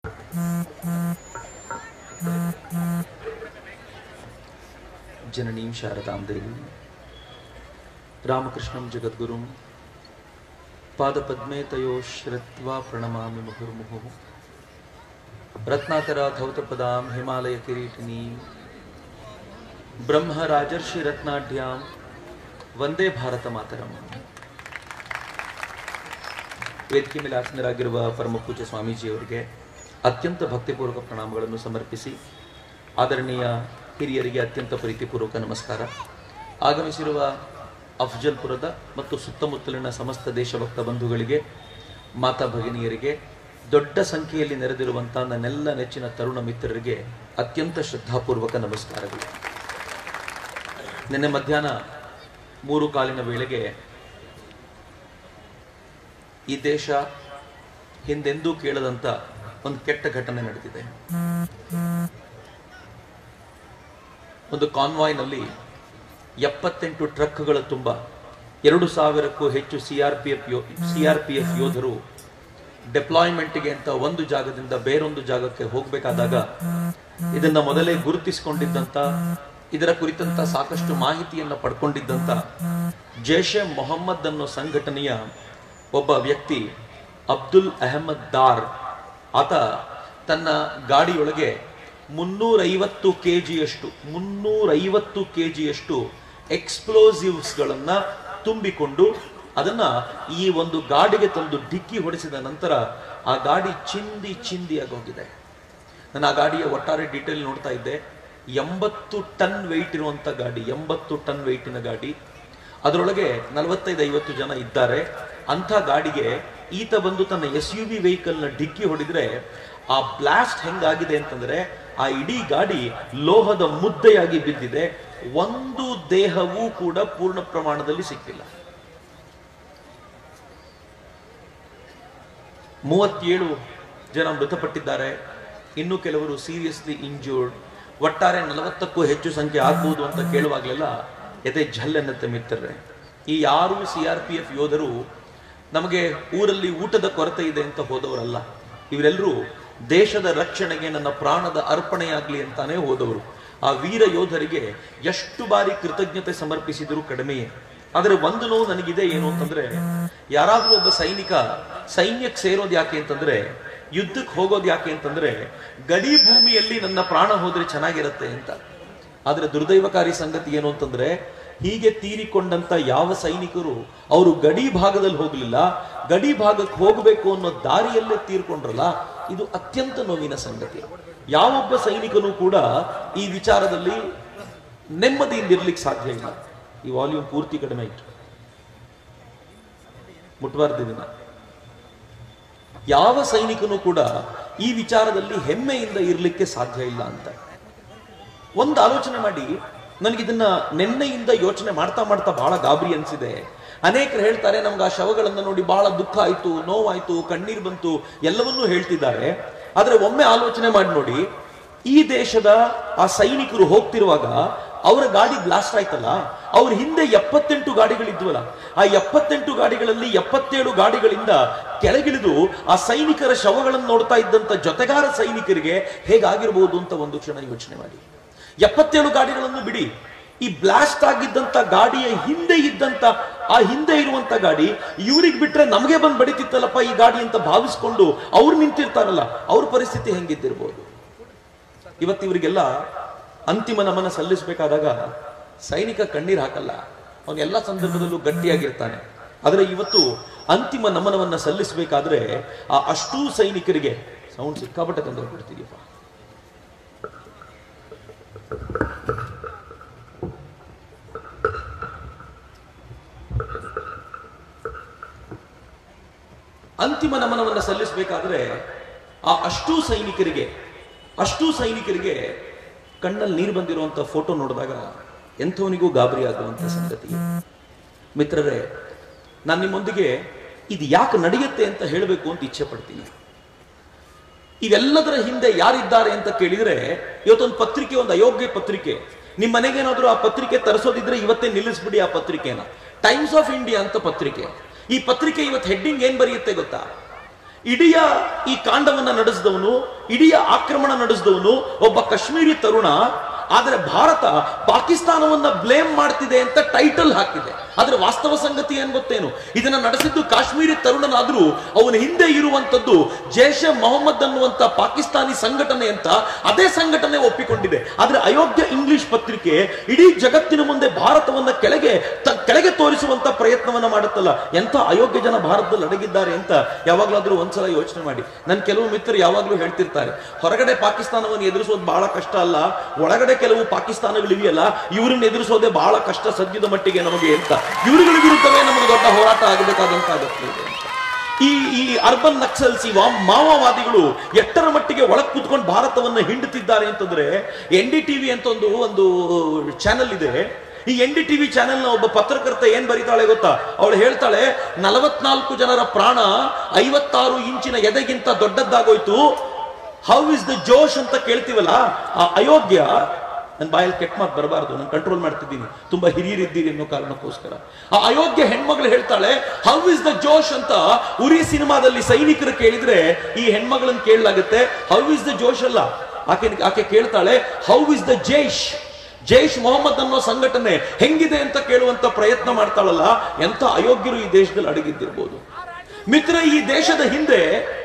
ಜನನೀಂ ಶಾರದಾಂ ದೇವಿ ರಾಮಕೃಷ್ಣಂ ಜಗದ್ಗುರುಂ ಪಾದಪದ್ಮೇ ತಯೋ ಶ್ರತ್ವಾ ಪ್ರಣಮಾಮಿ ಮುಹುರ್ಮುಹು ರತ್ನಾಕರ ಧೌತಪದಾಂ ಹಿಮಾಲಯ ಕಿರೀಟಿನೀಂ ಬ್ರಹ್ಮ ರಾಜರ್ಷಿ ರತ್ನಾಢ್ಯಾಂ ವಂದೇ ಭಾರತ ಮಾತರಂ ವೇದಿಕೆ ಮೇಲೆ ಆಸನರಾಗಿರುವ ಪರಮ ಪೂಜ್ಯ ಸ್ವಾಮೀಜಿಯವರಿಗೆ ಅತ್ಯಂತ ಭಕ್ತಿಪೂರ್ವಕ ಪ್ರಣಾಮಗಳನ್ನು ಸಮರ್ಪಿಸಿ ಆದರಣೀಯ ಹಿರಿಯರಿಗೆ ಅತ್ಯಂತ ಪ್ರೀತಿಪೂರ್ವಕ ನಮಸ್ಕಾರ ಆಗಮಿಸಿರುವ ಅಫ್ಜಲ್ಪುರದ ಮತ್ತು ಸುತ್ತಮುತ್ತಲಿನ ಸಮಸ್ತ ದೇಶಭಕ್ತ ಬಂಧುಗಳಿಗೆ ಮಾತಾ ಭಗಿನಿಯರಿಗೆ ದೊಡ್ಡ ಸಂಖ್ಯೆಯಲ್ಲಿ ನೆರೆದಿರುವಂಥ ನನ್ನೆಲ್ಲ ನೆಚ್ಚಿನ ತರುಣ ಮಿತ್ರರಿಗೆ ಅತ್ಯಂತ ಶ್ರದ್ಧಾಪೂರ್ವಕ ನಮಸ್ಕಾರಗಳು ನಿನ್ನೆ ಮಧ್ಯಾಹ್ನ ಮೂರು ಕಾಲಿನ ವೇಳೆಗೆ ಈ ದೇಶ ಹಿಂದೆಂದೂ ಕೇಳದಂತ ಒಂದು ಕೆಟ್ಟ ಘಟನೆ ನಡೆದಿದೆ ಒಂದು ಕಾನ್ವಾಯ್ನಲ್ಲಿ ಎಪ್ಪತ್ತೆಂಟು ಟ್ರಕ್ಗಳ ತುಂಬ ಎರಡು ಸಾವಿರಕ್ಕೂ ಹೆಚ್ಚು ಸಿಆರ್ಪಿಎಫ್ ಯೋ ಸಿಆರ್ಪಿಎಫ್ ಯೋಧರು ಡೆಪ್ಲಾಯ್ಮೆಂಟ್ಗೆ ಅಂತ ಒಂದು ಜಾಗದಿಂದ ಬೇರೊಂದು ಜಾಗಕ್ಕೆ ಹೋಗಬೇಕಾದಾಗ ಇದನ್ನ ಮೊದಲೇ ಗುರುತಿಸಿಕೊಂಡಿದ್ದಂತ ಇದರ ಕುರಿತಂತ ಸಾಕಷ್ಟು ಮಾಹಿತಿಯನ್ನು ಪಡ್ಕೊಂಡಿದ್ದಂತ ಜೈಷೆ ಮೊಹಮ್ಮದ್ ಅನ್ನೋ ಸಂಘಟನೆಯ ಒಬ್ಬ ವ್ಯಕ್ತಿ ಅಬ್ದುಲ್ ಅಹಮದ್ ದಾರ್ ಆತ ತನ್ನ ಗಾಡಿಯೊಳಗೆ ಮುನ್ನೂರೈವತ್ತು ಕೆ ಜಿಯಷ್ಟು ಮುನ್ನೂರೈವತ್ತು ಕೆ ಜಿಯಷ್ಟು ಎಕ್ಸ್ಪ್ಲೋಸಿವ್ಸ್ಗಳನ್ನ ತುಂಬಿಕೊಂಡು ಅದನ್ನ ಈ ಒಂದು ಗಾಡಿಗೆ ತಂದು ಡಿಕ್ಕಿ ಹೊಡೆಸಿದ ನಂತರ ಆ ಗಾಡಿ ಚಿಂದಿ ಚಿಂದಿಯಾಗಿ ಹೋಗಿದೆ ನಾನು ಆ ಗಾಡಿಯ ಒಟ್ಟಾರೆ ಡೀಟೇಲ್ ನೋಡ್ತಾ ಇದ್ದೆ ಎಂಬತ್ತು ಟನ್ ವೆಯ್ಟ್ ಇರುವಂತ ಗಾಡಿ ಎಂಬತ್ತು ಟನ್ ವೆಯ್ಟಿನ ಗಾಡಿ ಅದರೊಳಗೆ ನಲವತ್ತೈದು ಐವತ್ತು ಜನ ಇದ್ದಾರೆ ಅಂಥ ಗಾಡಿಗೆ ಈತ ಬಂದು ತನ್ನ ಎಸ್ ಯು ವಿ ವೆಹಿಕಲ್ನ ಡಿಕ್ಕಿ ಹೊಡೆದ್ರೆ ಆ ಬ್ಲಾಸ್ಟ್ ಹೆಂಗಾಗಿದೆ ಅಂತಂದ್ರೆ ಆ ಇಡೀ ಗಾಡಿ ಲೋಹದ ಮುದ್ದೆಯಾಗಿ ಬಿದ್ದಿದೆ ಒಂದು ದೇಹವೂ ಕೂಡ ಪೂರ್ಣ ಪ್ರಮಾಣದಲ್ಲಿ ಸಿಕ್ಕಿಲ್ಲ ಮೂವತ್ತೇಳು ಜನ ಮೃತಪಟ್ಟಿದ್ದಾರೆ ಇನ್ನು ಕೆಲವರು ಸೀರಿಯಸ್ಲಿ ಇಂಜೂರ್ಡ್ ಒಟ್ಟಾರೆ ನಲವತ್ತಕ್ಕೂ ಹೆಚ್ಚು ಸಂಖ್ಯೆ ಆಗ್ಬೋದು ಅಂತ ಕೇಳುವಾಗಲೆಲ್ಲ ಎದೆ ಝಲ್ ಎನ್ನುತ್ತೆ ಮಿತ್ರರೇ ಈ ಯಾರು ಸಿ ಆರ್ ಪಿ ಎಫ್ ಯೋಧರು ನಮಗೆ ಊರಲ್ಲಿ ಊಟದ ಕೊರತೆ ಇದೆ ಅಂತ ಹೋದವರಲ್ಲ ಇವರೆಲ್ಲರೂ ದೇಶದ ರಕ್ಷಣೆಗೆ ನನ್ನ ಪ್ರಾಣದ ಅರ್ಪಣೆಯಾಗ್ಲಿ ಅಂತಾನೆ ಹೋದವರು ಆ ವೀರ ಯೋಧರಿಗೆ ಎಷ್ಟು ಬಾರಿ ಕೃತಜ್ಞತೆ ಸಮರ್ಪಿಸಿದರೂ ಕಡಿಮೆಯೇ ಆದರೆ ಒಂದು ನೋವು ನನಗಿದೆ ಏನು ಅಂತಂದ್ರೆ ಯಾರಾದ್ರೂ ಒಬ್ಬ ಸೈನಿಕ ಸೈನ್ಯಕ್ಕೆ ಸೇರೋದು ಯಾಕೆ ಅಂತಂದ್ರೆ ಯುದ್ಧಕ್ಕೆ ಹೋಗೋದು ಯಾಕೆ ಅಂತಂದ್ರೆ ಗಡಿ ಭೂಮಿಯಲ್ಲಿ ನನ್ನ ಪ್ರಾಣ ಹೋದ್ರೆ ಚೆನ್ನಾಗಿರತ್ತೆ ಅಂತ ಆದ್ರೆ ದುರ್ದೈವಕಾರಿ ಸಂಗತಿ ಏನು ಅಂತಂದ್ರೆ ಹೀಗೆ ತೀರಿಕೊಂಡಂತ ಯಾವ ಸೈನಿಕರು ಅವರು ಗಡಿ ಭಾಗದಲ್ಲಿ ಹೋಗ್ಲಿಲ್ಲ ಗಡಿ ಭಾಗಕ್ಕೆ ಹೋಗಬೇಕು ಅನ್ನೋ ದಾರಿಯಲ್ಲೇ ತೀರ್ಕೊಂಡ್ರಲ್ಲ ಇದು ಅತ್ಯಂತ ನೋವಿನ ಸಂಗತಿ ಯಾವೊಬ್ಬ ಸೈನಿಕನು ಕೂಡ ಈ ವಿಚಾರದಲ್ಲಿ ನೆಮ್ಮದಿಯಿಂದ ಇರ್ಲಿಕ್ಕೆ ಸಾಧ್ಯ ಇಲ್ಲ ಈ ವಾಲ್ಯೂಮ್ ಪೂರ್ತಿ ಕಡಿಮೆ ಇತ್ತು ಮುಟ್ಬಾರ್ದು ಇದನ್ನ ಯಾವ ಸೈನಿಕನು ಕೂಡ ಈ ವಿಚಾರದಲ್ಲಿ ಹೆಮ್ಮೆಯಿಂದ ಇರಲಿಕ್ಕೆ ಸಾಧ್ಯ ಇಲ್ಲ ಅಂತ ಒಂದು ಆಲೋಚನೆ ಮಾಡಿ ನನಗಿದನ್ನ ನಿನ್ನೆಯಿಂದ ಯೋಚನೆ ಮಾಡ್ತಾ ಮಾಡ್ತಾ ಬಹಳ ಗಾಬರಿ ಅನ್ಸಿದೆ ಅನೇಕರು ಹೇಳ್ತಾರೆ ನಮ್ಗೆ ಆ ಶವಗಳನ್ನ ನೋಡಿ ಬಹಳ ದುಃಖ ಆಯ್ತು ನೋವಾಯ್ತು ಕಣ್ಣೀರು ಬಂತು ಎಲ್ಲವನ್ನೂ ಹೇಳ್ತಿದ್ದಾರೆ ಆದ್ರೆ ಒಮ್ಮೆ ಆಲೋಚನೆ ಮಾಡಿ ನೋಡಿ ಈ ದೇಶದ ಆ ಸೈನಿಕರು ಹೋಗ್ತಿರುವಾಗ ಅವರ ಗಾಡಿ ಬ್ಲಾಸ್ಟ್ ಆಯ್ತಲ್ಲ ಅವ್ರ ಹಿಂದೆ ಎಪ್ಪತ್ತೆಂಟು ಗಾಡಿಗಳಿದ್ವಲ್ಲ ಆ ಎಪ್ಪತ್ತೆಂಟು ಗಾಡಿಗಳಲ್ಲಿ ಎಪ್ಪತ್ತೇಳು ಗಾಡಿಗಳಿಂದ ಕೆಳಗಿಳಿದು ಆ ಸೈನಿಕರ ಶವಗಳನ್ನು ನೋಡ್ತಾ ಇದ್ದಂತ ಜೊತೆಗಾರ ಸೈನಿಕರಿಗೆ ಹೇಗಾಗಿರ್ಬೋದು ಅಂತ ಒಂದು ಕ್ಷಣ ಯೋಚನೆ ಮಾಡಿ ಎಪ್ಪತ್ತೇಳು ಗಾಡಿಗಳನ್ನು ಬಿಡಿ ಈ ಬ್ಲಾಸ್ಟ್ ಆಗಿದ್ದಂತ ಗಾಡಿಯ ಹಿಂದೆ ಇದ್ದಂತ ಆ ಹಿಂದೆ ಇರುವಂತ ಗಾಡಿ ಇವ್ರಿಗೆ ಬಿಟ್ರೆ ನಮಗೆ ಬಂದು ಬಡಿತಿತ್ತಲ್ಲಪ್ಪ ಈ ಗಾಡಿ ಅಂತ ಭಾವಿಸ್ಕೊಂಡು ಅವ್ರು ನಿಂತಿರ್ತಾರಲ್ಲ ಅವ್ರ ಪರಿಸ್ಥಿತಿ ಹೆಂಗಿದ್ದಿರ್ಬೋದು ಇವತ್ತು ಇವರಿಗೆಲ್ಲ ಅಂತಿಮ ನಮನ ಸಲ್ಲಿಸಬೇಕಾದಾಗ ಸೈನಿಕ ಕಣ್ಣೀರ್ ಹಾಕಲ್ಲ ಅವನು ಎಲ್ಲ ಸಂದರ್ಭದಲ್ಲೂ ಗಟ್ಟಿಯಾಗಿರ್ತಾನೆ ಆದರೆ ಇವತ್ತು ಅಂತಿಮ ನಮನವನ್ನ ಸಲ್ಲಿಸಬೇಕಾದ್ರೆ ಆ ಅಷ್ಟೂ ಸೈನಿಕರಿಗೆ ಸೌಂಡ್ ಸಿಕ್ಕಾಪಟ್ಟೆ ತೊಂದರೆ ಕೊಡ್ತಿದೀಯಪ್ಪ ಅಂತಿಮ ನಮನವನ್ನ ಸಲ್ಲಿಸಬೇಕಾದ್ರೆ ಆ ಅಷ್ಟೂ ಸೈನಿಕರಿಗೆ ಅಷ್ಟೂ ಸೈನಿಕರಿಗೆ ಕಣ್ಣಲ್ಲಿ ನೀರು ಬಂದಿರುವಂತ ಫೋಟೋ ನೋಡಿದಾಗ ಎಂಥವನಿಗೂ ಗಾಬರಿ ಆಗುವಂತ ಸಂಗತಿ ಮಿತ್ರರೇ ನಾನು ನಿಮ್ಮೊಂದಿಗೆ ಇದು ಯಾಕೆ ನಡೆಯುತ್ತೆ ಅಂತ ಹೇಳಬೇಕು ಅಂತ ಇಚ್ಛೆ ಪಡ್ತೀನಿ ಇವೆಲ್ಲದರ ಹಿಂದೆ ಯಾರಿದ್ದಾರೆ ಅಂತ ಕೇಳಿದ್ರೆ ಇವತ್ತೊಂದು ಪತ್ರಿಕೆ ಒಂದು ಅಯೋಗ್ಯ ಪತ್ರಿಕೆ ನಿಮ್ಮ ಮನೆಗೇನಾದ್ರೂ ಆ ಪತ್ರಿಕೆ ತರಿಸೋದಿದ್ರೆ ಇವತ್ತೇ ನಿಲ್ಲಿಸ್ಬಿಡಿ ಆ ಪತ್ರಿಕೆನ ಟೈಮ್ಸ್ ಆಫ್ ಇಂಡಿಯಾ ಅಂತ ಪತ್ರಿಕೆ ಈ ಪತ್ರಿಕೆ ಇವತ್ತು ಹೆಡ್ಡಿಂಗ್ ಏನ್ ಬರೆಯುತ್ತೆ ಗೊತ್ತಾ ಇಡೀ ಈ ಕಾಂಡವನ್ನ ನಡೆಸಿದವನು ಇಡೀ ಆಕ್ರಮಣ ನಡೆಸಿದವನು ಒಬ್ಬ ಕಾಶ್ಮೀರಿ ತರುಣ ಆದರೆ ಭಾರತ ಪಾಕಿಸ್ತಾನವನ್ನ ಬ್ಲೇಮ್ ಮಾಡ್ತಿದೆ ಅಂತ ಟೈಟಲ್ ಹಾಕಿದೆ ಆದ್ರೆ ವಾಸ್ತವ ಸಂಗತಿ ಏನ್ ಗೊತ್ತೇನು ಇದನ್ನ ನಡೆಸಿದ್ದು ಕಾಶ್ಮೀರಿ ತರುಣನಾದ್ರೂ ಅವನ ಹಿಂದೆ ಇರುವಂತದ್ದು ಜೈಷೆ ಮೊಹಮ್ಮದ್ ಅನ್ನುವಂತ ಪಾಕಿಸ್ತಾನಿ ಸಂಘಟನೆ ಅಂತ ಅದೇ ಸಂಘಟನೆ ಒಪ್ಪಿಕೊಂಡಿದೆ ಆದ್ರೆ ಅಯೋಗ್ಯ ಇಂಗ್ಲಿಷ್ ಪತ್ರಿಕೆ ಇಡೀ ಜಗತ್ತಿನ ಮುಂದೆ ಭಾರತವನ್ನ ಕೆಳಗೆ ತ- ಕೆಳಗೆ ತೋರಿಸುವಂತ ಪ್ರಯತ್ನವನ್ನ ಮಾಡುತ್ತಲ್ಲ ಎಂತ ಅಯೋಗ್ಯ ಜನ ಭಾರತದಲ್ಲಿ ಅಡಗಿದ್ದಾರೆ ಅಂತ ಯಾವಾಗ್ಲಾದ್ರೂ ಒಂದ್ಸಲ ಯೋಚನೆ ಮಾಡಿ ನನ್ನ ಕೆಲವು ಮಿತ್ರರು ಯಾವಾಗ್ಲೂ ಹೇಳ್ತಿರ್ತಾರೆ ಹೊರಗಡೆ ಪಾಕಿಸ್ತಾನವನ್ನು ಎದುರಿಸೋದು ಬಹಳ ಕಷ್ಟ ಅಲ್ಲ ಒಳಗಡೆ ಕೆಲವು ಪಾಕಿಸ್ತಾನಗಳಿವೆಯಲ್ಲ ಇವ್ರನ್ನ ಎದುರಿಸೋದೇ ಬಹಳ ಕಷ್ಟ ಸದ್ಯದ ಮಟ್ಟಿಗೆ ನಮಗೆ ಅಂತ ಇವ್ರುಗಳ ವಿರುದ್ಧವೇ ನಮಗೆ ದೊಡ್ಡ ಹೋರಾಟ ಆಗಬೇಕಾದಂತ ಅಗತ್ಯ ಇದೆ ಅಂತ ಈ ಈ ಅರ್ಬನ್ ನಕ್ಸಲ್ಸ್ ಈ ವಾ- ಮಾವೋವಾದಿಗಳು ಎಷ್ಟರ ಮಟ್ಟಿಗೆ ಒಳಗ್ ಕೂತ್ಕೊಂಡು ಭಾರತವನ್ನ ಹಿಂಡುತ್ತಿದ್ದಾರೆ ಅಂತಂದ್ರೆ ಎನ್ ಡಿ ಟಿವಿ ಅಂತ ಒಂದು ಒಂದು ಚಾನೆಲ್ ಇದೆ ಈ ಎನ್ ಡಿ ಟಿವಿ ಚಾನೆಲ್ ನ ಒಬ್ಬ ಪತ್ರಕರ್ತ ಏನ್ ಬರೀತಾಳೆ ಗೊತ್ತಾ ಅವಳು ಹೇಳ್ತಾಳೆ ನಲವತ್ನಾಲ್ಕು ಜನರ ಪ್ರಾಣ ಐವತ್ತಾರು ಇಂಚಿನ ಎದೆಗಿಂತ ದೊಡ್ಡದ್ದಾಗೋಯ್ತು ಹೌ ಇಸ್ ದ ಜೋಶ್ ಅಂತ ಕೇಳ್ತೀವಲ್ಲ ಆ ಅಯೋಗ್ಯ ನನ್ನ ಬಾಯಲ್ಲಿ ಕೆಟ್ಟ ಮಾತು ಬರಬಾರ್ದು ನಾನು ಕಂಟ್ರೋಲ್ ಮಾಡ್ತಿದ್ದೀನಿ ತುಂಬಾ ಹಿರಿಯರಿದ್ದೀರಿ ಅನ್ನೋ ಕಾರಣಕ್ಕೋಸ್ಕರ ಆ ಅಯೋಗ್ಯ ಹೆಣ್ಮಗಳು ಹೇಳ್ತಾಳೆ ಹೌ ಇಸ್ ದ ಜೋಶ್ ಅಂತ ಉರಿ ಸಿನಿಮಾದಲ್ಲಿ ಸೈನಿಕರು ಕೇಳಿದ್ರೆ ಈ ಹೆಣ್ಮಗಳನ್ನ ಕೇಳಲಾಗುತ್ತೆ ಹೌ ಇಸ್ ದ ಜೋಶ್ ಅಲ್ಲ ಆಕೆ ಆಕೆ ಕೇಳ್ತಾಳೆ how is the Jaish Jaish Mohammed ಅನ್ನೋ ಸಂಘಟನೆ ಹೆಂಗಿದೆ ಅಂತ ಕೇಳುವಂತ ಪ್ರಯತ್ನ ಮಾಡ್ತಾಳಲ್ಲ ಎಂತ ಅಯೋಗ್ಯರು ಈ ದೇಶದಲ್ಲಿ ಅಡಗಿದ್ದಿರ್ಬೋದು ಮಿತ್ರ ಈ ದೇಶದ ಹಿಂದೆ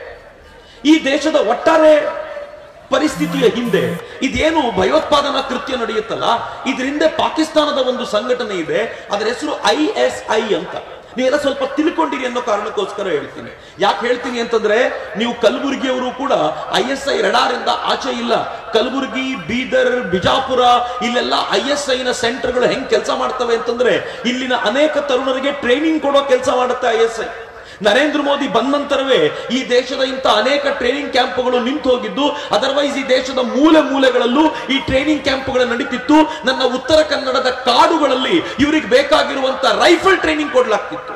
ಈ ದೇಶದ ಒಟ್ಟಾರೆ ಪರಿಸ್ಥಿತಿಯ ಹಿಂದೆ ಇದೇನು ಭಯೋತ್ಪಾದನಾ ಕೃತ್ಯ ನಡೆಯುತ್ತಲ್ಲ ಇದ್ರ ಹಿಂದೆ ಪಾಕಿಸ್ತಾನದ ಒಂದು ಸಂಘಟನೆ ಇದೆ ಅದರ ಹೆಸರು ಐ ಎಸ್ ಐ ಅಂತ ನೀವೆಲ್ಲ ಸ್ವಲ್ಪ ತಿಳ್ಕೊಂಡಿರಿ ಅನ್ನೋ ಕಾರಣಕ್ಕೋಸ್ಕರ ಹೇಳ್ತೀನಿ ಯಾಕೆ ಹೇಳ್ತೀನಿ ಅಂತಂದ್ರೆ ನೀವು ಕಲಬುರಗಿಯವರು ಕೂಡ ಐ ಎಸ್ ಐ ರಡಾರಿಂದ ಆಚೆ ಇಲ್ಲ ಕಲಬುರಗಿ ಬೀದರ್ ಬಿಜಾಪುರ ಇಲ್ಲೆಲ್ಲ ಐ ಎಸ್ ಐ ನ ಸೆಂಟರ್ಗಳು ಹೆಂಗ್ ಕೆಲಸ ಮಾಡ್ತವೆ ಅಂತಂದ್ರೆ ಇಲ್ಲಿನ ಅನೇಕ ತರುಣರಿಗೆ ಟ್ರೈನಿಂಗ್ ಕೊಡೋ ಕೆಲಸ ಮಾಡುತ್ತೆ I S I Narendra Modi ಬಂದ ನಂತರವೇ ಈ ದೇಶದ ಇಂಥ ಅನೇಕ ಟ್ರೈನಿಂಗ್ ಕ್ಯಾಂಪ್ಗಳು ನಿಂತು ಹೋಗಿದ್ದು ಅದರ್ವೈಸ್ ಈ ದೇಶದ ಮೂಲೆ ಮೂಲೆಗಳಲ್ಲೂ ಈ ಟ್ರೈನಿಂಗ್ ಕ್ಯಾಂಪ್ಗಳು ನಡೀತಿತ್ತು ನನ್ನ ಉತ್ತರ ಕನ್ನಡದ ಕಾಡುಗಳಲ್ಲಿ ಇವರಿಗೆ ಬೇಕಾಗಿರುವಂತ ರೈಫಲ್ ಟ್ರೈನಿಂಗ್ ಕೊಡ್ಲಾಗ್ತಿತ್ತು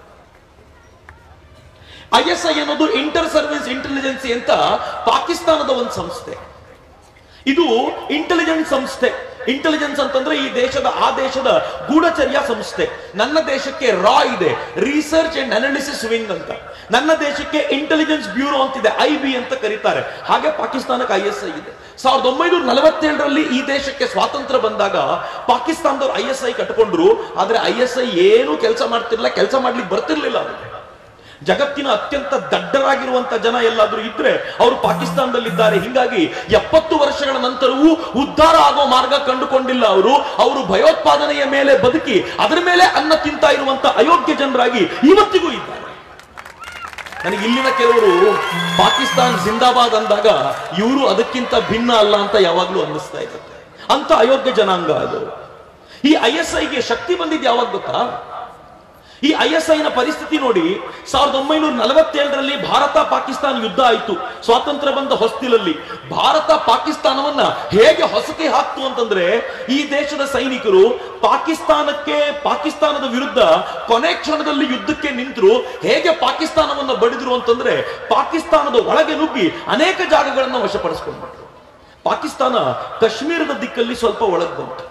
ಐ ಎಸ್ ಐ ಅನ್ನೋದು ಇಂಟರ್ ಸರ್ವಿಸ್ ಇಂಟೆಲಿಜೆನ್ಸಿ ಅಂತ ಪಾಕಿಸ್ತಾನದ ಒಂದು ಸಂಸ್ಥೆ ಇದು ಇಂಟೆಲಿಜೆನ್ಸ್ ಸಂಸ್ಥೆ ಇಂಟೆಲಿಜೆನ್ಸ್ ಅಂತಂದ್ರೆ ಈ ದೇಶದ ಆ ದೇಶದ ಗೂಢಚರ್ಯ ಸಂಸ್ಥೆ ನನ್ನ ದೇಶಕ್ಕೆ ರಾ ಇದೆ ರಿಸರ್ಚ್ ಅಂಡ್ ಅನಾಲಿಸಿಸ್ ವಿಂಗ್ ಅಂತ ನನ್ನ ದೇಶಕ್ಕೆ ಇಂಟೆಲಿಜೆನ್ಸ್ ಬ್ಯೂರೋ ಅಂತಿದೆ ಐ ಬಿ ಅಂತ ಕರೀತಾರೆ ಹಾಗೆ ಪಾಕಿಸ್ತಾನಕ್ಕೆ ಐ ಎಸ್ ಐ ಇದೆ ಸಾವಿರದ ಒಂಬೈನೂರ ನಲವತ್ತೇಳರಲ್ಲಿ ಈ ದೇಶಕ್ಕೆ ಸ್ವಾತಂತ್ರ್ಯ ಬಂದಾಗ ಪಾಕಿಸ್ತಾನದವ್ರು ಐ ಎಸ್ ಐ ಕಟ್ಕೊಂಡ್ರು ಆದ್ರೆ ಐ ಎಸ್ ಐ ಏನು ಕೆಲಸ ಮಾಡ್ತಿರ್ಲಿಲ್ಲ ಕೆಲಸ ಮಾಡ್ಲಿಕ್ಕೆ ಬರ್ತಿರ್ಲಿಲ್ಲ ಅವ್ರಿಗೆ ಜಗತ್ತಿನ ಅತ್ಯಂತ ದಡ್ಡರಾಗಿರುವಂತ ಜನ ಎಲ್ಲಾದ್ರೂ ಇದ್ರೆ ಅವರು ಪಾಕಿಸ್ತಾನದಲ್ಲಿದ್ದಾರೆ ಹಿಂಗಾಗಿ ಎಪ್ಪತ್ತು ವರ್ಷಗಳ ನಂತರವೂ ಉದ್ಧಾರ ಆಗೋ ಮಾರ್ಗ ಕಂಡುಕೊಂಡಿಲ್ಲ ಅವರು ಅವರು ಭಯೋತ್ಪಾದನೆಯ ಮೇಲೆ ಬದುಕಿ ಅದರ ಮೇಲೆ ಅನ್ನ ತಿಂತಾ ಇರುವಂತ ಅಯೋಗ್ಯ ಜನರಾಗಿ ಇವತ್ತಿಗೂ ಇದ್ದಾರೆ ನನಗೆ ಇಲ್ಲಿನ ಕೆಲವರು ಪಾಕಿಸ್ತಾನ್ ಜಿಂದಾಬಾದ್ ಅಂದಾಗ ಇವರು ಅದಕ್ಕಿಂತ ಭಿನ್ನ ಅಲ್ಲ ಅಂತ ಯಾವಾಗ್ಲೂ ಅನ್ನಿಸ್ತಾ ಇರುತ್ತೆ ಅಂತ ಅಯೋಗ್ಯ ಜನಾಂಗ ಅದು ಈ ಐ ಎಸ್ ಐಗೆ ಶಕ್ತಿ ಬಂದಿದ್ದು ಯಾವಾಗ ಗೊತ್ತಾ ಈ ಐ ಎಸ್ ಐನ ಪರಿಸ್ಥಿತಿ ನೋಡಿ ಸಾವಿರದ ಒಂಬೈನೂರ ನಲವತ್ತೇಳರಲ್ಲಿ ಭಾರತ ಪಾಕಿಸ್ತಾನ ಯುದ್ಧ ಆಯಿತು ಸ್ವಾತಂತ್ರ್ಯ ಬಂದ ಹೊಸ್ತಿಲಲ್ಲಿ ಭಾರತ ಪಾಕಿಸ್ತಾನವನ್ನ ಹೇಗೆ ಹೊಸಕಿ ಹಾಕ್ತು ಅಂತಂದ್ರೆ ಈ ದೇಶದ ಸೈನಿಕರು ಪಾಕಿಸ್ತಾನಕ್ಕೆ ಪಾಕಿಸ್ತಾನದ ವಿರುದ್ಧ ಕೊನೆ ಕ್ಷಣದಲ್ಲಿ ಯುದ್ಧಕ್ಕೆ ನಿಂತರು ಹೇಗೆ ಪಾಕಿಸ್ತಾನವನ್ನ ಬಡಿದ್ರು ಅಂತಂದ್ರೆ ಪಾಕಿಸ್ತಾನದ ಒಳಗೆ ನುಗ್ಗಿ ಅನೇಕ ಜಾಗಗಳನ್ನ ವಶಪಡಿಸ್ಕೊಂಡ್ಬಿಟ್ರು ಪಾಕಿಸ್ತಾನ ಕಾಶ್ಮೀರದ ದಿಕ್ಕಲ್ಲಿ ಸ್ವಲ್ಪ ಒಳಗೆ ಬಂತು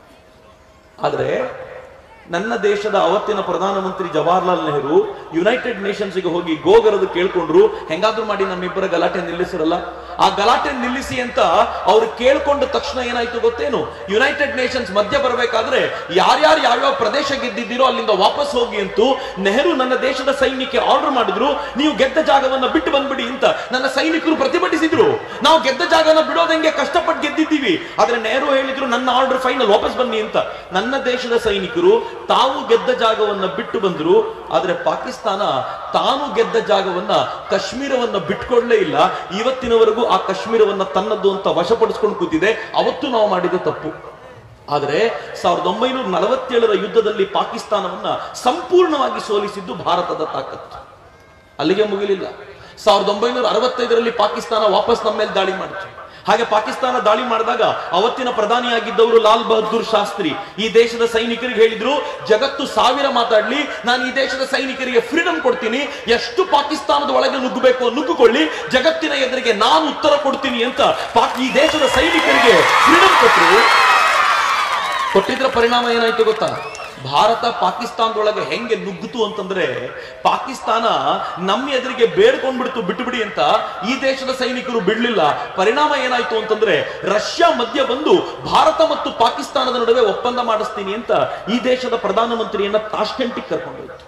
ಆದ್ರೆ ನನ್ನ ದೇಶದ ಅವತ್ತಿನ ಪ್ರಧಾನಮಂತ್ರಿ ಜವಾಹರ್ಲಾಲ್ ನೆಹರು ಯುನೈಟೆಡ್ ನೇಷನ್ಸ್ ಗೆ ಹೋಗಿ ಗೋಗರದು ಕೇಳ್ಕೊಂಡ್ರು ಹೆಂಗಾದ್ರೂ ಮಾಡಿ ನಮ್ಮಿಬ್ಬರ ಗಲಾಟೆ ನಿಲ್ಲಿಸಿರಲ್ಲ ಆ ಗಲಾಟೆ ನಿಲ್ಲಿಸಿ ಅಂತ ಅವ್ರು ಕೇಳ್ಕೊಂಡ ತಕ್ಷಣ ಏನಾಯ್ತು ಗೊತ್ತೇನು ಯುನೈಟೆಡ್ ನೇಷನ್ಸ್ ಮಧ್ಯ ಬರಬೇಕಾದ್ರೆ ಯಾರ್ಯಾರು ಯಾವ್ಯಾವ ಪ್ರದೇಶ ಗೆದ್ದಿದ್ದೀರೋ ಅಲ್ಲಿಂದ ವಾಪಸ್ ಹೋಗಿ ಅಂತೂ ನೆಹರು ನನ್ನ ದೇಶದ ಸೈನ್ಯಕ್ಕೆ ಆರ್ಡರ್ ಮಾಡಿದ್ರು ನೀವು ಗೆದ್ದ ಜಾಗವನ್ನ ಬಿಟ್ಟು ಬಂದ್ಬಿಡಿ ಅಂತ ನನ್ನ ಸೈನಿಕರು ಪ್ರತಿಭಟಿಸಿದ್ರು ನಾವು ಗೆದ್ದ ಜಾಗನ ಬಿಡೋದಂಗೆ ಕಷ್ಟಪಟ್ಟು ಗೆದ್ದಿದ್ದೀವಿ ಆದ್ರೆ ನೆಹರು ಹೇಳಿದ್ರು ನನ್ನ ಆರ್ಡರ್ ಫೈನಲ್ ವಾಪಸ್ ಬನ್ನಿ ಅಂತ ನನ್ನ ದೇಶದ ಸೈನಿಕರು ತಾವು ಗೆದ್ದ ಜಾಗವನ್ನ ಬಿಟ್ಟು ಬಂದ್ರು ಆದ್ರೆ ಪಾಕಿಸ್ತಾನ ತಾನು ಗೆದ್ದ ಜಾಗವನ್ನ ಕಾಶ್ಮೀರವನ್ನ ಬಿಟ್ಕೊಳ್ಳೇ ಇಲ್ಲ ಇವತ್ತಿನವರೆಗೂ ಆ ಕಾಶ್ಮೀರವನ್ನ ತನ್ನದ್ದು ಅಂತ ವಶಪಡಿಸ್ಕೊಂಡು ಕೂತಿದೆ ಅವತ್ತು ನಾವು ಮಾಡಿದ ತಪ್ಪು ಆದರೆ ಸಾವಿರದ ಒಂಬೈನೂರ ನಲವತ್ತೇಳರ ಯುದ್ಧದಲ್ಲಿ ಪಾಕಿಸ್ತಾನವನ್ನ ಸಂಪೂರ್ಣವಾಗಿ ಸೋಲಿಸಿದ್ದು ಭಾರತದ ತಾಕತ್ತು ಅಲ್ಲಿಗೆ ಮುಗಿಲಿಲ್ಲ ಸಾವಿರದ ಒಂಬೈನೂರ ಅರವತ್ತೈದರಲ್ಲಿ ಪಾಕಿಸ್ತಾನ ವಾಪಸ್ ನಮ್ಮ ಮೇಲೆ ದಾಳಿ ಮಾಡಿತು ಹಾಗೆ ಪಾಕಿಸ್ತಾನ ದಾಳಿ ಮಾಡಿದಾಗ ಅವತ್ತಿನ ಪ್ರಧಾನಿಯಾಗಿದ್ದವರು ಲಾಲ್ ಬಹದ್ದೂರ್ ಶಾಸ್ತ್ರಿ ಈ ದೇಶದ ಸೈನಿಕರಿಗೆ ಹೇಳಿದ್ರು ಜಗತ್ತು ಸಾವಿರ ಮಾತಾಡ್ಲಿ ನಾನು ಈ ದೇಶದ ಸೈನಿಕರಿಗೆ ಫ್ರೀಡಂ ಕೊಡ್ತೀನಿ ಎಷ್ಟು ಪಾಕಿಸ್ತಾನದ ಒಳಗೆ ನುಗ್ಗಬೇಕು ನುಗ್ಗಿಕೊಳ್ಳಿ ಜಗತ್ತಿನ ಎದುರಿಗೆ ನಾನು ಉತ್ತರ ಕೊಡ್ತೀನಿ ಅಂತ ಪಾಕ್ ಈ ದೇಶದ ಸೈನಿಕರಿಗೆ ಫ್ರೀಡಂ ಕೊಟ್ಟರು ಕೊಟ್ಟಿದ್ರ ಪರಿಣಾಮ ಏನಾಯ್ತು ಗೊತ್ತಾ ಭಾರತ ಪಾಕಿಸ್ತಾನದೊಳಗೆ ಹೆಂಗೆ ನುಗ್ಗಿತು ಅಂತಂದ್ರೆ ಪಾಕಿಸ್ತಾನ ನಮ್ಮ ಎದುರಿಗೆ ಬೇಡ್ಕೊಂಡ್ಬಿಡ್ತು ಬಿಟ್ಟುಬಿಡಿ ಅಂತ ಈ ದೇಶದ ಸೈನಿಕರು ಬಿಡ್ಲಿಲ್ಲ ಪರಿಣಾಮ ಏನಾಯ್ತು ಅಂತಂದ್ರೆ ರಷ್ಯಾ ಮಧ್ಯ ಬಂದು ಭಾರತ ಮತ್ತು ಪಾಕಿಸ್ತಾನದ ನಡುವೆ ಒಪ್ಪಂದ ಮಾಡಿಸ್ತೀನಿ ಅಂತ ಈ ದೇಶದ ಪ್ರಧಾನಮಂತ್ರಿಯನ್ನ ತಾಷ್ಕೆಂಟಿಗೆ ಕರ್ಕೊಂಡೋಯ್ತು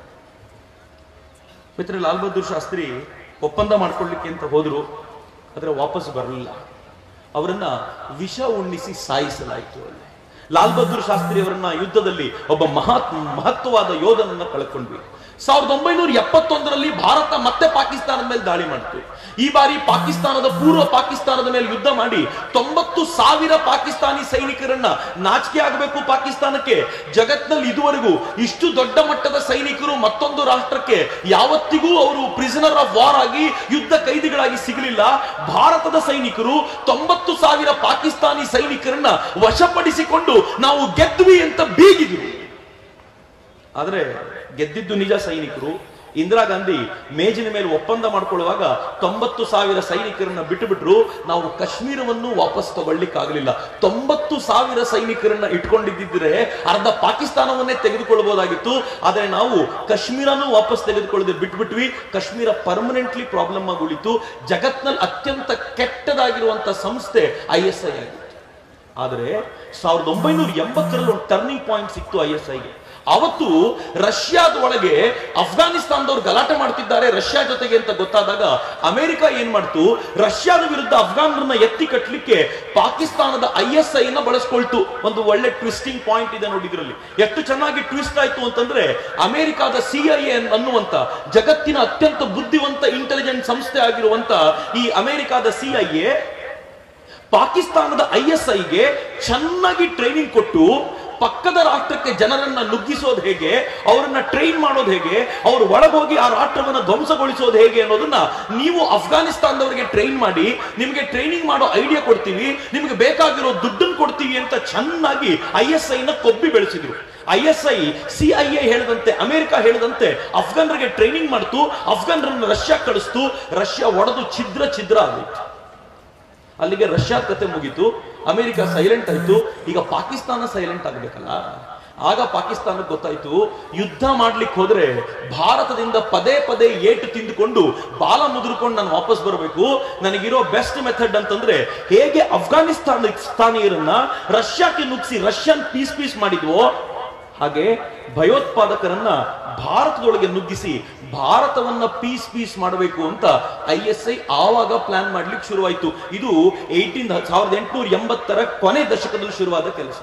ಮಿತ್ರ ಲಾಲ್ ಬಹದ್ದೂರ್ ಶಾಸ್ತ್ರಿ ಒಪ್ಪಂದ ಮಾಡ್ಕೊಳ್ಳಿಕ್ಕೆ ಅಂತ ಹೋದ್ರು ಆದ್ರೆ ವಾಪಸ್ ಬರಲಿಲ್ಲ ಅವರನ್ನ ವಿಷ ಉಣ್ಣಿಸಿ ಸಾಯಿಸಲಾಯಿತು ಅಲ್ಲಿ ಲಾಲ್ ಬಹದ್ದೂರ್ ಶಾಸ್ತ್ರಿ ಅವರನ್ನ ಯುದ್ಧದಲ್ಲಿ ಒಬ್ಬ ಮಹತ್ ಮಹತ್ವವಾದ ಯೋಧನನ್ನ ಕಳ್ಕೊಂಡ್ವಿ ಸಾವಿರದ ಒಂಬೈನೂರ ಎಪ್ಪತ್ತೊಂದರಲ್ಲಿ ಭಾರತ ಮತ್ತೆ ಪಾಕಿಸ್ತಾನದ ಮೇಲೆ ದಾಳಿ ಮಾಡಿತು ಈ ಬಾರಿ ಪಾಕಿಸ್ತಾನದ ಪೂರ್ವ ಪಾಕಿಸ್ತಾನದ ಮೇಲೆ ಯುದ್ಧ ಮಾಡಿ ತೊಂಬತ್ತು ಸಾವಿರ ಪಾಕಿಸ್ತಾನಿ ಸೈನಿಕರನ್ನ ನಾಚಿಕೆ ಆಗಬೇಕು ಪಾಕಿಸ್ತಾನಕ್ಕೆ ಜಗತ್ನಲ್ಲಿ ಇದುವರೆಗೂ ಇಷ್ಟು ದೊಡ್ಡ ಮಟ್ಟದ ಸೈನಿಕರು ಮತ್ತೊಂದು ರಾಷ್ಟ್ರಕ್ಕೆ ಯಾವತ್ತಿಗೂ ಅವರು ಪ್ರಿಸನರ್ ಆಫ್ ವಾರ್ ಆಗಿ ಯುದ್ಧ ಕೈದಿಗಳಾಗಿ ಸಿಗಲಿಲ್ಲ ಭಾರತದ ಸೈನಿಕರು ತೊಂಬತ್ತು ಸಾವಿರ ಪಾಕಿಸ್ತಾನಿ ಸೈನಿಕರನ್ನ ವಶಪಡಿಸಿಕೊಂಡು ನಾವು ಗೆದ್ವಿ ಅಂತ ಬೀಗಿದ್ರು ಆದ್ರೆ ಗೆದ್ದಿದ್ದು ನಿಜ ಸೈನಿಕರು ಇಂದಿರಾ ಗಾಂಧಿ ಮೇಜಿನ ಮೇಲೆ ಒಪ್ಪಂದ ಮಾಡ್ಕೊಳ್ಳುವಾಗ ತೊಂಬತ್ತು ಸಾವಿರ ಸೈನಿಕರನ್ನ ಬಿಟ್ಟು ಬಿಟ್ರು ನಾವು ಕಾಶ್ಮೀರವನ್ನು ವಾಪಸ್ ತಗೊಳ್ಳಿಕ್ಕಾಗಲಿಲ್ಲ ತೊಂಬತ್ತು ಸಾವಿರ ಸೈನಿಕರನ್ನ ಇಟ್ಕೊಂಡಿದ್ದಿದ್ರೆ ಅರ್ಧ ಪಾಕಿಸ್ತಾನವನ್ನೇ ತೆಗೆದುಕೊಳ್ಬಹುದಾಗಿತ್ತು ಆದ್ರೆ ನಾವು ಕಾಶ್ಮೀರನೂ ವಾಪಸ್ ತೆಗೆದುಕೊಳ್ಳದೆ ಬಿಟ್ಬಿಟ್ವಿ ಕಾಶ್ಮೀರ ಪರ್ಮನೆಂಟ್ಲಿ ಪ್ರಾಬ್ಲಮ್ ಆಗಿ ಉಳಿತು ಜಗತ್ನಲ್ಲಿ ಅತ್ಯಂತ ಕೆಟ್ಟದಾಗಿರುವಂತ ಸಂಸ್ಥೆ ಐ ಎಸ್ ಐ ಆಗಿತ್ತು ಆದರೆ ಸಾವಿರದ ಒಂಬೈನೂರ ಎಂಬತ್ತರಲ್ಲಿ ಒಂದು ಟರ್ನಿಂಗ್ ಪಾಯಿಂಟ್ ಸಿಕ್ತು ಐ ಎಸ್ ಐಗೆ ಅವತ್ತು ರಷ್ಯಾದ ಒಳಗೆ ಅಫ್ಘಾನಿಸ್ತಾನದವ್ರು ಗಲಾಟೆ ಮಾಡ್ತಿದ್ದಾರೆ ರಷ್ಯಾ ಜೊತೆಗೆ ಅಂತ ಗೊತ್ತಾದಾಗ ಅಮೆರಿಕ ಏನ್ ಮಾಡ್ತು ರಷ್ಯಾದ ವಿರುದ್ಧ ಅಫ್ಘಾನರನ್ನ ಎತ್ತಿ ಕಟ್ಟಲಿಕ್ಕೆ ಪಾಕಿಸ್ತಾನದ ಐ ಎಸ್ ಐ ನ ಬಳಸ್ಕೊಳ್ತು ಒಂದು ಒಳ್ಳೆ ಟ್ವಿಸ್ಟಿಂಗ್ ಪಾಯಿಂಟ್ ಇದೆ ನೋಡಿ ಇದರಲ್ಲಿ ಎಷ್ಟು ಚೆನ್ನಾಗಿ ಟ್ವಿಸ್ಟ್ ಆಯ್ತು ಅಂತಂದ್ರೆ ಅಮೆರಿಕಾದ ಸಿಐಎ ಅನ್ನುವಂತ ಜಗತ್ತಿನ ಅತ್ಯಂತ ಬುದ್ಧಿವಂತ ಇಂಟೆಲಿಜೆಂಟ್ ಸಂಸ್ಥೆ ಆಗಿರುವಂತ ಈ ಅಮೆರಿಕಾದ ಸಿಐಎ ಪಾಕಿಸ್ತಾನದ ಐ ಎಸ್ ಐಗೆ ಚೆನ್ನಾಗಿ ಟ್ರೈನಿಂಗ್ ಕೊಟ್ಟು ಪಕ್ಕದ ರಾಷ್ಟ್ರಕ್ಕೆ ಜನರನ್ನ ನುಗ್ಗಿಸೋದು ಹೇಗೆ ಅವರನ್ನ ಟ್ರೈನ್ ಮಾಡೋದು ಹೇಗೆ ಅವರು ಒಳಗೋಗಿ ಆ ರಾಷ್ಟ್ರವನ್ನ ಧ್ವಂಸಗೊಳಿಸೋದು ಹೇಗೆ ಅನ್ನೋದನ್ನ ನೀವು ಅಫ್ಘಾನಿಸ್ತಾನದವರಿಗೆ ಟ್ರೈನ್ ಮಾಡಿ ನಿಮಗೆ ಟ್ರೈನಿಂಗ್ ಮಾಡೋ ಐಡಿಯಾ ಕೊಡ್ತೀವಿ ನಿಮಗೆ ಬೇಕಾಗಿರೋ ದುಡ್ಡನ್ನು ಕೊಡ್ತೀವಿ ಅಂತ ಚೆನ್ನಾಗಿ ಐ ಎಸ್ ಐ ನ ಕೊಬ್ಬಿ ಬೆಳೆಸಿದ್ರು I S I C I A ಹೇಳಿದಂತೆ ಅಮೆರಿಕ ಹೇಳಿದಂತೆ ಅಫ್ಘಾನರಿಗೆ ಟ್ರೈನಿಂಗ್ ಮಾಡ್ತು ಅಫ್ಘಾನರನ್ನು ರಷ್ಯಾ ಕಳಿಸ್ತು ರಷ್ಯಾ ಒಡೆದು ಛಿದ್ರ ಛಿದ್ರ ಆಗೋಯ್ತು ಅಲ್ಲಿಗೆ ರಷ್ಯಾ ಕತೆ ಮುಗೀತು ಅಮೆರಿಕ ಸೈಲೆಂಟ್ ಆಯ್ತು ಈಗ ಪಾಕಿಸ್ತಾನ ಸೈಲೆಂಟ್ ಆಗ್ಬೇಕಲ್ಲ ಆಗ ಪಾಕಿಸ್ತಾನಕ್ಕೆ ಗೊತ್ತಾಯ್ತು ಯುದ್ಧ ಮಾಡ್ಲಿಕ್ಕೆ ಹೋದ್ರೆ ಭಾರತದಿಂದ ಪದೇ ಪದೇ ಏಟು ತಿಂದುಕೊಂಡು ಬಾಲ ಮುದುರ್ಕೊಂಡು ನಾನು ವಾಪಸ್ ಬರಬೇಕು ನನಗಿರೋ ಬೆಸ್ಟ್ ಮೆಥಡ್ ಅಂತಂದ್ರೆ ಹೇಗೆ ಅಫ್ಘಾನಿಸ್ತಾನ ಸ್ಥಾನೀಯರನ್ನ ರಷ್ಯಾಕ್ಕೆ ನುಗ್ಸಿ ರಷ್ಯನ್ ಪೀಸ್ ಪೀಸ್ ಮಾಡಿದ್ವೋ ಹಾಗೆ ಭಯೋತ್ಪಾದಕರನ್ನ ಭಾರತದೊಳಗೆ ನುಗ್ಗಿಸಿ ಭಾರತವನ್ನ ಪೀಸ್ ಪೀಸ್ ಮಾಡಬೇಕು ಅಂತ ಐ ಎಸ್ ಐ ಆವಾಗ ಪ್ಲಾನ್ ಮಾಡ್ಲಿಕ್ಕೆ ಶುರುವಾಯಿತು ಇದು ಏಯ್ಟೀನ್ ಸಾವಿರದ ಎಂಟುನೂರ ಎಂಬತ್ತರ ಕೊನೆ ದಶಕದಲ್ಲಿ ಶುರುವಾದ ಕೆಲಸ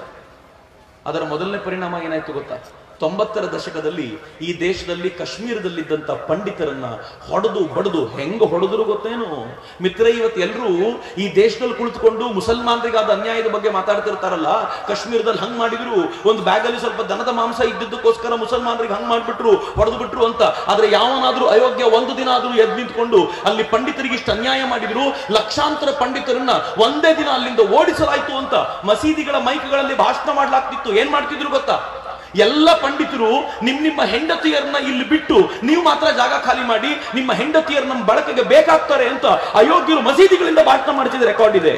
ಅದರ ಮೊದಲನೇ ಪರಿಣಾಮ ಏನಾಯ್ತು ಗೊತ್ತಾ ತೊಂಬತ್ತರ ದಶಕದಲ್ಲಿ ಈ ದೇಶದಲ್ಲಿ ಕಾಶ್ಮೀರದಲ್ಲಿದ್ದಂತ ಪಂಡಿತರನ್ನ ಹೊಡೆದು ಬಡದು ಹೆಂಗ ಹೊಡೆದ್ರು ಗೊತ್ತೇನು ಮಿತ್ರ ಇವತ್ತು ಎಲ್ಲರೂ ಈ ದೇಶದಲ್ಲಿ ಕುಳಿತುಕೊಂಡು ಮುಸಲ್ಮಾನರಿಗಾದ ಅನ್ಯಾಯದ ಬಗ್ಗೆ ಮಾತಾಡ್ತಿರ್ತಾರಲ್ಲ ಕಾಶ್ಮೀರದಲ್ಲಿ ಹಂಗ್ ಮಾಡಿದ್ರು ಒಂದು ಬ್ಯಾಗಲ್ಲಿ ಸ್ವಲ್ಪ ದನದ ಮಾಂಸ ಇದ್ದಿದ್ದಕ್ಕೋಸ್ಕರ ಮುಸಲ್ಮಾನರಿಗೆ ಹಂಗ್ ಮಾಡ್ಬಿಟ್ರು ಹೊಡೆದು ಬಿಟ್ರು ಅಂತ ಆದ್ರೆ ಯಾವನಾದ್ರೂ ಅಯೋಗ್ಯ ಒಂದು ದಿನ ಆದ್ರೂ ಎದ್ ನಿಂತ್ಕೊಂಡು ಅಲ್ಲಿ ಪಂಡಿತರಿಗೆ ಇಷ್ಟು ಅನ್ಯಾಯ ಮಾಡಿದ್ರು ಲಕ್ಷಾಂತರ ಪಂಡಿತರನ್ನ ಒಂದೇ ದಿನ ಅಲ್ಲಿಂದ ಓಡಿಸಲಾಯ್ತು ಅಂತ ಮಸೀದಿಗಳ ಮೈಕ್ಗಳಲ್ಲಿ ಭಾಷಣ ಮಾಡ್ಲಾಗ್ತಿತ್ತು ಏನ್ ಮಾಡ್ತಿದ್ರು ಗೊತ್ತಾ ಎಲ್ಲ ಪಂಡಿತರು ನಿಮ್ ನಿಮ್ಮ ಹೆಂಡತಿಯರನ್ನ ಇಲ್ಲಿ ಬಿಟ್ಟು ನೀವು ಮಾತ್ರ ಜಾಗ ಖಾಲಿ ಮಾಡಿ ನಿಮ್ಮ ಹೆಂಡತಿಯರು ನಮ್ಮ ಬಳಕೆಗೆ ಬೇಕಾಗ್ತಾರೆ ಅಂತ ಅಯೋಗ್ಯರು ಮಸೀದಿಗಳಿಂದ ಭಾಷಣ ಮಾಡ್ತಿದ್ದ ರೆಕಾರ್ಡ್ ಇದೆ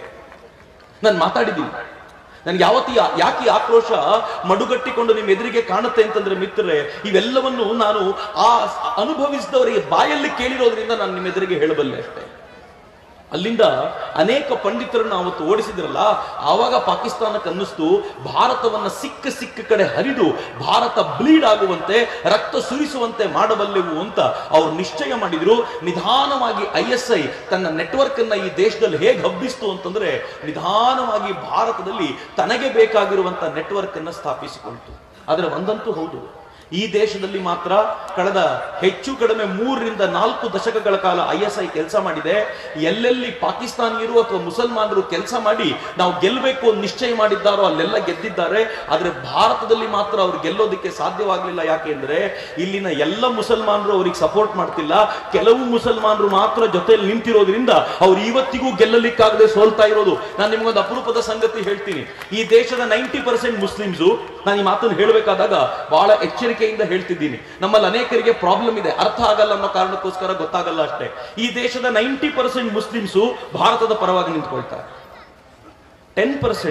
ನಾನು ಮಾತಾಡಿದ್ದೀನಿ ನನ್ಗೆ ಯಾವತ್ತಿ ಯಾಕೆ ಈ ಆಕ್ರೋಶ ಮಡುಗಟ್ಟಿಕೊಂಡು ನಿಮ್ಮ ಎದುರಿಗೆ ಕಾಣುತ್ತೆ ಅಂತಂದ್ರೆ ಮಿತ್ರರೇ ಇವೆಲ್ಲವನ್ನು ನಾನು ಆ ಅನುಭವಿಸಿದವರಿಗೆ ಬಾಯಲ್ಲಿ ಕೇಳಿರೋದ್ರಿಂದ ನಾನು ನಿಮ್ಮ ಎದುರಿಗೆ ಹೇಳಬಲ್ಲೆ ಅಷ್ಟೇ ಅಲ್ಲಿಂದ ಅನೇಕ ಪಂಡಿತರನ್ನ ಅವತ್ತು ಓಡಿಸಿದ್ರಲ್ಲ ಆವಾಗ ಪಾಕಿಸ್ತಾನಕ್ಕೆ ಅನ್ನಿಸ್ತು ಭಾರತವನ್ನ ಸಿಕ್ಕ ಸಿಕ್ಕ ಕಡೆ ಹರಿದು ಭಾರತ ಬ್ಲೀಡ್ ಆಗುವಂತೆ ರಕ್ತ ಸುರಿಸುವಂತೆ ಮಾಡಬಲ್ಲೆವು ಅಂತ ಅವ್ರು ನಿಶ್ಚಯ ಮಾಡಿದ್ರು ನಿಧಾನವಾಗಿ ಐ ಎಸ್ ಐ ತನ್ನ ನೆಟ್ವರ್ಕ್ ಅನ್ನ ಈ ದೇಶದಲ್ಲಿ ಹೇಗೆ ಹಬ್ಬಿಸ್ತು ಅಂತಂದ್ರೆ ನಿಧಾನವಾಗಿ ಭಾರತದಲ್ಲಿ ತನಗೆ ಬೇಕಾಗಿರುವಂತ ನೆಟ್ವರ್ಕ್ ಅನ್ನ ಸ್ಥಾಪಿಸಿಕೊಳ್ತು ಆದ್ರೆ ಒಂದಂತೂ ಹೌದು ಈ ದೇಶದಲ್ಲಿ ಮಾತ್ರ ಕಳೆದ ಹೆಚ್ಚು ಕಡಿಮೆ ಮೂರರಿಂದ ನಾಲ್ಕು ದಶಕಗಳ ಕಾಲ ಐ ಎಸ್ ಐ ಕೆಲಸ ಮಾಡಿದೆ ಎಲ್ಲೆಲ್ಲಿ ಪಾಕಿಸ್ತಾನಿಯರು ಅಥವಾ ಮುಸಲ್ಮಾನರು ಕೆಲಸ ಮಾಡಿ ನಾವು ಗೆಲ್ಲಬೇಕು ಅಂತ ನಿಶ್ಚಯ ಮಾಡಿದ್ದಾರೋ ಅಲ್ಲೆಲ್ಲ ಗೆದ್ದಿದ್ದಾರೆ ಆದ್ರೆ ಭಾರತದಲ್ಲಿ ಮಾತ್ರ ಅವ್ರು ಗೆಲ್ಲೋದಕ್ಕೆ ಸಾಧ್ಯವಾಗಲಿಲ್ಲ ಯಾಕೆ ಅಂದ್ರೆ ಇಲ್ಲಿನ ಎಲ್ಲ ಮುಸಲ್ಮಾನರು ಅವ್ರಿಗೆ ಸಪೋರ್ಟ್ ಮಾಡ್ತಿಲ್ಲ ಕೆಲವು ಮುಸಲ್ಮಾನರು ಮಾತ್ರ ಜೊತೆಯಲ್ಲಿ ನಿಂತಿರೋದ್ರಿಂದ ಅವ್ರು ಇವತ್ತಿಗೂ ಗೆಲ್ಲಲಿಕ್ಕಾಗದೆ ಸೋಲ್ತಾ ಇರೋದು ನಾನು ನಿಮ್ಗೊಂದು ಅಪರೂಪದ ಸಂಗತಿ ಹೇಳ್ತೀನಿ ಈ ದೇಶದ ನೈಂಟಿ ಪರ್ಸೆಂಟ್ ಮುಸ್ಲಿಮ್ಸು ನಾನು ಈ ಮಾತನ್ನು ಹೇಳಬೇಕಾದಾಗ ಬಹಳ ಎಚ್ಚರಿಕೆಯಿಂದ ಹೇಳ್ತಿದ್ದೀನಿ ನಮ್ಮಲ್ಲಿ ಅನೇಕರಿಗೆ ಪ್ರಾಬ್ಲಮ್ ಇದೆ ಅರ್ಥ ಆಗಲ್ಲ ಅನ್ನೋ ಕಾರಣಕ್ಕೋಸ್ಕರ ಗೊತ್ತಾಗಲ್ಲ ಅಷ್ಟೇ ಈ ದೇಶದ ನೈಂಟಿ ಪರ್ಸೆಂಟ್ ಮುಸ್ಲಿಮ್ಸು ಭಾರತದ ಪರವಾಗಿ ನಿಂತ್ಕೊಳ್ತಾರೆ ಟೆನ್ ಪರ್ಸೆಂಟ್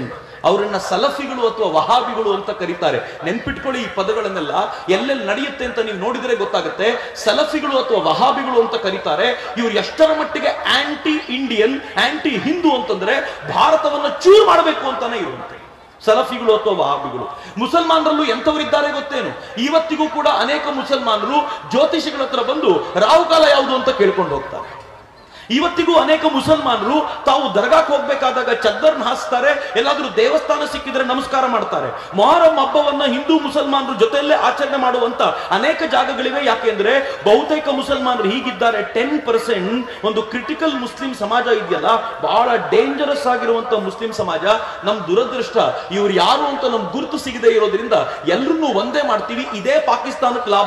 ಅವರನ್ನ ಸಲಫಿಗಳು ಅಥವಾ ವಹಾಬಿಗಳು ಅಂತ ಕರೀತಾರೆ ನೆನ್ಪಿಟ್ಕೊಳ್ಳಿ ಈ ಪದಗಳನ್ನೆಲ್ಲ ಎಲ್ಲೆಲ್ಲಿ ನಡೆಯುತ್ತೆ ಅಂತ ನೀವು ನೋಡಿದ್ರೆ ಗೊತ್ತಾಗುತ್ತೆ ಸಲಫಿಗಳು ಅಥವಾ ವಹಾಬಿಗಳು ಅಂತ ಕರೀತಾರೆ ಇವ್ರು ಎಷ್ಟರ ಮಟ್ಟಿಗೆ ಆಂಟಿ ಇಂಡಿಯನ್ ಆಂಟಿ ಹಿಂದೂ ಅಂತಂದ್ರೆ ಭಾರತವನ್ನ ಚೂರು ಮಾಡಬೇಕು ಅಂತಾನೆ ಇರುವಂತೆ ಸಲಫಿಗಳು ಅಥವಾ ವಹಾಬಿಗಳು ಮುಸಲ್ಮಾನರಲ್ಲೂ ಎಂಥವರಿದ್ದಾರೆ ಗೊತ್ತೇನು ಇವತ್ತಿಗೂ ಕೂಡ ಅನೇಕ ಮುಸಲ್ಮಾನರು ಜ್ಯೋತಿಷಿಗಳ ಹತ್ರ ಬಂದು ರಾಹುಕಾಲ ಯಾವುದು ಅಂತ ಕೇಳ್ಕೊಂಡು ಹೋಗ್ತಾರೆ ಇವತ್ತಿಗೂ ಅನೇಕ ಮುಸಲ್ಮಾನರು ತಾವು ದರ್ಗಾಕ್ಕೆ ಹೋಗ್ಬೇಕಾದಾಗ ಚದ್ದರ್ನ ಹಾಸ್ತಾರೆ ಎಲ್ಲಾದ್ರೂ ದೇವಸ್ಥಾನ ಸಿಕ್ಕಿದ್ರೆ ನಮಸ್ಕಾರ ಮಾಡ್ತಾರೆ ಮೊಹರಂ ಹಬ್ಬವನ್ನ ಹಿಂದೂ ಮುಸಲ್ಮಾನರು ಜೊತೆಯಲ್ಲೇ ಆಚರಣೆ ಮಾಡುವಂತ ಅನೇಕ ಜಾಗಗಳಿವೆ ಯಾಕೆಂದ್ರೆ ಬಹುತೇಕ ಮುಸಲ್ಮಾನರು ಹೀಗಿದ್ದಾರೆ ಟೆನ್ ಪರ್ಸೆಂಟ್ ಒಂದು ಕ್ರಿಟಿಕಲ್ ಮುಸ್ಲಿಂ ಸಮಾಜ ಇದೆಯಲ್ಲ ಬಹಳ ಡೇಂಜರಸ್ ಆಗಿರುವಂತ ಮುಸ್ಲಿಂ ಸಮಾಜ ನಮ್ ದುರದೃಷ್ಟ ಇವ್ರು ಯಾರು ಅಂತ ನಮ್ ಗುರುತು ಸಿಗದೆ ಇರೋದ್ರಿಂದ ಎಲ್ಲರನ್ನೂ ಒಂದೇ ಮಾಡ್ತೀವಿ ಇದೇ ಪಾಕಿಸ್ತಾನಕ್ಕೆ ಲಾಭ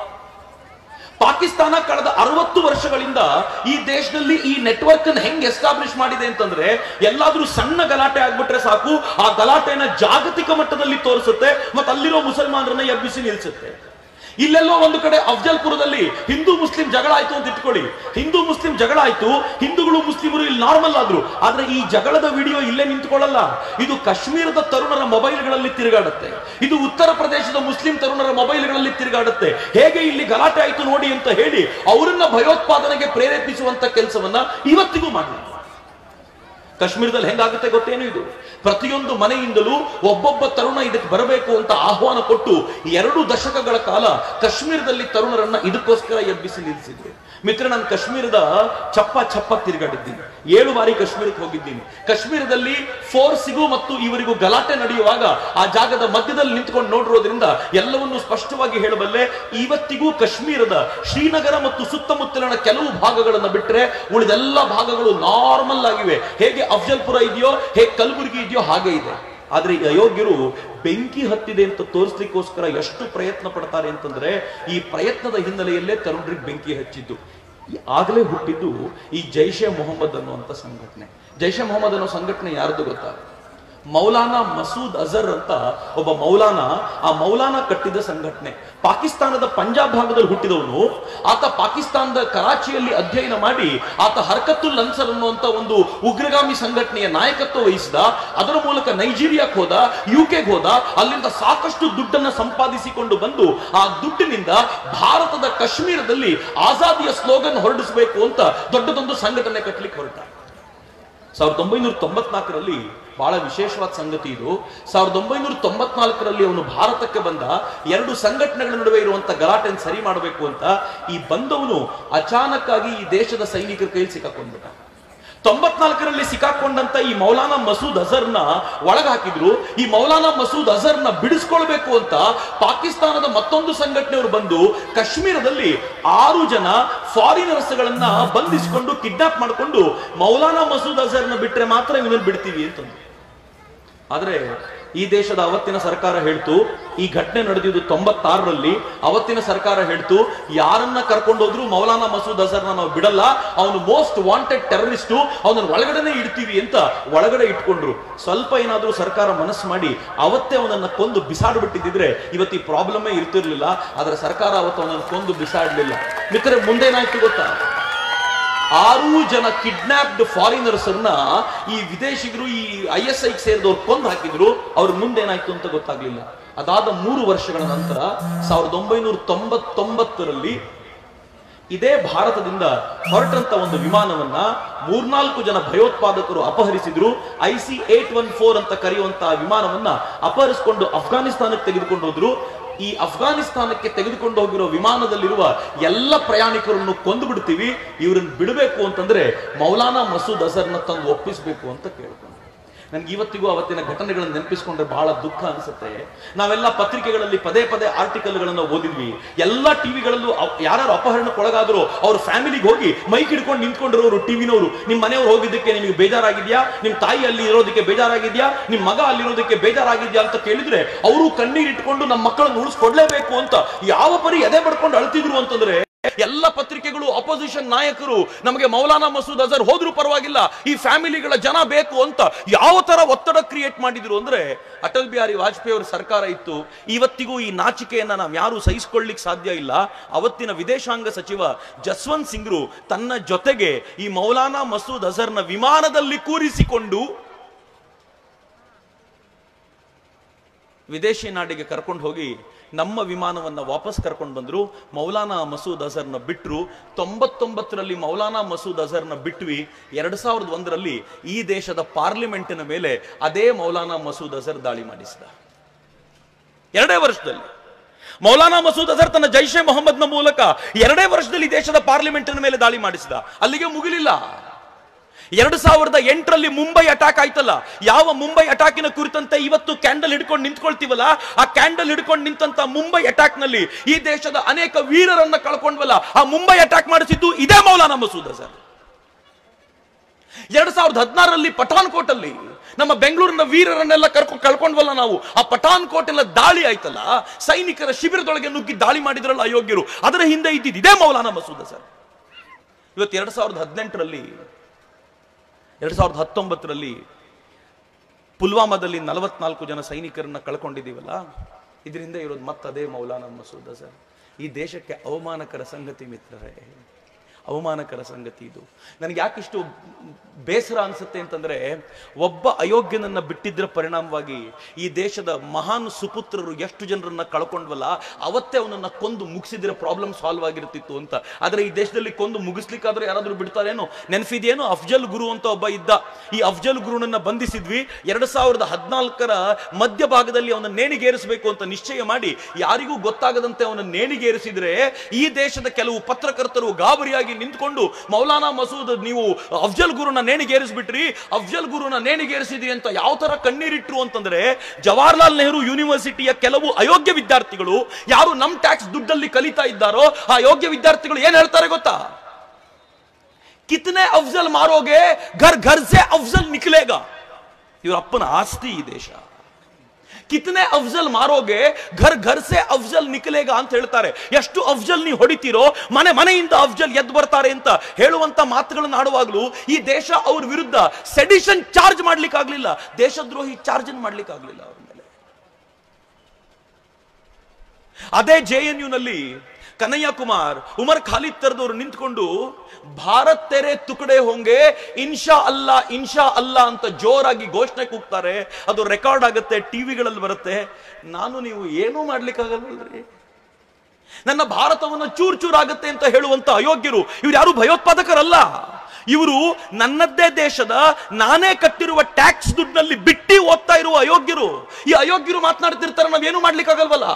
ಪಾಕಿಸ್ತಾನ ಕಳೆದ ಅರವತ್ತು ವರ್ಷಗಳಿಂದ ಈ ದೇಶದಲ್ಲಿ ಈ ನೆಟ್ವರ್ಕ್ ಅನ್ನು ಹೆಂಗ್ ಎಸ್ಟಾಬ್ಲಿಷ್ ಮಾಡಿದೆ ಅಂತಂದ್ರೆ ಎಲ್ಲಾದ್ರೂ ಸಣ್ಣ ಗಲಾಟೆ ಆಗ್ಬಿಟ್ರೆ ಸಾಕು ಆ ಗಲಾಟೆನ ಜಾಗತಿಕ ಮಟ್ಟದಲ್ಲಿ ತೋರಿಸುತ್ತೆ ಮತ್ತೆ ಅಲ್ಲಿರೋ ಮುಸಲ್ಮಾನರನ್ನ ಎಬ್ಬಿಸಿ ನಿಲ್ಸುತ್ತೆ ಇಲ್ಲೆಲ್ಲೋ ಒಂದು ಕಡೆ ಅಫ್ಜಲ್ಪುರದಲ್ಲಿ ಹಿಂದೂ ಮುಸ್ಲಿಂ ಜಗಳ ಆಯ್ತು ಅಂತ ಇಟ್ಕೊಳ್ಳಿ ಹಿಂದೂ ಮುಸ್ಲಿಂ ಜಗಳ ಆಯ್ತು ಹಿಂದೂಗಳು ಮುಸ್ಲಿಮರು ಇಲ್ಲಿ ನಾರ್ಮಲ್ ಆದ್ರು ಆದ್ರೆ ಈ ಜಗಳದ ವಿಡಿಯೋ ಇಲ್ಲೇ ನಿಂತ್ಕೊಳ್ಳಲ್ಲ ಇದು ಕಾಶ್ಮೀರದ ತರುಣರ ಮೊಬೈಲ್ಗಳಲ್ಲಿ ತಿರುಗಾಡುತ್ತೆ ಇದು ಉತ್ತರ ಪ್ರದೇಶದ ಮುಸ್ಲಿಂ ತರುಣರ ಮೊಬೈಲ್ಗಳಲ್ಲಿ ತಿರುಗಾಡುತ್ತೆ ಹೇಗೆ ಇಲ್ಲಿ ಗಲಾಟೆ ಆಯ್ತು ನೋಡಿ ಅಂತ ಹೇಳಿ ಅವರನ್ನ ಭಯೋತ್ಪಾದನೆಗೆ ಪ್ರೇರೇಪಿಸುವಂತ ಕೆಲಸವನ್ನ ಇವತ್ತಿಗೂ ಮಾಡಿ ಕಾಶ್ಮೀರದಲ್ಲಿ ಹೆಂಗಾಗುತ್ತೆ ಗೊತ್ತೇನು ಇದು ಪ್ರತಿಯೊಂದು ಮನೆಯಿಂದಲೂ ಒಬ್ಬೊಬ್ಬ ತರುಣ ಇದಕ್ಕೆ ಬರಬೇಕು ಅಂತ ಆಹ್ವಾನ ಕೊಟ್ಟು ಎರಡು ದಶಕಗಳ ಕಾಲ ಕಾಶ್ಮೀರದಲ್ಲಿ ತರುಣರನ್ನ ಇದಕ್ಕೋಸ್ಕರ ಎಬ್ಬಿಸಿ ನಿಲ್ಲಿಸಿದ್ರು ಮಿತ್ರ ನಾನು ಕಾಶ್ಮೀರದ ಚಪ್ಪ ಚಪ್ಪ ತಿರುಗಾಡಿದ್ದೀನಿ ಏಳು ಬಾರಿ ಕಾಶ್ಮೀರಕ್ಕೆ ಹೋಗಿದ್ದೀನಿ ಕಾಶ್ಮೀರದಲ್ಲಿ ಫೋರ್ಸಿಗೂ ಮತ್ತು ಇವರಿಗೂ ಗಲಾಟೆ ನಡೆಯುವಾಗ ಆ ಜಾಗದ ಮಧ್ಯದಲ್ಲಿ ನಿಂತ್ಕೊಂಡು ನೋಡಿರೋದ್ರಿಂದ ಎಲ್ಲವನ್ನೂ ಸ್ಪಷ್ಟವಾಗಿ ಹೇಳಬಲ್ಲೆ ಇವತ್ತಿಗೂ ಕಾಶ್ಮೀರದ ಶ್ರೀನಗರ ಮತ್ತು ಸುತ್ತಮುತ್ತಲಿನ ಕೆಲವು ಭಾಗಗಳನ್ನು ಬಿಟ್ಟರೆ ಉಳಿದೆಲ್ಲ ಭಾಗಗಳು ನಾರ್ಮಲ್ ಆಗಿವೆ ಹೇಗೆ ಅಫ್ಜಲ್ಪುರ ಇದೆಯೋ ಹೇಗೆ ಕಲಬುರಗಿ ಇದೆಯೋ ಹಾಗೆ ಇದೆ ಆದ್ರೆ ಈ ಅಯೋಗ್ಯರು ಬೆಂಕಿ ಹತ್ತಿದೆ ಅಂತ ತೋರಿಸ್ಲಿಕ್ಕೋಸ್ಕರ ಎಷ್ಟು ಪ್ರಯತ್ನ ಪಡ್ತಾರೆ ಅಂತಂದ್ರೆ ಈ ಪ್ರಯತ್ನದ ಹಿನ್ನೆಲೆಯಲ್ಲೇ ತರುಣರಿಗೆ ಬೆಂಕಿ ಹಚ್ಚಿದ್ದು ಈ ಆಗಲೇ ಹುಟ್ಟಿದ್ದು ಈ ಜೈಷೆ ಮೊಹಮ್ಮದ್ ಅನ್ನುವಂಥ ಸಂಘಟನೆ ಜೈಷೆ ಮೊಹಮ್ಮದ್ ಅನ್ನೋ ಸಂಘಟನೆ ಯಾರ್ದು ಗೊತ್ತಾ ಮೌಲಾನಾ ಮಸೂದ್ ಅಜರ್ ಅಂತ ಒಬ್ಬ ಮೌಲಾನ ಆ ಮೌಲಾನ ಕಟ್ಟಿದ ಸಂಘಟನೆ ಪಾಕಿಸ್ತಾನದ ಪಂಜಾಬ್ ಭಾಗದಲ್ಲಿ ಹುಟ್ಟಿದವನು ಆತ ಪಾಕಿಸ್ತಾನದ ಕರಾಚಿಯಲ್ಲಿ ಅಧ್ಯಯನ ಮಾಡಿ ಆತ ಹರ್ಕತ್ತುಲ್ ಅನ್ಸರ್ ಅನ್ನುವಂತ ಒಂದು ಉಗ್ರಗಾಮಿ ಸಂಘಟನೆಯ ನಾಯಕತ್ವ ವಹಿಸಿದ ಅದರ ಮೂಲಕ ನೈಜೀರಿಯಾಕ್ಕೆ ಹೋದ ಯುಕೆಗೆ ಹೋದ ಅಲ್ಲಿಂದ ಸಾಕಷ್ಟು ದುಡ್ಡನ್ನ ಸಂಪಾದಿಸಿಕೊಂಡು ಬಂದು ಆ ದುಡ್ಡಿನಿಂದ ಭಾರತದ ಕಾಶ್ಮೀರದಲ್ಲಿ ಆಜಾದಿಯ ಸ್ಲೋಗನ್ ಹೊರಡಿಸಬೇಕು ಅಂತ ದೊಡ್ಡದೊಂದು ಸಂಘಟನೆ ಕಟ್ಟಲಿಕ್ಕೆ ಹೊರಟ ಸಾವಿರದ ಒಂಬೈನೂರ ತೊಂಬತ್ನಾಲ್ಕರಲ್ಲಿ ಬಹಳ ವಿಶೇಷವಾದ ಸಂಗತಿ ಇದು ಸಾವಿರದ ಒಂಬೈನೂರ ತೊಂಬತ್ನಾಲ್ಕರಲ್ಲಿ ಅವನು ಭಾರತಕ್ಕೆ ಬಂದ ಎರಡು ಸಂಘಟನೆಗಳ ನಡುವೆ ಇರುವಂತ ಗಲಾಟೆಯನ್ನು ಸರಿ ಮಾಡಬೇಕು ಅಂತ ಈ ಬಂದವನು ಅಚಾನಕ್ ಆಗಿ ಈ ದೇಶದ ಸೈನಿಕರ ಕೈಯಲ್ಲಿ ಸಿಕ್ಕಾಕೊಂಡ್ಬಿಟ್ಟ ತೊಂಬತ್ನಾಲ್ಕರಲ್ಲಿ ಸಿಕ್ಕಾಕೊಂಡಂತ ಈ ಮೌಲಾನಾ ಮಸೂದ್ ಅಜರ್ನ ಒಳಗ ಹಾಕಿದ್ರು ಈ ಮೌಲಾನಾ ಮಸೂದ್ ಅಜರ್ನ ಬಿಡಿಸ್ಕೊಳ್ಬೇಕು ಅಂತ ಪಾಕಿಸ್ತಾನದ ಮತ್ತೊಂದು ಸಂಘಟನೆಯವರು ಬಂದು ಕಾಶ್ಮೀರದಲ್ಲಿ ಆರು ಜನ ಫಾರಿನರ್ಸ್ಗಳನ್ನ ಬಂಧಿಸಿಕೊಂಡು ಕಿಡ್ನಾಪ್ ಮಾಡಿಕೊಂಡು ಮೌಲಾನಾ ಮಸೂದ್ ಅಜರ್ನ ಬಿಟ್ರೆ ಮಾತ್ರ ಇವನನ್ನು ಬಿಡ್ತೀವಿ ಅಂತಂದ್ರು ಆದ್ರೆ ಈ ದೇಶದ ಅವತ್ತಿನ ಸರ್ಕಾರ ಹೇಳ್ತು ಈ ಘಟನೆ ನಡೆದಿದ್ದು ತೊಂಬತ್ತಾರರಲ್ಲಿ ಅವತ್ತಿನ ಸರ್ಕಾರ ಹೇಳ್ತು ಯಾರನ್ನ ಕರ್ಕೊಂಡೋದ್ರು ಮೌಲಾನಾ ಮಸೂದ್ ಅಜರ್ನ ನಾವು ಬಿಡಲ್ಲ ಅವನು ಮೋಸ್ಟ್ ವಾಂಟೆಡ್ ಟೆರರಿಸ್ಟು ಅವನನ್ನ ಒಳಗಡೆನೆ ಇಡ್ತೀವಿ ಅಂತ ಒಳಗಡೆ ಇಟ್ಕೊಂಡ್ರು ಸ್ವಲ್ಪ ಏನಾದ್ರೂ ಸರ್ಕಾರ ಮನಸ್ಸು ಮಾಡಿ ಅವತ್ತೇ ಅವನನ್ನ ಕೊಂದು ಬಿಸಾಡ್ಬಿಟ್ಟಿದ್ರೆ ಇವತ್ತು ಈ ಪ್ರಾಬ್ಲಮೇ ಇರ್ತಿರ್ಲಿಲ್ಲ ಆದ್ರೆ ಸರ್ಕಾರ ಅವತ್ತು ಅವನನ್ನು ಕೊಂದು ಬಿಸಾಡ್ಲಿಲ್ಲ ಮಿತ್ರರೆ ಮುಂದೇನಾಯ್ತು ಗೊತ್ತಾ ಆರು ಜನ ಕಿಡ್ನಾಪ್ಡ್ ಫಾರಿನರ್ಸ್ ಅನ್ನ ಈ ವಿದೇಶಿಗರು ಈ ಐ ಎಸ್ ಐ ಸೇರಿದವ್ರು ಕೊಂದು ಹಾಕಿದ್ರು ಅವ್ರ ಮುಂದೇನಾಯ್ತು ಅಂತ ಗೊತ್ತಾಗ್ಲಿಲ್ಲ ಅದಾದ ಮೂರು ವರ್ಷಗಳ ನಂತರ ಸಾವಿರದ ಒಂಬೈನೂರ ತೊಂಬತ್ತೊಂಬತ್ತರಲ್ಲಿ ಇದೇ ಭಾರತದಿಂದ ಹೊರಟಂತ ಒಂದು ವಿಮಾನವನ್ನ ಮೂರ್ನಾಲ್ಕು ಜನ ಭಯೋತ್ಪಾದಕರು ಅಪಹರಿಸಿದ್ರು I C eight one four ಅಂತ ಕರೆಯುವಂತಹ ವಿಮಾನವನ್ನ ಅಪಹರಿಸಿಕೊಂಡು ಅಫ್ಘಾನಿಸ್ತಾನಕ್ಕೆ ತೆಗೆದುಕೊಂಡು ಹೋದ್ರು ಈ ಅಫ್ಘಾನಿಸ್ತಾನಕ್ಕೆ ತೆಗೆದುಕೊಂಡು ಹೋಗಿರೋ ವಿಮಾನದಲ್ಲಿರುವ ಎಲ್ಲ ಪ್ರಯಾಣಿಕರನ್ನು ಕೊಂದು ಬಿಡ್ತೀವಿ ಇವರನ್ನು ಬಿಡಬೇಕು ಅಂತಂದ್ರೆ ಮೌಲಾನಾ ಮಸೂದ್ ಅಜರ್ನ ತಂದು ಒಪ್ಪಿಸಬೇಕು ಅಂತ ಕೇಳ್ಕೊಂಡು ನನ್ಗೆ ಇವತ್ತಿಗೂ ಅವತ್ತಿನ ಘಟನೆಗಳನ್ನು ನೆನಪಿಸ್ಕೊಂಡ್ರೆ ಬಹಳ ದುಃಖ ಅನಿಸುತ್ತೆ ನಾವೆಲ್ಲ ಪತ್ರಿಕೆಗಳಲ್ಲಿ ಪದೇ ಪದೇ ಆರ್ಟಿಕಲ್ಗಳನ್ನು ಓದಿದ್ವಿ ಎಲ್ಲ ಟಿವಿಗಳಲ್ಲೂ ಯಾರು ಅಪಹರಣಕ್ಕೊಳಗಾದ್ರು ಅವ್ರ ಫ್ಯಾಮಿಲಿಗೆ ಹೋಗಿ ಮೈಕ್ ಹಿಡ್ಕೊಂಡು ನಿಂತ್ಕೊಂಡಿರೋರು ಟಿವಿನವರು ನಿಮ್ಮ ಮನೆಯವ್ರು ಹೋಗಿದ್ದಕ್ಕೆ ನಿಮಗೆ ಬೇಜಾರಾಗಿದ್ಯಾ ನಿಮ್ ತಾಯಿ ಅಲ್ಲಿ ಇರೋದಕ್ಕೆ ಬೇಜಾರಾಗಿದ್ಯಾ ನಿಮ್ ಮಗ ಅಲ್ಲಿರೋದಕ್ಕೆ ಬೇಜಾರಾಗಿದ್ಯಾ ಅಂತ ಕೇಳಿದ್ರೆ ಅವರು ಕಣ್ಣೀರ್ ಇಟ್ಕೊಂಡು ನಮ್ಮ ಮಕ್ಕಳನ್ನು ಉಳಿಸ್ಕೊಡ್ಲೇಬೇಕು ಅಂತ ಯಾವ ಪರಿ ಎದೆ ಬಡ್ಕೊಂಡು ಅಳ್ತಿದ್ರು ಅಂತಂದ್ರೆ ಎಲ್ಲ ಪತ್ರಿಕೆಗಳು ಅಪೋಸಿಷನ್ ನಾಯಕರು ನಮಗೆ ಮೌಲಾನಾ ಮಸೂದ್ ಅಜರ್ ಹೋದ್ರೂ ಪರವಾಗಿಲ್ಲ ಈ ಫ್ಯಾಮಿಲಿಗಳ ಜನ ಬೇಕು ಅಂತ ಯಾವ ತರ ಒತ್ತಡ ಕ್ರಿಯೇಟ್ ಮಾಡಿದ್ರು ಅಂದ್ರೆ ಅಟಲ್ ಬಿಹಾರಿ ವಾಜಪೇಯಿ ಅವರ ಸರ್ಕಾರ ಇತ್ತು ಇವತ್ತಿಗೂ ಈ ನಾಚಿಕೆಯನ್ನ ನಾವು ಯಾರು ಸಹಿಸಿಕೊಳ್ಳಿಕ್ ಸಾಧ್ಯ ಇಲ್ಲ ಅವತ್ತಿನ ವಿದೇಶಾಂಗ ಸಚಿವ ಜಸ್ವಂತ್ ಸಿಂಗ್ರು ತನ್ನ ಜೊತೆಗೆ ಈ ಮೌಲಾನಾ ಮಸೂದ್ ಅಜರ್ನ ವಿಮಾನದಲ್ಲಿ ಕೂರಿಸಿಕೊಂಡು ವಿದೇಶಿ ನಾಡಿಗೆ ಕರ್ಕೊಂಡು ಹೋಗಿ ನಮ್ಮ ವಿಮಾನವನ್ನ ವಾಪಸ್ ಕರ್ಕೊಂಡು ಬಂದ್ರು ಮೌಲಾನಾ ಮಸೂದ್ ಅಜರ್ನ ಬಿಟ್ರು ತೊಂಬತ್ತೊಂಬತ್ತರಲ್ಲಿ ಮೌಲಾನಾ ಮಸೂದ್ ಅಜರ್ನ ಬಿಟ್ವಿ ಎರಡ್ ಸಾವಿರದ ಒಂದರಲ್ಲಿ ಈ ದೇಶದ ಪಾರ್ಲಿಮೆಂಟಿನ ಮೇಲೆ ಅದೇ ಮೌಲಾನಾ ಮಸೂದ್ ಅಜರ್ ದಾಳಿ ಮಾಡಿಸಿದ ಎರಡೇ ವರ್ಷದಲ್ಲಿ ಮೌಲಾನಾ ಮಸೂದ್ ಅಜರ್ ತನ್ನ ಜೈಷೆ ಮೊಹಮ್ಮದ್ನ ಮೂಲಕ ಎರಡೇ ವರ್ಷದಲ್ಲಿ ದೇಶದ ಪಾರ್ಲಿಮೆಂಟಿನ ಮೇಲೆ ದಾಳಿ ಮಾಡಿಸಿದ ಅಲ್ಲಿಗೆ ಮುಗಿಲಿಲ್ಲ ಎರಡು ಸಾವಿರದ ಎಂಟರಲ್ಲಿ ಮುಂಬೈ ಅಟ್ಯಾಕ್ ಆಯ್ತಲ್ಲ ಯಾವ ಮುಂಬೈ ಅಟ್ಯಾಕಿನ ಕುರಿತಂತೆ ಇವತ್ತು ಕ್ಯಾಂಡಲ್ ಹಿಡ್ಕೊಂಡು ನಿಂತ್ಕೊಳ್ತೀವಲ್ಲ ಆ ಕ್ಯಾಂಡಲ್ ಹಿಡ್ಕೊಂಡು ನಿಂತಂತ ಮುಂಬೈ ಅಟ್ಯಾಕ್ ನಲ್ಲಿ ಈ ದೇಶದ ಅನೇಕ ವೀರರನ್ನ ಕಳ್ಕೊಂಡ್ವಲ್ಲ ಆ ಮುಂಬೈ ಅಟ್ಯಾಕ್ ಮಾಡಿಸಿದ್ದು ಇದೇ ಮೌಲಾನಾ ಮಸೂದ್ ಅಜರ್ ಎರಡ್ ಸಾವಿರದ ಹದಿನಾರರಲ್ಲಿ ಪಠಾನ್ಕೋಟ್ ಅಲ್ಲಿ ನಮ್ಮ ಬೆಂಗಳೂರಿನ ವೀರರನ್ನೆಲ್ಲ ಕರ್ಕೊಂಡು ಕಳ್ಕೊಂಡ್ವಲ್ಲ ನಾವು ಆ ಪಠಾನ್ಕೋಟ್ ಎಲ್ಲ ದಾಳಿ ಆಯ್ತಲ್ಲ ಸೈನಿಕರ ಶಿಬಿರದೊಳಗೆ ನುಗ್ಗಿ ದಾಳಿ ಮಾಡಿದ್ರಲ್ಲ ಅಯೋಗ್ಯರು ಅದರ ಹಿಂದೆ ಇದ್ದಿದ್ದು ಇದೇ ಮೌಲಾನಾ ಮಸೂದ್ ಅಜರ್ ಇವತ್ತು ಎರಡ್ ಸಾವಿರದ ಹದಿನೆಂಟರಲ್ಲಿ ಎರಡ್ ಸಾವಿರದ ಹತ್ತೊಂಬತ್ತರಲ್ಲಿ ಪುಲ್ವಾಮಾದಲ್ಲಿ ನಲವತ್ನಾಲ್ಕು ಜನ ಸೈನಿಕರನ್ನ ಕಳ್ಕೊಂಡಿದ್ದೀವಲ್ಲ ಇದರಿಂದ ಇರೋದು ಮತ್ತದೇ ಮೌಲಾನಾ ಮಸೂದ್ ಅಜರ್ ಈ ದೇಶಕ್ಕೆ ಅವಮಾನಕರ ಸಂಗತಿ ಮಿತ್ರರೇ ಅವಮಾನಕರ ಸಂಗತಿ ಇದು ನನಗೆ ಯಾಕಿಷ್ಟು ಬೇಸರ ಅನ್ಸುತ್ತೆ ಅಂತಂದ್ರೆ ಒಬ್ಬ ಅಯೋಗ್ಯನನ್ನ ಬಿಟ್ಟಿದ್ರ ಪರಿಣಾಮವಾಗಿ ಈ ದೇಶದ ಮಹಾನ್ ಸುಪುತ್ರರು ಎಷ್ಟು ಜನರನ್ನ ಕಳ್ಕೊಂಡ್ವಲ್ಲ ಅವತ್ತೇ ಅವನನ್ನ ಕೊಂದು ಮುಗಿಸಿದ್ರೆ ಪ್ರಾಬ್ಲಮ್ ಸಾಲ್ವ್ ಆಗಿರ್ತಿತ್ತು ಅಂತ ಆದ್ರೆ ಈ ದೇಶದಲ್ಲಿ ಕೊಂದು ಮುಗಿಸ್ಲಿಕ್ಕಾದ್ರೆ ಯಾರಾದ್ರೂ ಬಿಡ್ತಾರೇನೋ ನೆನಪಿದೆಯೇನೋ ಅಫ್ಜಲ್ ಗುರು ಅಂತ ಒಬ್ಬ ಇದ್ದ ಈ ಅಫ್ಜಲ್ ಗುರುನನ್ನ ಬಂಧಿಸಿದ್ವಿ ಎರಡ್ ಸಾವಿರದ ಹದಿನಾಲ್ಕರ ಮಧ್ಯಭಾಗದಲ್ಲಿ ಅವನ ನೇಣಿಗೇರಿಸಬೇಕು ಅಂತ ನಿಶ್ಚಯ ಮಾಡಿ ಯಾರಿಗೂ ಗೊತ್ತಾಗದಂತೆ ಅವನ ನೇಣಿಗೇರಿಸಿದ್ರೆ ಈ ದೇಶದ ಕೆಲವು ಪತ್ರಕರ್ತರು ಗಾಬರಿಯಾಗಿ ನಿಂತ್ಕೊಂಡು ಮೌಲಾನಾ ಮಸೂದ್ ನೀವು ಅಫ್ಜಲ್ ಗುರುನ ನೇಣಿಗೇರಿಸ್ಬಿಟ್ರಿ ಅಫ್ಜಲ್ ಗುರುನ ನೇಣಿಗೇರಿಸಿದ್ರಿ ಅಂತ ಯಾವ ತರ ಕಣ್ಣೀರಿಟ್ರು ಅಂತಂದ್ರೆ ಜವಾಹರ್ಲಾಲ್ ನೆಹರು ಯೂನಿವರ್ಸಿಟಿಯ ಕೆಲವು ಅಯೋಗ್ಯ ವಿದ್ಯಾರ್ಥಿಗಳು ಯಾರು ನಮ್ ಟ್ಯಾಕ್ಸ್ ದುಡ್ಡಲ್ಲಿ ಕಲಿತಾ ಇದ್ದಾರೋ ಆ ಅಯೋಗ್ಯ ವಿದ್ಯಾರ್ಥಿಗಳು ಏನ್ ಹೇಳ್ತಾರೆ ಗೊತ್ತಾ ಕಿತನೆ ಅಫ್ಜಲ್ ಮಾರೋಗೆ ಘರ್ ಘರ್ ಸೆ ಅಫ್ಜಲ್ ನಿಕ್ಲೇಗಾ ಇವ್ರ ಅಪ್ಪನ ಆಸ್ತಿ ಈ ದೇಶ ಕಿತನೆ ಅಫ್ಜಲ್ ಮಾರೋಗೆ ಘರ್ ಘರ್ ಸೆ ಅಫ್ಜಲ್ ನಿಕಲೇಗ ಅಂತ ಹೇಳ್ತಾರೆ ಎಷ್ಟು ಅಫ್ಜಲ್ ನೀವು ಹೊಡಿತೀರೋ ಮನೆ ಮನೆಯಿಂದ ಅಫ್ಜಲ್ ಎದ್ದು ಬರ್ತಾರೆ ಅಂತ ಹೇಳುವಂತ ಮಾತುಗಳನ್ನು ಆಡುವಾಗಲೂ ಈ ದೇಶ ಅವ್ರ ವಿರುದ್ಧ ಸೆಡಿಷನ್ ಚಾರ್ಜ್ ಮಾಡ್ಲಿಕ್ಕೆ ಆಗ್ಲಿಲ್ಲ ದೇಶದ್ರೋಹಿ ಚಾರ್ಜ್ ಮಾಡ್ಲಿಕ್ಕೆ ಆಗ್ಲಿಲ್ಲ ಅವ್ರ ಮೇಲೆ ಅದೇ ಜೆ ಎನ್ ನಲ್ಲಿ ಕನಯ್ಯ ಕುಮಾರ್ ಉಮರ್ ಖಾಲಿದ್ ತರದವರು ನಿಂತ್ಕೊಂಡು ಭಾರತ್ ತೆರೆ ತುಕಡೆ ಹೋಂಗೆ ಇನ್ಶಾ ಅಲ್ಲ ಇನ್ಶಾ ಅಲ್ಲ ಅಂತ ಜೋರಾಗಿ ಘೋಷಣೆ ಕೂಗ್ತಾರೆ ಅದು ರೆಕಾರ್ಡ್ ಆಗುತ್ತೆ ಟಿವಿಗಳಲ್ಲಿ ಬರುತ್ತೆ ನಾನು ನೀವು ಏನೂ ಮಾಡ್ಲಿಕ್ಕಾಗಲ್ವಲ್ರಿ ನನ್ನ ಭಾರತವನ್ನು ಚೂರ್ ಚೂರ್ ಆಗುತ್ತೆ ಅಂತ ಹೇಳುವಂತ ಅಯೋಗ್ಯರು ಇವ್ರು ಯಾರು ಭಯೋತ್ಪಾದಕರಲ್ಲ ಇವರು ನನ್ನದ್ದೇ ದೇಶದ ನಾನೇ ಕಟ್ಟಿರುವ ಟ್ಯಾಕ್ಸ್ ದುಡ್ಡಿನಲ್ಲಿ ಬಿಟ್ಟಿ ಓದ್ತಾ ಇರುವ ಅಯೋಗ್ಯರು ಈ ಅಯೋಗ್ಯರು ಮಾತನಾಡ್ತಿರ್ತಾರೆ ನಾವೇನು ಮಾಡ್ಲಿಕ್ಕಾಗಲ್ವಲ್ಲ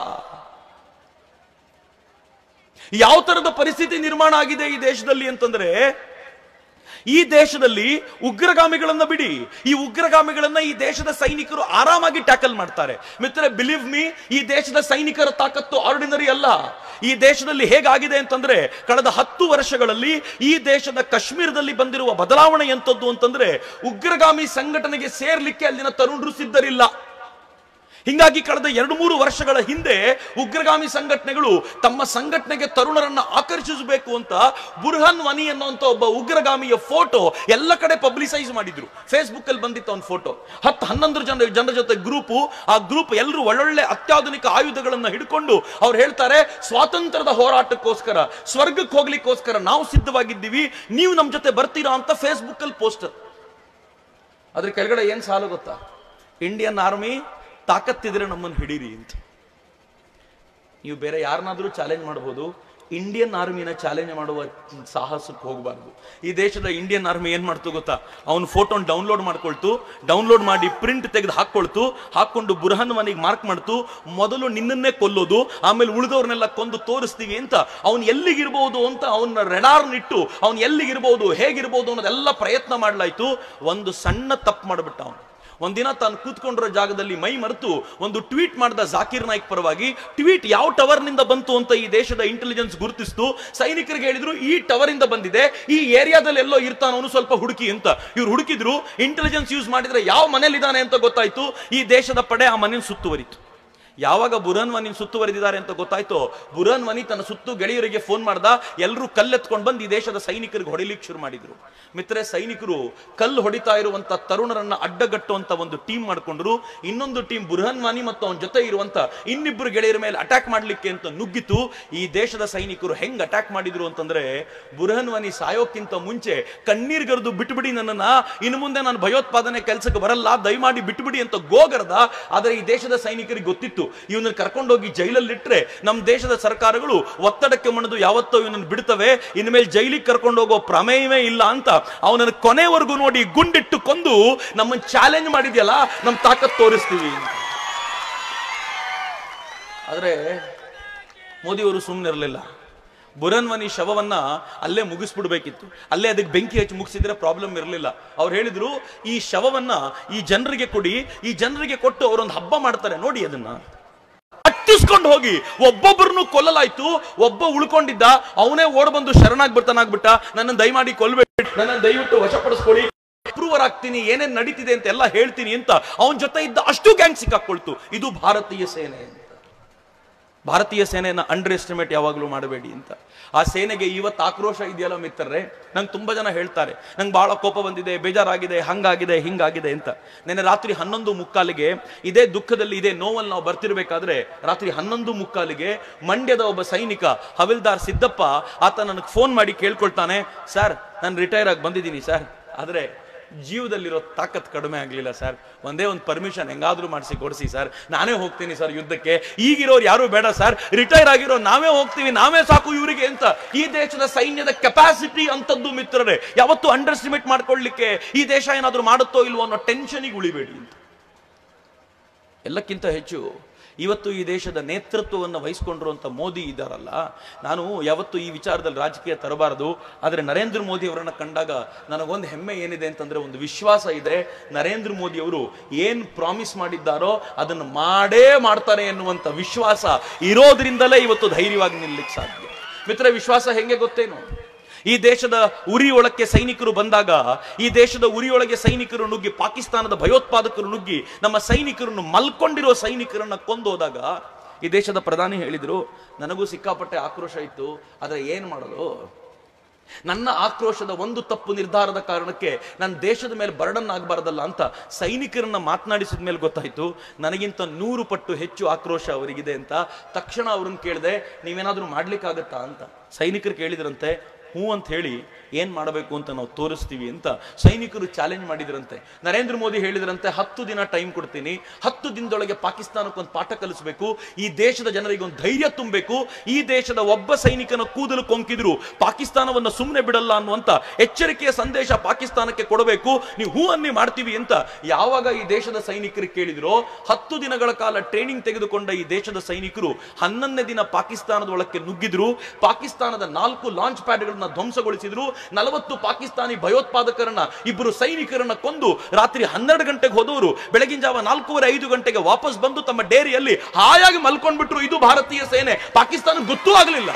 ಯಾವ ತರದ ಪರಿಸ್ಥಿತಿ ನಿರ್ಮಾಣ ಆಗಿದೆ ಈ ದೇಶದಲ್ಲಿ ಅಂತಂದ್ರೆ ಈ ದೇಶದಲ್ಲಿ ಉಗ್ರಗಾಮಿಗಳನ್ನ ಬಿಡಿ ಈ ಉಗ್ರಗಾಮಿಗಳನ್ನ ಈ ದೇಶದ ಸೈನಿಕರು ಆರಾಮಾಗಿ ಟ್ಯಾಕಲ್ ಮಾಡ್ತಾರೆ ಮಿತ್ರ ಬಿಲೀವ್ ಮೀ ಈ ದೇಶದ ಸೈನಿಕರ ತಾಕತ್ತು ಆರ್ಡಿನರಿ ಅಲ್ಲ ಈ ದೇಶದಲ್ಲಿ ಹೇಗಾಗಿದೆ ಅಂತಂದ್ರೆ ಕಳೆದ ಹತ್ತು ವರ್ಷಗಳಲ್ಲಿ ಈ ದೇಶದ ಕಾಶ್ಮೀರದಲ್ಲಿ ಬಂದಿರುವ ಬದಲಾವಣೆ ಎಂತದ್ದು ಅಂತಂದ್ರೆ ಉಗ್ರಗಾಮಿ ಸಂಘಟನೆಗೆ ಸೇರ್ಲಿಕ್ಕೆ ಅಲ್ಲಿನ ತರುಣರು ಸಿದ್ಧರಿಲ್ಲ ಹಿಂಗಾಗಿ ಕಳೆದ ಎರಡು ಮೂರು ವರ್ಷಗಳ ಹಿಂದೆ ಉಗ್ರಗಾಮಿ ಸಂಘಟನೆಗಳು ತಮ್ಮ ಸಂಘಟನೆಗೆ ತರುಣರನ್ನ ಆಕರ್ಷಿಸಬೇಕು ಅಂತ ಬುರ್ಹನ್ ವನಿ ಅನ್ನುವಂತ ಒಬ್ಬ ಉಗ್ರಗಾಮಿಯ ಫೋಟೋ ಎಲ್ಲ ಕಡೆ ಪಬ್ಲಿಸೈಸ್ ಮಾಡಿದ್ರು ಫೇಸ್ಬುಕ್ ಅಲ್ಲಿ ಬಂದಿತ್ತು ಅವನ ಫೋಟೋ ಹತ್ತು ಹನ್ನೊಂದು ಜನ ಜನರ ಜೊತೆ ಗ್ರೂಪು ಆ ಗ್ರೂಪ್ ಎಲ್ಲರೂ ಒಳ್ಳೊಳ್ಳೆ ಅತ್ಯಾಧುನಿಕ ಆಯುಧಗಳನ್ನ ಹಿಡ್ಕೊಂಡು ಅವ್ರು ಹೇಳ್ತಾರೆ ಸ್ವಾತಂತ್ರ್ಯದ ಹೋರಾಟಕ್ಕೋಸ್ಕರ ಸ್ವರ್ಗಕ್ಕೆ ಹೋಗ್ಲಿಕ್ಕೋಸ್ಕರ ನಾವು ಸಿದ್ಧವಾಗಿದ್ದೀವಿ ನೀವು ನಮ್ಮ ಜೊತೆ ಬರ್ತೀರಾ ಅಂತ ಫೇಸ್ಬುಕ್ ಅಲ್ಲಿ ಪೋಸ್ಟರ್ ಅದ್ರ ಕೆಳಗಡೆ ಏನ್ ಸಾಲು ಗೊತ್ತಾ ಇಂಡಿಯನ್ ಆರ್ಮಿ ತಾಕತ್ತಿದ್ರೆ ನಮ್ಮನ್ನು ಹಿಡೀರಿ ಅಂತ ನೀವು ಬೇರೆ ಯಾರನ್ನಾದ್ರೂ ಚಾಲೆಂಜ್ ಮಾಡಬಹುದು ಇಂಡಿಯನ್ ಆರ್ಮಿನ ಚಾಲೆಂಜ್ ಮಾಡುವ ಸಾಹಸಕ್ಕೆ ಹೋಗಬಾರ್ದು ಈ ದೇಶದ ಇಂಡಿಯನ್ ಆರ್ಮಿ ಏನ್ ಮಾಡ್ತು ಗೊತ್ತಾ ಅವನ ಫೋಟೋನ್ ಡೌನ್ಲೋಡ್ ಮಾಡ್ಕೊಳ್ತು ಡೌನ್ಲೋಡ್ ಮಾಡಿ ಪ್ರಿಂಟ್ ತೆಗೆದು ಹಾಕೊಳ್ತು ಹಾಕೊಂಡು ಬುರ್ಹನ್ ಮನೆಗೆ ಮಾರ್ಕ್ ಮಾಡ್ತು ಮೊದಲು ನಿನ್ನನ್ನೇ ಕೊಲ್ಲೋದು ಆಮೇಲೆ ಉಳಿದವ್ರನ್ನೆಲ್ಲ ಕೊಂದು ತೋರಿಸ್ತೀವಿ ಅಂತ ಅವನ್ ಎಲ್ಲಿಗಿರ್ಬೋದು ಅಂತ ಅವನ ರೆಡಾರ್ನಿಟ್ಟು ಅವನ್ ಎಲ್ಲಿಗಿರ್ಬೋದು ಹೇಗಿರ್ಬೋದು ಅನ್ನೋದೆಲ್ಲ ಪ್ರಯತ್ನ ಮಾಡ್ಲಾಯ್ತು ಒಂದು ಸಣ್ಣ ತಪ್ಪು ಮಾಡ್ಬಿಟ್ಟ ಅವನು ಒಂದಿನ ತಾನು ಕೂತ್ಕೊಂಡಿರೋ ಜಾಗದಲ್ಲಿ ಮೈ ಮರೆತು ಒಂದು ಟ್ವೀಟ್ ಮಾಡಿದ ಜಾಕಿರ್ ನಾಯ್ಕ್ ಪರವಾಗಿ ಟ್ವೀಟ್ ಯಾವ ಟವರ್ ನಿಂದ ಬಂತು ಅಂತ ಈ ದೇಶದ ಇಂಟೆಲಿಜೆನ್ಸ್ ಗುರುತಿಸ್ತು ಸೈನಿಕರಿಗೆ ಹೇಳಿದ್ರು ಈ ಟವರ್ ಇಂದ ಬಂದಿದೆ ಈ ಏರಿಯಾದಲ್ಲಿ ಎಲ್ಲೋ ಇರ್ತಾನವನು ಸ್ವಲ್ಪ ಹುಡುಕಿ ಅಂತ ಇವ್ರು ಹುಡುಕಿದ್ರು ಇಂಟೆಲಿಜೆನ್ಸ್ ಯೂಸ್ ಮಾಡಿದ್ರೆ ಯಾವ ಮನೇಲಿದ್ದಾನೆ ಅಂತ ಗೊತ್ತಾಯ್ತು ಈ ದೇಶದ ಪಡೆ ಆ ಮನೆ ಸುತ್ತುವರಿತು ಯಾವಾಗ ಬುರನ್ ವನಿ ಸುತ್ತುವರೆದಿದ್ದಾರೆ ಅಂತ ಗೊತ್ತಾಯ್ತು ಬುರನ್ ವನಿ ತನ್ನ ಸುತ್ತು ಗೆಳೆಯರಿಗೆ ಫೋನ್ ಮಾಡ್ದ ಎಲ್ಲರೂ ಕಲ್ಲೆತ್ಕೊಂಡು ಬಂದು ಈ ದೇಶದ ಸೈನಿಕರಿಗೆ ಹೊಡಿಲಿಕ್ಕೆ ಶುರು ಮಾಡಿದ್ರು ಮಿತ್ರೆ ಸೈನಿಕರು ಕಲ್ಲು ಹೊಡಿತಾ ಇರುವಂತ ತರುಣರನ್ನ ಅಡ್ಡಗಟ್ಟುವಂತ ಒಂದು ಟೀಮ್ ಮಾಡ್ಕೊಂಡ್ರು ಇನ್ನೊಂದು ಟೀಮ್ ಬುರಹನ್ ವಾನಿ ಮತ್ತು ಅವನ ಜೊತೆ ಇರುವಂತ ಇನ್ನಿಬ್ಬರು ಗೆಳೆಯರ ಮೇಲೆ ಅಟ್ಯಾಕ್ ಮಾಡ್ಲಿಕ್ಕೆ ಅಂತ ನುಗ್ಗಿತು ಈ ದೇಶದ ಸೈನಿಕರು ಹೆಂಗ್ ಅಟ್ಯಾಕ್ ಮಾಡಿದ್ರು ಅಂತಂದ್ರೆ ಬುರಹನ್ ವಾನಿ ಸಾಯೋಕ್ಕಿಂತ ಮುಂಚೆ ಕಣ್ಣೀರ್ಗರೆದು ಬಿಟ್ಬಿಡಿ ನನ್ನನ್ನ ಇನ್ನು ಮುಂದೆ ನಾನು ಭಯೋತ್ಪಾದನೆ ಕೆಲಸಕ್ಕೆ ಬರಲ್ಲ ದಯಮಾಡಿ ಬಿಟ್ಬಿಡಿ ಅಂತ ಗೋಗರ್ದ ಆದ್ರೆ ಈ ದೇಶದ ಸೈನಿಕರಿಗೆ ಗೊತ್ತಿತ್ತು ಇವನನ್ನ ಕರ್ಕೊಂಡೋಗಿ ಜೈಲಲ್ಲಿಟ್ರೆ ನಮ್ಮ ದೇಶದ ಸರ್ಕಾರಗಳು ಒತ್ತಡಕ್ಕೆ ಮಣಿದು ಯಾವತ್ತೋ ಇವನನ್ನು ಬಿಡ್ತವೆ ಇನ್ಮೇಲೆ ಜೈಲಿಗೆ ಕರ್ಕೊಂಡು ಹೋಗೋ ಪ್ರಮೇಯವೇ ಇಲ್ಲ ಅಂತ ಅವನನ್ನು ಕೊನೆವರೆಗೂ ನೋಡಿ ಗುಂಡಿಟ್ಟು ಕೊಂದು ನಮ್ಮನ್ನು ಚಾಲೆಂಜ್ ಮಾಡಿದ್ಯಲ್ಲ ನಮ್ಮ ತಾಕತ್ ತೋರಿಸ್ತೀವಿ ಅಂತ. ಆದ್ರೆ ಮೋದಿಯವರು ಸುಮ್ಮನಿರಲಿಲ್ಲ ಬುರನ್ವನಿ ಶವವನ್ನ ಅಲ್ಲೇ ಮುಗಿಸ್ಬಿಡ್ಬೇಕಿತ್ತು ಅಲ್ಲೇ ಅದಕ್ಕೆ ಬೆಂಕಿ ಹಚ್ಚಿ ಮುಗಿಸಿದ್ರೆ ಪ್ರಾಬ್ಲಮ್ ಇರಲಿಲ್ಲ ಅವ್ರು ಹೇಳಿದ್ರು ಈ ಶವವನ್ನ ಈ ಜನರಿಗೆ ಕೊಡಿ ಈ ಜನರಿಗೆ ಕೊಟ್ಟು ಅವರೊಂದು ಹಬ್ಬ ಮಾಡ್ತಾರೆ ನೋಡಿ ಅದನ್ನ ಅಟ್ಟಿಸ್ಕೊಂಡು ಹೋಗಿ ಒಬ್ಬೊಬ್ಬರನ್ನು ಕೊಲ್ಲಲಾಯ್ತು ಒಬ್ಬ ಉಳ್ಕೊಂಡಿದ್ದ ಅವನೇ ಓಡ್ ಬಂದು ಶರಣಾಗ್ ಬರ್ತಾನಾಗ್ಬಿಟ್ಟ ನನ್ನ ದಯಮಾಡಿ ಕೊಲ್ಬೇಡಿ ನನ್ನ ದಯವಿಟ್ಟು ವಶಪಡಿಸ್ಕೊಳ್ಳಿ ಅಪ್ರೂವರ್ ಆಗ್ತೀನಿ ಏನೇನ್ ನಡೀತಿದೆ ಅಂತ ಎಲ್ಲ ಹೇಳ್ತೀನಿ ಅಂತ ಅವನ ಜೊತೆ ಇದ್ದ ಅಷ್ಟು ಗ್ಯಾಂಗ್ ಸಿಕ್ಕಾಕೊಳ್ತು ಇದು ಭಾರತೀಯ ಸೇನೆ ಅಂತ ಭಾರತೀಯ ಸೇನೆಯನ್ನ ಅಂಡರ್ ಎಸ್ಟಿಮೇಟ್ ಯಾವಾಗಲೂ ಮಾಡಬೇಡಿ ಅಂತ ಆ ಸೇನೆಗೆ ಇವತ್ತು ಆಕ್ರೋಶ ಇದೆಯಲ್ಲ ಮಿತ್ರರೇ ನಂಗೆ ತುಂಬಾ ಜನ ಹೇಳ್ತಾರೆ ನಂಗೆ ಬಹಳ ಕೋಪ ಬಂದಿದೆ ಬೇಜಾರಾಗಿದೆ ಹಂಗಾಗಿದೆ ಹಿಂಗಾಗಿದೆ ಅಂತ ನೆನ್ನೆ ರಾತ್ರಿ ಹನ್ನೊಂದು ಮುಕ್ಕಾಲಿಗೆ ಇದೇ ದುಃಖದಲ್ಲಿ ಇದೇ ನೋವಲ್ಲಿ ನಾವು ಬರ್ತಿರ್ಬೇಕಾದ್ರೆ ರಾತ್ರಿ ಹನ್ನೊಂದು ಮುಕ್ಕಾಲಿಗೆ ಮಂಡ್ಯದ ಒಬ್ಬ ಸೈನಿಕ ಹವಿಲ್ದಾರ್ ಸಿದ್ದಪ್ಪ ಆತ ನನಗೆ ಫೋನ್ ಮಾಡಿ ಕೇಳ್ಕೊಳ್ತಾನೆ ಸರ್ ನಾನು ರಿಟೈರ್ ಆಗಿ ಬಂದಿದ್ದೀನಿ ಸರ್ ಆದ್ರೆ ಜೀವದಲ್ಲಿರೋ ತಾಕತ್ ಕಡಿಮೆ ಆಗಲಿಲ್ಲ ಸರ್ ಒಂದೇ ಒಂದು ಪರ್ಮಿಷನ್ ಹೆಂಗಾದ್ರೂ ಮಾಡಿಸಿ ಕೊಡಿಸಿ ಸರ್ ನಾನೇ ಹೋಗ್ತೀನಿ ಸರ್ ಯುದ್ಧಕ್ಕೆ ಈಗಿರೋರು ಯಾರು ಬೇಡ ಸರ್ ರಿಟೈರ್ ಆಗಿರೋ ನಾವೇ ಹೋಗ್ತೀವಿ ನಾವೇ ಸಾಕು ಇವರಿಗೆ ಅಂತ ಈ ದೇಶದ ಸೈನ್ಯದ ಕೆಪಾಸಿಟಿ ಅಂತದ್ದು ಮಿತ್ರರೇ ಯಾವತ್ತೂ ಅಂಡರ್ ಎಸ್ಟಿಮೇಟ್ ಮಾಡ್ಕೊಳ್ಳಿಕ್ಕೆ ಈ ದೇಶ ಏನಾದರೂ ಮಾಡುತ್ತೋ ಇಲ್ವೋ ಅನ್ನೋ ಟೆನ್ಷನಿಗೆ ಉಳಿಬೇಡಿ ಅಂತ ಎಲ್ಲಕ್ಕಿಂತ ಹೆಚ್ಚು ಇವತ್ತು ಈ ದೇಶದ ನೇತೃತ್ವವನ್ನು ವಹಿಸ್ಕೊಂಡಿರುವಂಥ ಮೋದಿ ಇದ್ದಾರಲ್ಲ ನಾನು ಯಾವತ್ತು ಈ ವಿಚಾರದಲ್ಲಿ ರಾಜಕೀಯ ತರಬಾರದು ಆದರೆ ನರೇಂದ್ರ ಮೋದಿ ಅವರನ್ನ ಕಂಡಾಗ ನನಗೊಂದು ಹೆಮ್ಮೆ ಏನಿದೆ ಅಂತಂದ್ರೆ ಒಂದು ವಿಶ್ವಾಸ ಇದೆ ನರೇಂದ್ರ ಮೋದಿ ಅವರು ಏನ್ ಪ್ರಾಮಿಸ್ ಮಾಡಿದ್ದಾರೋ ಅದನ್ನು ಮಾಡೇ ಮಾಡ್ತಾರೆ ಎನ್ನುವಂಥ ವಿಶ್ವಾಸ ಇರೋದ್ರಿಂದಲೇ ಇವತ್ತು ಧೈರ್ಯವಾಗಿ ನಿಲ್ಲಕ್ಕೆ ಸಾಧ್ಯ ಮಿತ್ರ ವಿಶ್ವಾಸ ಹೆಂಗೆ ಗೊತ್ತೇನು ಈ ದೇಶದ ಉರಿಯೊಳಕ್ಕೆ ಸೈನಿಕರು ಬಂದಾಗ ಈ ದೇಶದ ಉರಿಯೊಳಗೆ ಸೈನಿಕರು ನುಗ್ಗಿ ಪಾಕಿಸ್ತಾನದ ಭಯೋತ್ಪಾದಕರು ನುಗ್ಗಿ ನಮ್ಮ ಸೈನಿಕರನ್ನು ಮಲ್ಕೊಂಡಿರೋ ಸೈನಿಕರನ್ನ ಕೊಂದೋದಾಗ ಈ ದೇಶದ ಪ್ರಧಾನಿ ಹೇಳಿದ್ರು ನನಗೂ ಸಿಕ್ಕಾಪಟ್ಟೆ ಆಕ್ರೋಶ ಇತ್ತು ಆದ್ರೆ ಏನ್ ಮಾಡೋದು ನನ್ನ ಆಕ್ರೋಶದ ಒಂದು ತಪ್ಪು ನಿರ್ಧಾರದ ಕಾರಣಕ್ಕೆ ನನ್ನ ದೇಶದ ಮೇಲೆ ಬರ್ಡನ್ ಆಗಬಾರ್ದಲ್ಲ ಅಂತ ಸೈನಿಕರನ್ನ ಮಾತನಾಡಿಸಿದ ಮೇಲೆ ಗೊತ್ತಾಯ್ತು ನನಗಿಂತ ನೂರು ಪಟ್ಟು ಹೆಚ್ಚು ಆಕ್ರೋಶ ಅವರಿಗಿದೆ ಅಂತ ತಕ್ಷಣ ಅವ್ರನ್ನ ಕೇಳಿದೆ ನೀವೇನಾದ್ರೂ ಮಾಡ್ಲಿಕ್ಕಾಗತ್ತಾ ಅಂತ ಸೈನಿಕರು ಕೇಳಿದ್ರಂತೆ ಹ್ಞೂ ಅಂತ ಹೇಳಿ ಏನ್ ಮಾಡಬೇಕು ಅಂತ ನಾವು ತೋರಿಸ್ತೀವಿ ಅಂತ ಸೈನಿಕರು ಚಾಲೆಂಜ್ ಮಾಡಿದ್ರಂತೆ ನರೇಂದ್ರ ಮೋದಿ ಹೇಳಿದ್ರಂತೆ ಹತ್ತು ದಿನ ಟೈಮ್ ಕೊಡ್ತೀನಿ ಹತ್ತು ದಿನದೊಳಗೆ ಪಾಕಿಸ್ತಾನಕ್ಕೊಂದು ಪಾಠ ಕಲಿಸಬೇಕು ಈ ದೇಶದ ಜನರಿಗೆ ಒಂದು ಧೈರ್ಯ ತುಂಬಬೇಕು ಈ ದೇಶದ ಒಬ್ಬ ಸೈನಿಕನ ಕೂದಲು ಕೊಂಕಿದ್ರು ಪಾಕಿಸ್ತಾನವನ್ನು ಸುಮ್ಮನೆ ಬಿಡಲ್ಲ ಅನ್ನುವಂತ ಎಚ್ಚರಿಕೆಯ ಸಂದೇಶ ಪಾಕಿಸ್ತಾನಕ್ಕೆ ಕೊಡಬೇಕು ನೀವು ಹೂ ಅನ್ನಿ ಮಾಡ್ತೀವಿ ಅಂತ ಯಾವಾಗ ಈ ದೇಶದ ಸೈನಿಕರಿಗೆ ಕೇಳಿದ್ರು ಹತ್ತು ದಿನಗಳ ಕಾಲ ಟ್ರೈನಿಂಗ್ ತೆಗೆದುಕೊಂಡ ಈ ದೇಶದ ಸೈನಿಕರು ಹನ್ನೊಂದನೇ ದಿನ ಪಾಕಿಸ್ತಾನದ ಒಳಕ್ಕೆ ನುಗ್ಗಿದ್ರು ಪಾಕಿಸ್ತಾನದ ನಾಲ್ಕು ಲಾಂಚ್ ಪ್ಯಾಡ್ಗಳನ್ನ ಧ್ವಂಸಗೊಳಿಸಿದ್ರು ನಲವತ್ತು ಪಾಕಿಸ್ತಾನಿ ಭಯೋತ್ಪಾದಕರನ್ನ ಇಬ್ಬರು ಸೈನಿಕರನ್ನ ಕೊಂದು ರಾತ್ರಿ ಹನ್ನೆರಡು ಗಂಟೆಗೆ ಹೋದವರು ಬೆಳಗಿನ ಜಾವ ನಾಲ್ಕೂವರೆ ಐದು ಗಂಟೆಗೆ ವಾಪಸ್ ಬಂದು ತಮ್ಮ ಡೇರಿಯಲ್ಲಿ ಹಾಯಾಗಿ ಮಲ್ಕೊಂಡ್ಬಿಟ್ರು ಇದು ಭಾರತೀಯ ಸೇನೆ ಪಾಕಿಸ್ತಾನ ಗೊತ್ತೂ ಆಗಲಿಲ್ಲ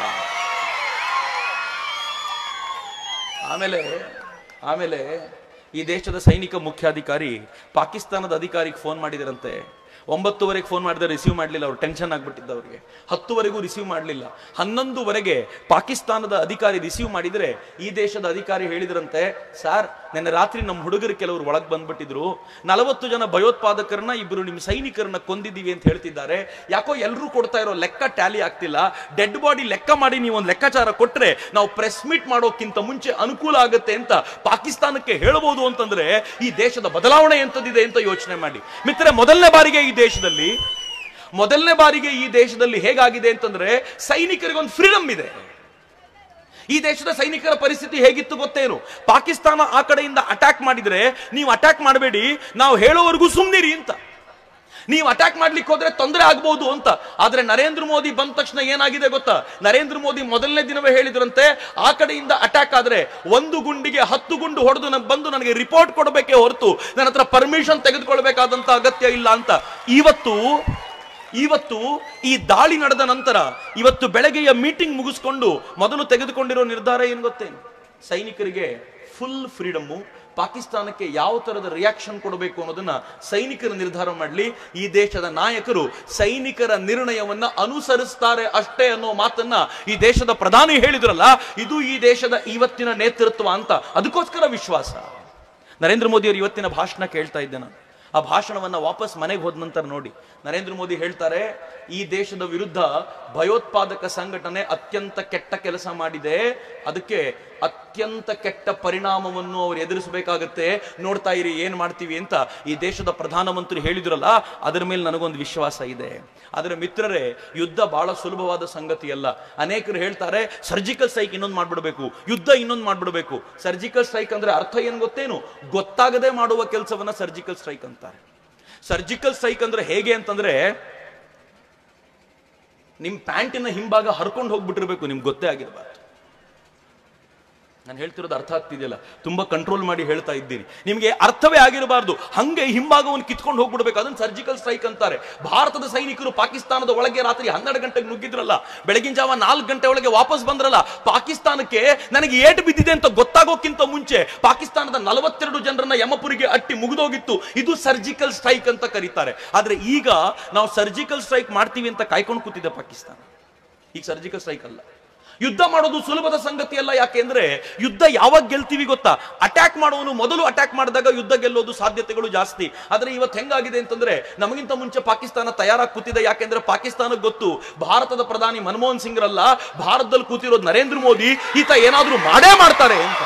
ಆಮೇಲೆ ಆಮೇಲೆ ಈ ದೇಶದ ಸೈನಿಕ ಮುಖ್ಯಾಧಿಕಾರಿ ಪಾಕಿಸ್ತಾನದ ಅಧಿಕಾರಿಗೆ ಫೋನ್ ಮಾಡಿದರಂತೆ ಒಂಬತ್ತುವರೆಗೆ ಫೋನ್ ಮಾಡಿದ್ರೆ ರಿಸೀವ್ ಮಾಡಲಿಲ್ಲ ಅವ್ರು ಟೆನ್ಷನ್ ಆಗ್ಬಿಟ್ಟಿದ್ದ ಅವ್ರಿಗೆ ಹತ್ತುವರೆಗೂ ರಿಸೀವ್ ಮಾಡಲಿಲ್ಲ ಹನ್ನೊಂದುವರೆಗೆ ಪಾಕಿಸ್ತಾನದ ಅಧಿಕಾರಿ ರಿಸೀವ್ ಮಾಡಿದ್ರೆ ಈ ದೇಶದ ಅಧಿಕಾರಿ ಹೇಳಿದ್ರಂತೆ ಸರ್ ನಿನ್ನೆ ರಾತ್ರಿ ನಮ್ಮ ಹುಡುಗರು ಕೆಲವರು ಒಳಗೆ ಬಂದ್ಬಿಟ್ಟಿದ್ರು ನಲವತ್ತು ಜನ ಭಯೋತ್ಪಾದಕರನ್ನ ಇಬ್ಬರು ನಿಮ್ಮ ಸೈನಿಕರನ್ನ ಕೊಂದಿದ್ದೀವಿ ಅಂತ ಹೇಳ್ತಿದ್ದಾರೆ ಯಾಕೋ ಎಲ್ಲರೂ ಕೊಡ್ತಾ ಇರೋ ಲೆಕ್ಕ ಟ್ಯಾಲಿ ಆಗ್ತಿಲ್ಲ ಡೆಡ್ ಬಾಡಿ ಲೆಕ್ಕ ಮಾಡಿ ನೀವು ಒಂದು ಲೆಕ್ಕಾಚಾರ ಕೊಟ್ರೆ ನಾವು ಪ್ರೆಸ್ ಮೀಟ್ ಮಾಡೋಕ್ಕಿಂತ ಮುಂಚೆ ಅನುಕೂಲ ಆಗುತ್ತೆ ಅಂತ ಪಾಕಿಸ್ತಾನಕ್ಕೆ ಹೇಳಬಹುದು ಅಂತಂದ್ರೆ ಈ ದೇಶದ ಬದಲಾವಣೆ ಎಂತದಿದೆ ಅಂತ ಯೋಚನೆ ಮಾಡಿ ಮಿತ್ರ ಮೊದಲನೇ ಬಾರಿಗೆ ಈ ದೇಶದಲ್ಲಿ ಮೊದಲನೇ ಬಾರಿಗೆ ಈ ದೇಶದಲ್ಲಿ ಹೇಗಾಗಿದೆ ಅಂತಂದ್ರೆ ಸೈನಿಕರಿಗೆ ಒಂದು ಫ್ರೀಡಮ್ ಇದೆ ಈ ದೇಶದ ಸೈನಿಕರ ಪರಿಸ್ಥಿತಿ ಹೇಗಿತ್ತು ಗೊತ್ತೇನು ಪಾಕಿಸ್ತಾನ ಆ ಕಡೆಯಿಂದ ಅಟ್ಯಾಕ್ ಮಾಡಿದ್ರೆ ನೀವು ಅಟ್ಯಾಕ್ ಮಾಡಬೇಡಿ ನಾವು ಹೇಳೋವರೆಗೂ ಸುಮ್ನಿರಿ ಅಂತ ನೀವು ಅಟ್ಯಾಕ್ ಮಾಡ್ಲಿಕ್ಕೆ ಹೋದ್ರೆ ತೊಂದರೆ ಆಗ್ಬಹುದು ಅಂತ ಆದ್ರೆ ನರೇಂದ್ರ ಮೋದಿ ಬಂದ ತಕ್ಷಣ ಏನಾಗಿದೆ ಗೊತ್ತಾ ನರೇಂದ್ರ ಮೋದಿ ಮೊದಲನೇ ದಿನವೇ ಹೇಳಿದ್ರಂತೆ ಆ ಕಡೆಯಿಂದ ಅಟ್ಯಾಕ್ ಆದ್ರೆ ಒಂದು ಗುಂಡಿಗೆ ಹತ್ತು ಗುಂಡು ಹೊಡೆದು ನನ್ ಬಂದು ನನಗೆ ರಿಪೋರ್ಟ್ ಕೊಡಬೇಕೇ ಹೊರತು ನನ್ನ ಹತ್ರ ಪರ್ಮಿಷನ್ ತೆಗೆದುಕೊಳ್ಬೇಕಾದಂತ ಅಗತ್ಯ ಇಲ್ಲ ಅಂತ ಇವತ್ತು ಇವತ್ತು ಈ ದಾಳಿ ನಡೆದ ನಂತರ ಇವತ್ತು ಬೆಳಗ್ಗೆಯ ಮೀಟಿಂಗ್ ಮುಗಿಸ್ಕೊಂಡು ಮೊದಲು ತೆಗೆದುಕೊಂಡಿರೋ ನಿರ್ಧಾರ ಏನು ಗೊತ್ತೇನು ಸೈನಿಕರಿಗೆ ಫುಲ್ ಫ್ರೀಡಮ್ಮು ಪಾಕಿಸ್ತಾನಕ್ಕೆ ಯಾವ ತರದ ರಿಯಾಕ್ಷನ್ ಕೊಡಬೇಕು ಅನ್ನೋದನ್ನ ಸೈನಿಕರು ನಿರ್ಧಾರ ಮಾಡಲಿ ಈ ದೇಶದ ನಾಯಕರು ಸೈನಿಕರ ನಿರ್ಣಯವನ್ನ ಅನುಸರಿಸ್ತಾರೆ ಅಷ್ಟೇ ಅನ್ನೋ ಮಾತನ್ನ ಈ ದೇಶದ ಪ್ರಧಾನಿ ಹೇಳಿದ್ರಲ್ಲ ಇದು ಈ ದೇಶದ ಇವತ್ತಿನ ನೇತೃತ್ವ ಅಂತ ಅದಕ್ಕೋಸ್ಕರ ವಿಶ್ವಾಸ ನರೇಂದ್ರ ಮೋದಿ ಅವರು ಇವತ್ತಿನ ಭಾಷಣ ಕೇಳ್ತಾ ಇದ್ದೆ ನಾನು ಆ ಭಾಷಣವನ್ನ ವಾಪಸ್ ಮನೆಗೆ ಹೋದ ನಂತರ ನೋಡಿ ನರೇಂದ್ರ ಮೋದಿ ಹೇಳ್ತಾರೆ ಈ ದೇಶದ ವಿರುದ್ಧ ಭಯೋತ್ಪಾದಕ ಸಂಘಟನೆ ಅತ್ಯಂತ ಕೆಟ್ಟ ಕೆಲಸ ಮಾಡಿದೆ ಅದಕ್ಕೆ ಅತ್ಯಂತ ಕೆಟ್ಟ ಪರಿಣಾಮವನ್ನು ಅವ್ರು ಎದುರಿಸಬೇಕಾಗತ್ತೆ ನೋಡ್ತಾ ಇರಿ ಏನ್ ಮಾಡ್ತೀವಿ ಅಂತ ಈ ದೇಶದ ಪ್ರಧಾನಮಂತ್ರಿ ಹೇಳಿದ್ರಲ್ಲ ಅದರ ಮೇಲೆ ನನಗೊಂದು ವಿಶ್ವಾಸ ಇದೆ ಆದರೆ ಮಿತ್ರರೇ ಯುದ್ಧ ಬಹಳ ಸುಲಭವಾದ ಸಂಗತಿ ಅಲ್ಲ ಅನೇಕರು ಹೇಳ್ತಾರೆ ಸರ್ಜಿಕಲ್ ಸ್ಟ್ರೈಕ್ ಇನ್ನೊಂದು ಮಾಡ್ಬಿಡ್ಬೇಕು ಯುದ್ಧ ಇನ್ನೊಂದು ಮಾಡ್ಬಿಡ್ಬೇಕು ಸರ್ಜಿಕಲ್ ಸ್ಟ್ರೈಕ್ ಅಂದ್ರೆ ಅರ್ಥ ಏನ್ ಗೊತ್ತೇನು ಗೊತ್ತಾಗದೆ ಮಾಡುವ ಕೆಲಸವನ್ನ ಸರ್ಜಿಕಲ್ ಸ್ಟ್ರೈಕ್ ಅಂತಾರೆ ಸರ್ಜಿಕಲ್ ಸ್ಟ್ರೈಕ್ ಅಂದ್ರೆ ಹೇಗೆ ಅಂತಂದ್ರೆ ನಿಮ್ ಪ್ಯಾಂಟಿನ ಹಿಂಭಾಗ ಹರ್ಕೊಂಡು ಹೋಗ್ಬಿಟ್ಟಿರ್ಬೇಕು ನಿಮ್ಗೆ ಗೊತ್ತೇ ಆಗಿರಬಾರ್ದು ನಾನು ಹೇಳ್ತಿರೋದು ಅರ್ಥ ಆಗ್ತಿದೆಯಲ್ಲ ತುಂಬಾ ಕಂಟ್ರೋಲ್ ಮಾಡಿ ಹೇಳ್ತಾ ಇದ್ದೀನಿ ನಿಮಗೆ ಅರ್ಥವೇ ಆಗಿರಬಾರ್ದು ಹಂಗೆ ಹಿಂಭಾಗವನ್ನು ಕಿತ್ಕೊಂಡು ಹೋಗ್ಬಿಡ್ಬೇಕು ಅದನ್ನ ಸರ್ಜಿಕಲ್ ಸ್ಟ್ರೈಕ್ ಅಂತಾರೆ ಭಾರತದ ಸೈನಿಕರು ಪಾಕಿಸ್ತಾನದ ಒಳಗೆ ರಾತ್ರಿ ಹನ್ನೆರಡು ಗಂಟೆಗೆ ನುಗ್ಗಿದ್ರಲ್ಲ ಬೆಳಗಿನ ಜಾವ ನಾಲ್ಕು ಗಂಟೆ ಒಳಗೆ ವಾಪಸ್ ಬಂದ್ರಲ್ಲ ಪಾಕಿಸ್ತಾನಕ್ಕೆ ನನಗೆ ಏಟು ಬಿದ್ದಿದೆ ಅಂತ ಗೊತ್ತಾಗೋಕ್ಕಿಂತ ಮುಂಚೆ ಪಾಕಿಸ್ತಾನದ ನಲವತ್ತೆರಡು ಜನರನ್ನ ಯಮಪುರಿಗೆ ಅಟ್ಟಿ ಮುಗಿದೋಗಿತ್ತು ಇದು ಸರ್ಜಿಕಲ್ ಸ್ಟ್ರೈಕ್ ಅಂತ ಕರೀತಾರೆ ಆದ್ರೆ ಈಗ ನಾವು ಸರ್ಜಿಕಲ್ ಸ್ಟ್ರೈಕ್ ಮಾಡ್ತೀವಿ ಅಂತ ಕಾಯ್ಕೊಂಡು ಕೂತಿದೆ ಪಾಕಿಸ್ತಾನ ಈಗ ಸರ್ಜಿಕಲ್ ಸ್ಟ್ರೈಕ್ ಅಲ್ಲ ಯುದ್ಧ ಮಾಡೋದು ಸುಲಭದ ಸಂಗತಿ ಅಲ್ಲ ಯಾಕೆಂದ್ರೆ ಯುದ್ಧ ಯಾವಾಗ ಗೆಲ್ತೀವಿ ಗೊತ್ತಾ ಅಟ್ಯಾಕ್ ಮಾಡುವನು ಮೊದಲು ಅಟ್ಯಾಕ್ ಮಾಡಿದಾಗ ಯುದ್ಧ ಗೆಲ್ಲೋದು ಸಾಧ್ಯತೆಗಳು ಜಾಸ್ತಿ ಆದ್ರೆ ಇವತ್ತು ಹೆಂಗಾಗಿದೆ ಅಂತಂದ್ರೆ ನಮಗಿಂತ ಮುಂಚೆ ಪಾಕಿಸ್ತಾನ ತಯಾರಾಗಿ ಕೂತಿದೆ ಯಾಕೆಂದ್ರೆ ಪಾಕಿಸ್ತಾನಕ್ಕೆ ಗೊತ್ತು ಭಾರತದ ಪ್ರಧಾನಿ ಮನಮೋಹನ್ ಸಿಂಗ್ರಲ್ಲ ಭಾರತದಲ್ಲಿ ಕೂತಿರೋದು ನರೇಂದ್ರ ಮೋದಿ ಈತ ಏನಾದ್ರೂ ಮಾಡೇ ಮಾಡ್ತಾರೆ ಅಂತ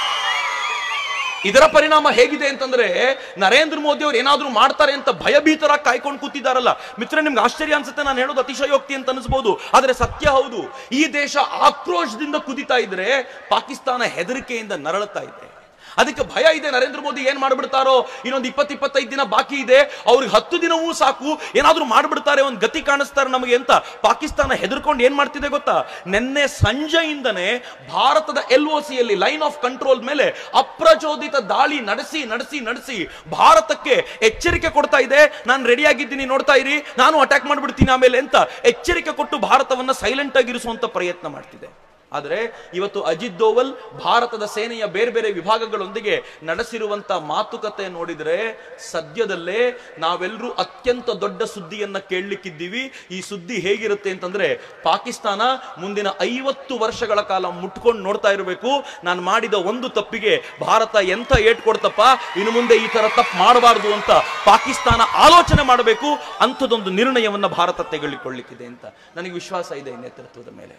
ಇದರ ಪರಿಣಾಮ ಹೇಗಿದೆ ಅಂತಂದ್ರೆ ನರೇಂದ್ರ ಮೋದಿ ಅವರು ಏನಾದ್ರೂ ಮಾಡ್ತಾರೆ ಅಂತ ಭಯಭೀತರಾಗಿ ಕಾಯ್ಕೊಂಡು ಕೂತಿದ್ದಾರಲ್ಲ ಮಿತ್ರ ನಿಮ್ಗೆ ಆಶ್ಚರ್ಯ ಅನ್ಸುತ್ತೆ ನಾನು ಹೇಳೋದು ಅತಿಶಯೋಕ್ತಿ ಅಂತ ಅನಿಸ್ಬೋದು ಆದ್ರೆ ಸತ್ಯ ಹೌದು ಈ ದೇಶ ಆಕ್ರೋಶದಿಂದ ಕುದಿತಾ ಇದ್ರೆ ಪಾಕಿಸ್ತಾನ ಹೆದರಿಕೆಯಿಂದ ನರಳುತ್ತಾ ಇದೆ ಅದಕ್ಕೆ ಭಯ ಇದೆ ನರೇಂದ್ರ ಮೋದಿ ಏನ್ ಮಾಡ್ಬಿಡ್ತಾರೋ ಇನ್ನೊಂದು ಇಪ್ಪತ್ತು ಇಪ್ಪತ್ತೈದು ದಿನ ಬಾಕಿ ಇದೆ ಅವ್ರಿಗೆ ಹತ್ತು ದಿನವೂ ಸಾಕು ಏನಾದ್ರೂ ಮಾಡ್ಬಿಡ್ತಾರೆ ಒಂದು ಗತಿ ಕಾಣಿಸ್ತಾರೆ ನಮಗೆ ಅಂತ ಪಾಕಿಸ್ತಾನ ಹೆದರ್ಕೊಂಡು ಏನ್ ಮಾಡ್ತಿದೆ ಗೊತ್ತಾ ನಿನ್ನೆ ಸಂಜೆಯಿಂದನೇ ಭಾರತದ ಎಲ್ ಒ ಸಿಯಲ್ಲಿ ಲೈನ್ ಆಫ್ ಕಂಟ್ರೋಲ್ ಮೇಲೆ ಅಪ್ರಚೋದಿತ ದಾಳಿ ನಡೆಸಿ ನಡೆಸಿ ನಡೆಸಿ ಭಾರತಕ್ಕೆ ಎಚ್ಚರಿಕೆ ಕೊಡ್ತಾ ಇದೆ ನಾನು ರೆಡಿ ಆಗಿದ್ದೀನಿ ನೋಡ್ತಾ ಇರಿ ನಾನು ಅಟ್ಯಾಕ್ ಮಾಡ್ಬಿಡ್ತೀನಿ ಆಮೇಲೆ ಅಂತ ಎಚ್ಚರಿಕೆ ಕೊಟ್ಟು ಭಾರತವನ್ನ ಸೈಲೆಂಟ್ ಆಗಿರಿಸುವಂತ ಪ್ರಯತ್ನ ಮಾಡ್ತಿದೆ ಆದರೆ ಇವತ್ತು ಅಜಿತ್ ದೋವಲ್ ಭಾರತದ ಸೇನೆಯ ಬೇರೆ ಬೇರೆ ವಿಭಾಗಗಳೊಂದಿಗೆ ನಡೆಸಿರುವಂತ ಮಾತುಕತೆ ನೋಡಿದ್ರೆ ಸದ್ಯದಲ್ಲೇ ನಾವೆಲ್ಲರೂ ಅತ್ಯಂತ ದೊಡ್ಡ ಸುದ್ದಿಯನ್ನ ಕೇಳಲಿಕ್ಕಿದ್ದೀವಿ ಈ ಸುದ್ದಿ ಹೇಗಿರುತ್ತೆ ಅಂತಂದ್ರೆ ಪಾಕಿಸ್ತಾನ ಮುಂದಿನ ಐವತ್ತು ವರ್ಷಗಳ ಕಾಲ ಮುಟ್ಕೊಂಡು ನೋಡ್ತಾ ಇರಬೇಕು ನಾನು ಮಾಡಿದ ಒಂದು ತಪ್ಪಿಗೆ ಭಾರತ ಎಂತ ಏಟ್ ಕೊಡ್ತಪ್ಪ ಇನ್ನು ಮುಂದೆ ಈ ತರ ತಪ್ಪು ಮಾಡಬಾರದು ಅಂತ ಪಾಕಿಸ್ತಾನ ಆಲೋಚನೆ ಮಾಡಬೇಕು ಅಂಥದ್ದೊಂದು ನಿರ್ಣಯವನ್ನ ಭಾರತ ತೆಗೆದುಕೊಳ್ಳಿಕ್ಕಿದೆ ಅಂತ ನನಗೆ ವಿಶ್ವಾಸ ಇದೆ ಈ ನೇತೃತ್ವದ ಮೇಲೆ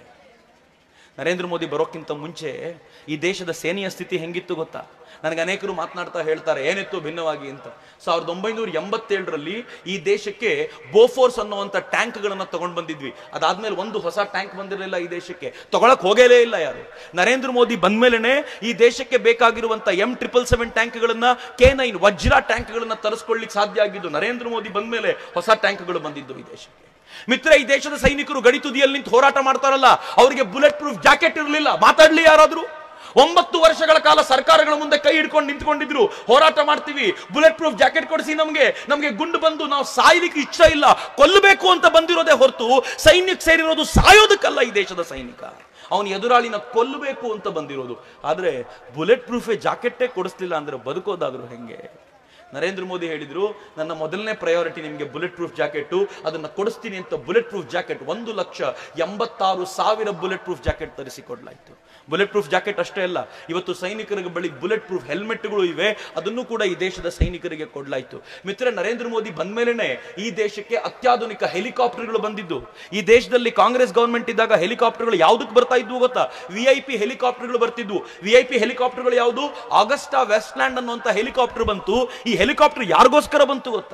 ನರೇಂದ್ರ ಮೋದಿ ಬರೋಕ್ಕಿಂತ ಮುಂಚೆ ಈ ದೇಶದ ಸೇನೆಯ ಸ್ಥಿತಿ ಹೆಂಗಿತ್ತು ಗೊತ್ತಾ ನನಗೆ ಅನೇಕರು ಮಾತನಾಡ್ತಾ ಹೇಳ್ತಾರೆ ಏನಿತ್ತು ಭಿನ್ನವಾಗಿ ಅಂತ ಸಾವಿರದ ಒಂಬೈನೂರ ಎಂಬತ್ತೇಳರಲ್ಲಿ ಈ ದೇಶಕ್ಕೆ ಬೋಫೋರ್ಸ್ ಅನ್ನುವಂಥ ಟ್ಯಾಂಕ್ಗಳನ್ನು ತಗೊಂಡು ಬಂದಿದ್ವಿ ಅದಾದ್ಮೇಲೆ ಒಂದು ಹೊಸ ಟ್ಯಾಂಕ್ ಬಂದಿರಲಿಲ್ಲ ಈ ದೇಶಕ್ಕೆ ತಗೊಳಕ್ ಹೋಗಲೇ ಇಲ್ಲ ಯಾರು ನರೇಂದ್ರ ಮೋದಿ ಬಂದ್ಮೇಲೆ ಈ ದೇಶಕ್ಕೆ ಬೇಕಾಗಿರುವಂತ ಎಂ ಟ್ರಿಪಲ್ ಸೆವೆನ್ ಟ್ಯಾಂಕ್ಗಳನ್ನ ಕೆ ನೈನ್ ವಜ್ರ ಟ್ಯಾಂಕ್ಗಳನ್ನ ತರಿಸ್ಕೊಳ್ಳಿಕ್ ಸಾಧ್ಯ ಆಗಿದ್ದು ನರೇಂದ್ರ ಮೋದಿ ಬಂದ್ಮೇಲೆ ಹೊಸ ಟ್ಯಾಂಕ್ಗಳು ಬಂದಿದ್ದು ಈ ದೇಶಕ್ಕೆ ಮಿತ್ರ ಈ ದೇಶದ ಸೈನಿಕರು ಗಡಿ ತುದಿಯಲ್ಲಿ ನಿಂತು ಹೋರಾಟ ಮಾಡ್ತಾರಲ್ಲ ಅವರಿಗೆ ಬುಲೆಟ್ ಪ್ರೂಫ್ ಜಾಕೆಟ್ ಇರಲಿಲ್ಲ ಮಾತಾಡ್ಲಿ ಯಾರಾದ್ರೂ ಒಂಬತ್ತು ವರ್ಷಗಳ ಕಾಲ ಸರ್ಕಾರಗಳ ಮುಂದೆ ಕೈ ಹಿಡ್ಕೊಂಡು ನಿಂತ್ಕೊಂಡಿದ್ರು ಹೋರಾಟ ಮಾಡ್ತೀವಿ ಬುಲೆಟ್ ಪ್ರೂಫ್ ಜಾಕೆಟ್ ಕೊಡಿಸಿ ನಮಗೆ ನಮಗೆ ಗುಂಡು ಬಂದು ನಾವು ಸಾಯ್ಲಿಕ್ಕೆ ಇಷ್ಟ ಇಲ್ಲ ಕೊಲ್ಲಬೇಕು ಅಂತ ಬಂದಿರೋದೇ ಹೊರತು ಸೈನ್ಯಕ್ಕೆ ಸೇರಿರೋದು ಸಾಯೋದಕ್ಕಲ್ಲ ಈ ದೇಶದ ಸೈನಿಕ ಅವನ ಎದುರಾಳಿನ ಕೊಲ್ಲಬೇಕು ಅಂತ ಬಂದಿರೋದು ಆದ್ರೆ ಬುಲೆಟ್ ಪ್ರೂಫೇ ಜಾಕೆಟ್ಟೇ ಕೊಡಿಸ್ಲಿಲ್ಲ ಅಂದ್ರೆ ಬದುಕೋದಾದ್ರು ಹೆಂಗೆ ನರೇಂದ್ರ ಮೋದಿ ಹೇಳಿದ್ರು ನನ್ನ ಮೊದಲನೇ ಪ್ರಯಾರಿಟಿ ನಿಮಗೆ ಬುಲೆಟ್ ಪ್ರೂಫ್ ಜಾಕೆಟ್ ಅದನ್ನ ಕೊಡಿಸ್ತೀನಿ ಅಂತ ಬುಲೆಟ್ ಪ್ರೂಫ್ ಜಾಕೆಟ್ ಒಂದು ಲಕ್ಷ ಎಂಬತ್ತಾರು ಸಾವಿರ ಬುಲೆಟ್ ಪ್ರೂಫ್ ಜಾಕೆಟ್ ತರಿಸಿ ಕೊಡ್ಲಾಯ್ತು ಬುಲೆಟ್ ಪ್ರೂಫ್ ಜಾಕೆಟ್ ಅಷ್ಟೇ ಅಲ್ಲ ಇವತ್ತು ಸೈನಿಕರ ಬಳಿ ಬುಲೆಟ್ ಪ್ರೂಫ್ ಹೆಲ್ಮೆಟ್ಗಳು ಇವೆ ಅದನ್ನು ಕೂಡ ಈ ದೇಶದ ಸೈನಿಕರಿಗೆ ಕೊಡ್ಲಾಯ್ತು ಮಿತ್ರ ನರೇಂದ್ರ ಮೋದಿ ಬಂದ್ಮೇಲೆ ಈ ದೇಶಕ್ಕೆ ಅತ್ಯಾಧುನಿಕ ಹೆಲಿಕಾಪ್ಟರ್ಗಳು ಬಂದಿದ್ದು ಈ ದೇಶದಲ್ಲಿ ಕಾಂಗ್ರೆಸ್ ಗವರ್ಮೆಂಟ್ ಇದ್ದಾಗ ಹೆಲಿಕಾಪ್ಟರ್ಗಳು ಯಾವ್ದಕ್ಕೆ ಬರ್ತಾ ಇದ್ವು ಗೊತ್ತಾ ವಿ ಐ ಪಿ ಹೆಲಿಕಾಪ್ಟರ್ಗಳು ಬರ್ತಿದ್ವು ವಿ ಐ ಪಿ ಹೆಲಿಕಾಪ್ಟರ್ಗಳು ಯಾವುದು ಆಗಸ್ಟಾ ವೆಸ್ಟ್ಲ್ಯಾಂಡ್ ಅನ್ನುವಂತ ಹೆಲಿಕಾಪ್ಟರ್ ಬಂತು ಈ ಹೆಲಿಕಾಪ್ಟರ್ ಯಾರಿಗೋಸ್ಕರ ಬಂತು ಗೊತ್ತಾ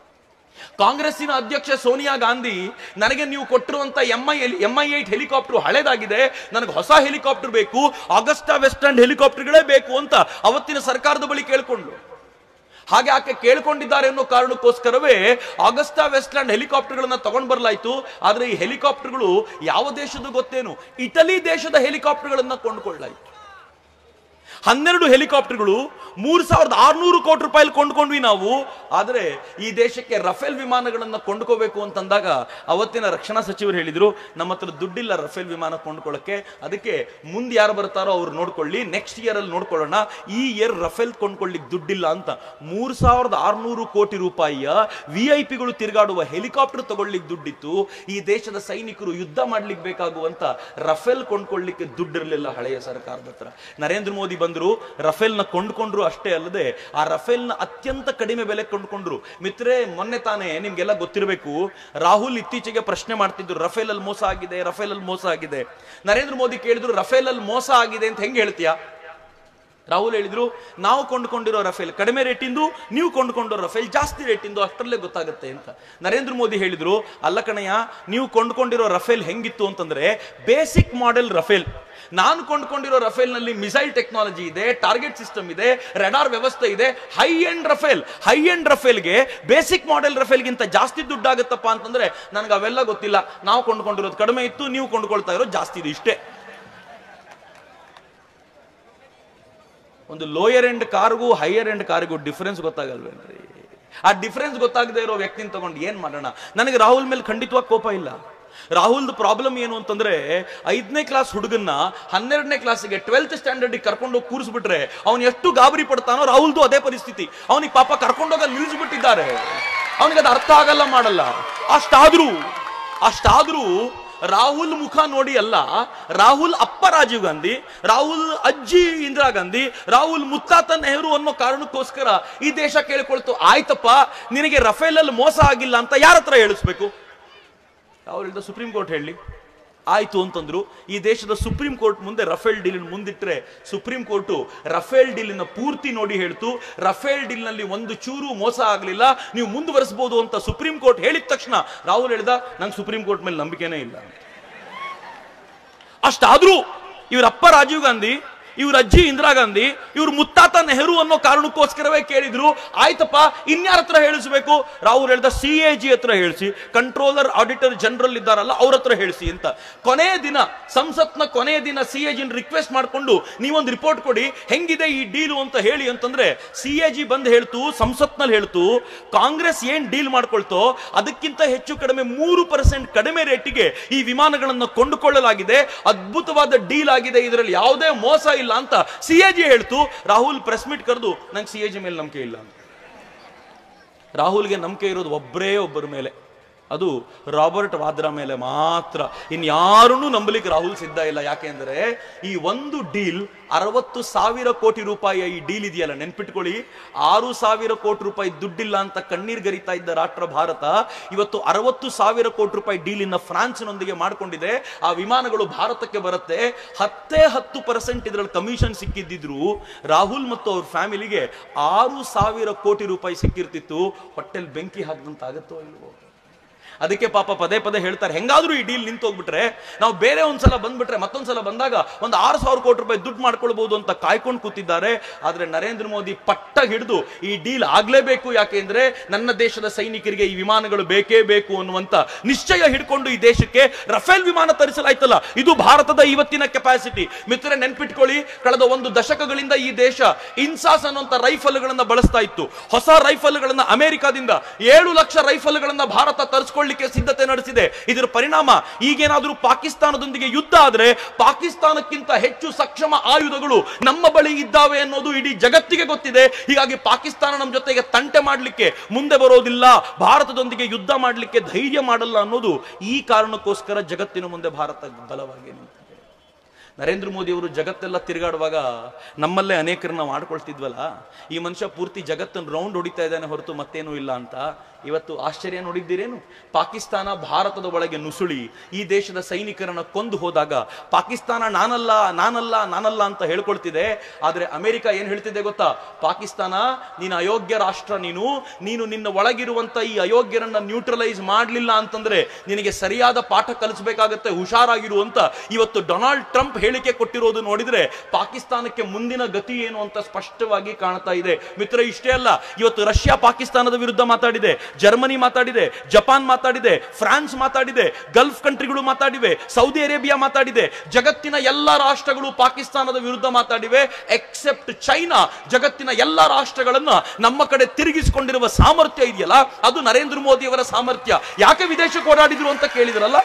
ಕಾಂಗ್ರೆಸ್ಸಿನ ಅಧ್ಯಕ್ಷ ಸೋನಿಯಾ ಗಾಂಧಿ ನನಗೆ ನೀವು ಕೊಟ್ಟಿರುವಂತ M I M I eight helicopter ಹಳೇದಾಗಿದೆ ನನಗೆ ಹೊಸ ಹೆಲಿಕಾಪ್ಟರ್ ಬೇಕು ಆಗಸ್ಟಾ ವೆಸ್ಟ್ಲ್ಯಾಂಡ್ ಹೆಲಿಕಾಪ್ಟರ್ಗಳೇ ಬೇಕು ಅಂತ ಅವತ್ತಿನ ಸರ್ಕಾರದ ಬಳಿ ಕೇಳ್ಕೊಂಡ್ರು ಹಾಗೆ ಆಕೆ ಕೇಳ್ಕೊಂಡಿದ್ದಾರೆ ಅನ್ನೋ ಕಾರಣಕ್ಕೋಸ್ಕರವೇ ಆಗಸ್ಟಾ ವೆಸ್ಟ್ಲ್ಯಾಂಡ್ ಹೆಲಿಕಾಪ್ಟರ್ಗಳನ್ನ ತಗೊಂಡ್ ಬರಲಾಯ್ತು ಆದ್ರೆ ಈ ಹೆಲಿಕಾಪ್ಟರ್ಗಳು ಯಾವ ದೇಶದ ಗೊತ್ತೇನು ಇಟಲಿ ದೇಶದ ಹೆಲಿಕಾಪ್ಟರ್ಗಳನ್ನ ಕೊಂಡ್ಕೊಳ್ಳಾಯ್ತು ಹನ್ನೆರಡು ಹೆಲಿಕಾಪ್ಟರ್ಗಳು ಮೂರ್ ಸಾವಿರದ ಆರ್ನೂರು ಕೋಟಿ ರೂಪಾಯಿ ಕೊಂಡ್ಕೊಂಡ್ವಿ ನಾವು ಆದ್ರೆ ಈ ದೇಶಕ್ಕೆ ರಫೇಲ್ ವಿಮಾನಗಳನ್ನ ಕೊಂಡ್ಕೋಬೇಕು ಅಂತಂದಾಗ ಅವತ್ತಿನ ರಕ್ಷಣಾ ಸಚಿವರು ಹೇಳಿದ್ರು ನಮ್ಮ ಹತ್ರ ದುಡ್ಡಿಲ್ಲ ರಫೇಲ್ ವಿಮಾನ ಕೊಂಡ್ಕೊಳ್ಳಕ್ಕೆ ಅದಕ್ಕೆ ಮುಂದೆ ಯಾರು ಬರ್ತಾರೋ ಅವ್ರು ನೋಡ್ಕೊಳ್ಳಿ ನೆಕ್ಸ್ಟ್ ಇಯರ್ ಅಲ್ಲಿ ನೋಡ್ಕೊಳ್ಳೋಣ ಈ ಇಯರ್ ರಫೇಲ್ ಕೊಂಡ್ಕೊಳ್ಳಿಕ್ ದುಡ್ಡಿಲ್ಲ ಅಂತ ಮೂರ್ ಸಾವಿರದ ಆರ್ನೂರು ಕೋಟಿ ರೂಪಾಯಿಯ ವಿ ಐ ಪಿಗಳು ತಿರುಗಾಡುವ ಹೆಲಿಕಾಪ್ಟರ್ ತಗೊಳ್ಳಿಕ್ ದುಡ್ಡಿತ್ತು ಈ ದೇಶದ ಸೈನಿಕರು ಯುದ್ಧ ಮಾಡ್ಲಿಕ್ಕೆ ಬೇಕಾಗುವಂತ ರಫೇಲ್ ಕೊಂಡ್ಕೊಳ್ಳಿಕ್ಕೆ ದುಡ್ಡಿರಲಿಲ್ಲ ಹಳೆಯ ಸರ್ಕಾರದ ಹತ್ರ ನರೇಂದ್ರ ಮೋದಿ ಬಂದ್ರು ರಫೇಲ್ನ ಕೊಂಡ್ಕೊಂಡ್ರು ಅಷ್ಟೇ ಅಲ್ಲದೆ ಆ ರಫೇಲ್ನ ಅತ್ಯಂತ ಕಡಿಮೆ ಬೆಲೆ ಕೊಂಡ್ಕೊಂಡ್ರು ಮಿತ್ರೆ ಮೊನ್ನೆ ತಾನೇ ನಿಮ್ಗೆಲ್ಲ ಗೊತ್ತಿರಬೇಕು ರಾಹುಲ್ ಇತ್ತೀಚೆಗೆ ಪ್ರಶ್ನೆ ಮಾಡ್ತಿದ್ರು ರಫೇಲ್ ಅಲ್ಲಿ ಮೋಸ ಆಗಿದೆ ರಫೇಲ್ ಅಲ್ಲಿ ಮೋಸ ಆಗಿದೆ ನರೇಂದ್ರ ಮೋದಿ ಕೇಳಿದ್ರು ರಫೇಲ್ ಅಲ್ಲಿ ಮೋಸ ಆಗಿದೆ ಅಂತ ಹೆಂಗೆ ಹೇಳ್ತೀಯಾ ರಾಹುಲ್ ಹೇಳಿದ್ರು ನಾವು ಕೊಂಡ್ಕೊಂಡಿರೋ ರಫೇಲ್ ಕಡಿಮೆ ರೇಟಿಂದು ನೀವು ಕೊಂಡ್ಕೊಂಡಿರೋ ರಫೇಲ್ ಜಾಸ್ತಿ ರೇಟಿಂದು ಅಷ್ಟರಲ್ಲೇ ಗೊತ್ತಾಗುತ್ತೆ ಅಂತ ನರೇಂದ್ರ ಮೋದಿ ಹೇಳಿದ್ರು ಅಲ್ಲ ಕಣಯ್ಯ ನೀವು ಕೊಂಡ್ಕೊಂಡಿರೋ ರಫೇಲ್ ಹೆಂಗಿತ್ತು ಅಂತಂದ್ರೆ ಬೇಸಿಕ್ ಮಾಡೆಲ್ ರಫೇಲ್ ನಾನು ಕೊಂಡ್ಕೊಂಡಿರೋ ರಫೇಲ್ ನಲ್ಲಿ ಮಿಸೈಲ್ ಟೆಕ್ನಾಲಜಿ ಇದೆ ಟಾರ್ಗೆಟ್ ಸಿಸ್ಟಮ್ ಇದೆ ರೆಡಾರ್ ವ್ಯವಸ್ಥೆ ಇದೆ high end Rafale high end ರಫೇಲ್ಗೆ ಬೇಸಿಕ್ ಮಾಡೆಲ್ ರಫೇಲ್ಗಿಂತ ಜಾಸ್ತಿ ದುಡ್ಡಾಗುತ್ತಪ್ಪ ಅಂತಂದ್ರೆ ನನಗೆ ಅವೆಲ್ಲ ಗೊತ್ತಿಲ್ಲ ನಾವು ಕೊಂಡ್ಕೊಂಡಿರೋದು ಕಡಿಮೆ ಇತ್ತು ನೀವು ಕೊಂಡ್ಕೊಳ್ತಾ ಇರೋದು ಜಾಸ್ತಿ ಇದೆ ಇಷ್ಟೇ ಒಂದು ಲೋಯರ್ ಎಂಡ್ ಕಾರ್ಗೂ ಹೈಯರ್ ಎಂಡ್ ಕಾರ್ಗೂ ಡಿಫರೆನ್ಸ್ ಗೊತ್ತಾಗಲ್ವೇನ್ರಿ ಆ ಡಿಫರೆನ್ಸ್ ಗೊತ್ತಾಗದೇ ಇರೋ ವ್ಯಕ್ತಿನ ತಗೊಂಡು ಏನ್ ಮಾಡೋಣ ನನಗೆ ರಾಹುಲ್ ಮೇಲೆ ಖಂಡಿತವಾಗಿ ಕೋಪ ಇಲ್ಲ ರಾಹುಲ್ದು ಪ್ರಾಬ್ಲಮ್ ಏನು ಅಂತಂದ್ರೆ ಐದನೇ ಕ್ಲಾಸ್ ಹುಡುಗನ್ನ ಹನ್ನೆರಡನೇ ಕ್ಲಾಸಿಗೆ ಟ್ವೆಲ್ತ್ ಸ್ಟ್ಯಾಂಡರ್ಡ್ ಕರ್ಕೊಂಡು ಹೋಗಿ ಕೂರಿಸ್ಬಿಟ್ರೆ ಅವ್ನು ಎಷ್ಟು ಗಾಬರಿ ಪಡ್ತಾನೋ ರಾಹುಲ್ದು ಅದೇ ಪರಿಸ್ಥಿತಿ ಅವನಿಗೆ ಪಾಪ ಕರ್ಕೊಂಡೋಗ ನಿಲ್ಲಿಸ್ಬಿಟ್ಟಿದ್ದಾರೆ ಅವನಿಗೆ ಅದು ಅರ್ಥ ಆಗಲ್ಲ ಮಾಡಲ್ಲ ಅಷ್ಟಾದ್ರೂ ಅಷ್ಟಾದ್ರೂ ರಾಹುಲ್ ಮುಖ ನೋಡಿ ಅಲ್ಲ ರಾಹುಲ್ ಅಪ್ಪ ರಾಜೀವ್ ಗಾಂಧಿ ರಾಹುಲ್ ಅಜ್ಜಿ ಇಂದಿರಾ ಗಾಂಧಿ ರಾಹುಲ್ ಮುತ್ತಾತ ನೆಹರು ಅನ್ನೋ ಕಾರಣಕ್ಕೋಸ್ಕರ ಈ ದೇಶ ಕೇಳ್ಕೊಳ್ತು ಆಯ್ತಪ್ಪ ನಿನಗೆ ರಫೇಲ್ ಅಲ್ಲಿ ಮೋಸ ಆಗಿಲ್ಲ ಅಂತ ಯಾರ ಹತ್ರ ಹೇಳಿಸ್ಬೇಕು ರಾಹುಲ್ ಹೇಳ್ದ ಸುಪ್ರೀಂ ಕೋರ್ಟ್ ಹೇಳಿ ಆಯ್ತು ಅಂತಂದ್ರು ಈ ದೇಶದ ಸುಪ್ರೀಂ ಕೋರ್ಟ್ ಮುಂದೆ ರಫೇಲ್ ಡೀಲ್ ಮುಂದಿಟ್ರೆ ಸುಪ್ರೀಂ ಕೋರ್ಟ್ ರಫೇಲ್ ಡೀಲಿನ ಪೂರ್ತಿ ನೋಡಿ ಹೇಳ್ತು ರಫೇಲ್ ಡೀಲ್ ನಲ್ಲಿ ಒಂದು ಚೂರು ಮೋಸ ಆಗಲಿಲ್ಲ ನೀವು ಮುಂದುವರಿಸಬಹುದು ಅಂತ ಸುಪ್ರೀಂ ಕೋರ್ಟ್ ಹೇಳಿದ ತಕ್ಷಣ ರಾಹುಲ್ ಹೇಳ್ದ ನಂಗೆ ಸುಪ್ರೀಂ ಕೋರ್ಟ್ ಮೇಲೆ ನಂಬಿಕೆನೇ ಇಲ್ಲ ಅಷ್ಟಾದ್ರೂ ಇವ್ರ ಅಪ್ಪ ರಾಜೀವ್ ಗಾಂಧಿ ಇವ್ರ ಅಜ್ಜಿ ಇಂದಿರಾ ಗಾಂಧಿ ಇವ್ರ ಮುತ್ತಾತ ನೆಹರು ಅನ್ನೋ ಕಾರಣಕ್ಕೋಸ್ಕರವೇ ಕೇಳಿದ್ರು ಆಯ್ತಪ್ಪ ಇನ್ಯಾರ ಹತ್ರ ಹೇಳಿಸ್ಬೇಕು ರಾಹುಲ್ ಹೇಳ್ದ ಸಿ ಎ ಜಿ ಹತ್ರ ಹೇಳಿಸಿ ಕಂಟ್ರೋಲರ್ ಆಡಿಟರ್ ಜನರಲ್ ಇದ್ದಾರಲ್ಲ ಅವ್ರ ಹತ್ರ ಹೇಳಿಸಿ ಅಂತ ಕೊನೆಯ ದಿನ ಸಂಸತ್ನ ಕೊನೆಯ ದಿನ ಸಿ ಎ ಜಿನ ರಿಕ್ವೆಸ್ಟ್ ಮಾಡ್ಕೊಂಡು ನೀವೊಂದು ರಿಪೋರ್ಟ್ ಕೊಡಿ ಹೆಂಗಿದೆ ಈ ಡೀಲು ಅಂತ ಹೇಳಿ ಅಂತಂದ್ರೆ ಸಿ ಎ ಜಿ ಬಂದು ಹೇಳ್ತು ಸಂಸತ್ನಲ್ಲಿ ಹೇಳ್ತು ಕಾಂಗ್ರೆಸ್ ಏನ್ ಡೀಲ್ ಮಾಡ್ಕೊಳ್ತೋ ಅದಕ್ಕಿಂತ ಹೆಚ್ಚು ಕಡಿಮೆ ಮೂರು ಪರ್ಸೆಂಟ್ ಕಡಿಮೆ ರೇಟಿಗೆ ಈ ವಿಮಾನಗಳನ್ನು ಕೊಂಡುಕೊಳ್ಳಲಾಗಿದೆ ಅದ್ಭುತವಾದ ಡೀಲ್ ಆಗಿದೆ ಇದರಲ್ಲಿ ಯಾವುದೇ ಮೋಸ ಇಲ್ಲ ಅಂತ ಸಿ ಎ ಜಿ ಹೇಳ್ತು ರಾಹುಲ್ ಪ್ರೆಸ್ ಮೀಟ್ ಕರೆದು ನಂಗೆ ಸಿ ಎ ಜಿ ಮೇಲೆ ನಂಬಿಕೆ ಇಲ್ಲ ಅಂತ ರಾಹುಲ್ಗೆ ನಂಬಿಕೆ ಇರೋದು ಒಬ್ಬರೇ ಒಬ್ಬರ ಮೇಲೆ ಅದು ರಾಬರ್ಟ್ ವಾದ್ರಾ ಮೇಲೆ ಮಾತ್ರ ಇನ್ಯಾರನ್ನೂ ನಂಬಲಿಕ್ಕೆ ರಾಹುಲ್ ಸಿದ್ಧ ಇಲ್ಲ ಯಾಕೆಂದ್ರೆ ಈ ಒಂದು ಡೀಲ್ ಅರವತ್ತು ಸಾವಿರ ಕೋಟಿ ರೂಪಾಯಿಯ ಈ ಡೀಲ್ ಇದೆಯಲ್ಲ ನೆನ್ಪಿಟ್ಕೊಳ್ಳಿ ಆರು ಸಾವಿರ ಕೋಟಿ ರೂಪಾಯಿ ದುಡ್ಡಿಲ್ಲ ಅಂತ ಕಣ್ಣೀರ್ ಗರಿತಾ ಇದ್ದ ರಾಷ್ಟ್ರ ಭಾರತ ಇವತ್ತು ಅರವತ್ತು ಸಾವಿರ ಕೋಟಿ ರೂಪಾಯಿ ಡೀಲ್ ಇನ್ನ ಫ್ರಾನ್ಸ್ನೊಂದಿಗೆ ಮಾಡ್ಕೊಂಡಿದೆ ಆ ವಿಮಾನಗಳು ಭಾರತಕ್ಕೆ ಬರುತ್ತೆ ಹತ್ತೇ ಹತ್ತು ಪರ್ಸೆಂಟ್ ಇದರಲ್ಲಿ ಕಮಿಷನ್ ಸಿಕ್ಕಿದ್ದಿದ್ರು ರಾಹುಲ್ ಮತ್ತು ಅವ್ರ ಫ್ಯಾಮಿಲಿಗೆ ಆರು ಸಾವಿರ ಕೋಟಿ ರೂಪಾಯಿ ಸಿಕ್ಕಿರ್ತಿತ್ತು ಹೊಟ್ಟೆಲ್ ಬೆಂಕಿ ಹಾಕಿದಂತಾಗತ್ತೋ ಇಲ್ವೋ ಅದಕ್ಕೆ ಪಾಪ ಪದೇ ಪದೇ ಹೇಳ್ತಾರೆ ಹೆಂಗಾದ್ರೂ ಈ ಡೀಲ್ ನಿಂತು ಹೋಗ್ಬಿಟ್ರೆ ನಾವು ಬೇರೆ ಒಂದ್ಸಲ ಬಂದ್ಬಿಟ್ರೆ ಮತ್ತೊಂದ್ಸಲ ಬಂದಾಗ ಒಂದು ಆರು ಸಾವಿರ ಕೋಟಿ ರೂಪಾಯಿ ದುಡ್ಡು ಮಾಡ್ಕೊಳ್ಬಹುದು ಅಂತ ಕಾಯ್ಕೊಂಡು ಕೂತಿದ್ದಾರೆ ಆದ್ರೆ ನರೇಂದ್ರ ಮೋದಿ ಪಟ್ಟ ಹಿಡಿದು ಈ ಡೀಲ್ ಆಗ್ಲೇಬೇಕು ಯಾಕೆಂದ್ರೆ ನನ್ನ ದೇಶದ ಸೈನಿಕರಿಗೆ ಈ ವಿಮಾನಗಳು ಬೇಕೇ ಬೇಕು ಅನ್ನುವಂತ ನಿಶ್ಚಯ ಹಿಡ್ಕೊಂಡು ಈ ದೇಶಕ್ಕೆ ರಫೇಲ್ ವಿಮಾನ ತರಿಸಲಾಯ್ತಲ್ಲ ಇದು ಭಾರತದ ಇವತ್ತಿನ ಕೆಪಾಸಿಟಿ ಮಿತ್ರ ನೆನ್ಪಿಟ್ಕೊಳ್ಳಿ ಕಳೆದ ಒಂದು ದಶಕಗಳಿಂದ ಈ ದೇಶ ಇನ್ಸಾಸ್ ಅನ್ನುವಂತ ರೈಫಲ್ಗಳನ್ನ ಬಳಸ್ತಾ ಇತ್ತು ಹೊಸ ರೈಫಲ್ಗಳನ್ನ ಅಮೆರಿಕಾದಿಂದ ಏಳು ಲಕ್ಷ ರೈಫಲ್ಗಳನ್ನ ಭಾರತ ತರಿಸ್ಕೊಳ್ಳಿಕ್ಕೆ ಸಿದ್ಧತೆ ನಡೆಸಿದೆ ಇದರ ಪರಿಣಾಮ ಈಗೇನಾದ್ರೂ ಪಾಕಿಸ್ತಾನದೊಂದಿಗೆ ಯುದ್ಧ ಆದ್ರೆ ಪಾಕಿಸ್ತಾನಕ್ಕಿಂತ ಹೆಚ್ಚು ಸಕ್ಷಮ ಆಯುಧಗಳು ನಮ್ಮ ಬಳಿ ಇದ್ದಾವೆ ಅನ್ನೋದು ಇಡೀ ಜಗತ್ತಿಗೆ ಗೊತ್ತಿದೆ ಹೀಗಾಗಿ ಪಾಕಿಸ್ತಾನ ನಮ್ಮ ಜೊತೆಗೆ ತಂಟೆ ಮಾಡಲಿಕ್ಕೆ ಮುಂದೆ ಬರೋದಿಲ್ಲ ಭಾರತದೊಂದಿಗೆ ಯುದ್ಧ ಮಾಡಲಿಕ್ಕೆ ಧೈರ್ಯ ಮಾಡಲ್ಲ ಅನ್ನೋದು ಈ ಕಾರಣಕ್ಕೋಸ್ಕರ ಜಗತ್ತಿನ ಮುಂದೆ ಭಾರತ ಬಲವಾಗಿ ನಿಂತಿದೆ ನರೇಂದ್ರ ಮೋದಿ ಅವರು ಜಗತ್ತೆಲ್ಲ ತಿರುಗಾಡುವಾಗ ನಮ್ಮಲ್ಲೇ ಅನೇಕರನ್ನ ಮಾಡ್ಕೊಳ್ತಿದ್ವಲ್ಲ ಈ ಮನುಷ್ಯ ಪೂರ್ತಿ ಜಗತ್ತನ್ನು ರೌಂಡ್ ಹೊಡಿತಾ ಇದ್ದಾನೆ ಹೊರತು ಮತ್ತೇನೂ ಇಲ್ಲ ಅಂತ ಇವತ್ತು ಆಶ್ಚರ್ಯ ನೋಡಿದ್ದೀರೇನು ಪಾಕಿಸ್ತಾನ ಭಾರತದ ಒಳಗೆ ನುಸುಳಿ ಈ ದೇಶದ ಸೈನಿಕರನ್ನ ಕೊಂದು ಹೋದಾಗ ಪಾಕಿಸ್ತಾನ ನಾನಲ್ಲ ನಾನಲ್ಲ ನಾನಲ್ಲ ಅಂತ ಹೇಳ್ಕೊಳ್ತಿದೆ ಆದ್ರೆ ಅಮೆರಿಕ ಏನ್ ಹೇಳ್ತಿದೆ ಗೊತ್ತಾ ಪಾಕಿಸ್ತಾನ ನೀನು ಅಯೋಗ್ಯ ರಾಷ್ಟ್ರ ನೀನು ನೀನು ನಿನ್ನ ಒಳಗಿರುವಂತ ಈ ಅಯೋಗ್ಯರನ್ನ ನ್ಯೂಟ್ರಲೈಸ್ ಮಾಡಲಿಲ್ಲ ಅಂತಂದ್ರೆ ನಿನಗೆ ಸರಿಯಾದ ಪಾಠ ಕಲಿಸಬೇಕಾಗತ್ತೆ ಹುಷಾರಾಗಿರು ಅಂತ ಇವತ್ತು ಡೊನಾಲ್ಡ್ ಟ್ರಂಪ್ ಹೇಳಿಕೆ ಕೊಟ್ಟಿರೋದು ನೋಡಿದ್ರೆ ಪಾಕಿಸ್ತಾನಕ್ಕೆ ಮುಂದಿನ ಗತಿ ಏನು ಅಂತ ಸ್ಪಷ್ಟವಾಗಿ ಕಾಣ್ತಾ ಇದೆ ಮಿತ್ರ ಇಷ್ಟೇ ಅಲ್ಲ ಇವತ್ತು ರಷ್ಯಾ ಪಾಕಿಸ್ತಾನದ ವಿರುದ್ಧ ಮಾತಾಡಿದೆ ಜರ್ಮನಿ ಮಾತಾಡಿದೆ ಜಪಾನ್ ಮಾತಾಡಿದೆ ಫ್ರಾನ್ಸ್ ಮಾತಾಡಿದೆ ಗಲ್ಫ್ ಕಂಟ್ರಿಗಳು ಮಾತಾಡಿವೆ ಸೌದಿ ಅರೇಬಿಯಾ ಮಾತಾಡಿದೆ ಜಗತ್ತಿನ ಎಲ್ಲಾ ರಾಷ್ಟ್ರಗಳು ಪಾಕಿಸ್ತಾನದ ವಿರುದ್ಧ ಮಾತಾಡಿವೆ ಎಕ್ಸೆಪ್ಟ್ ಚೈನಾ ಜಗತ್ತಿನ ಎಲ್ಲಾ ರಾಷ್ಟ್ರಗಳನ್ನ ನಮ್ಮ ಕಡೆ ತಿರುಗಿಸಿಕೊಂಡಿರುವ ಸಾಮರ್ಥ್ಯ ಇದೆಯಲ್ಲ ಅದು ನರೇಂದ್ರ ಮೋದಿ ಅವರ ಸಾಮರ್ಥ್ಯ ಯಾಕೆ ವಿದೇಶಕ್ಕೆ ಓಡಾಡಿದ್ರು ಅಂತ ಕೇಳಿದ್ರಲ್ಲ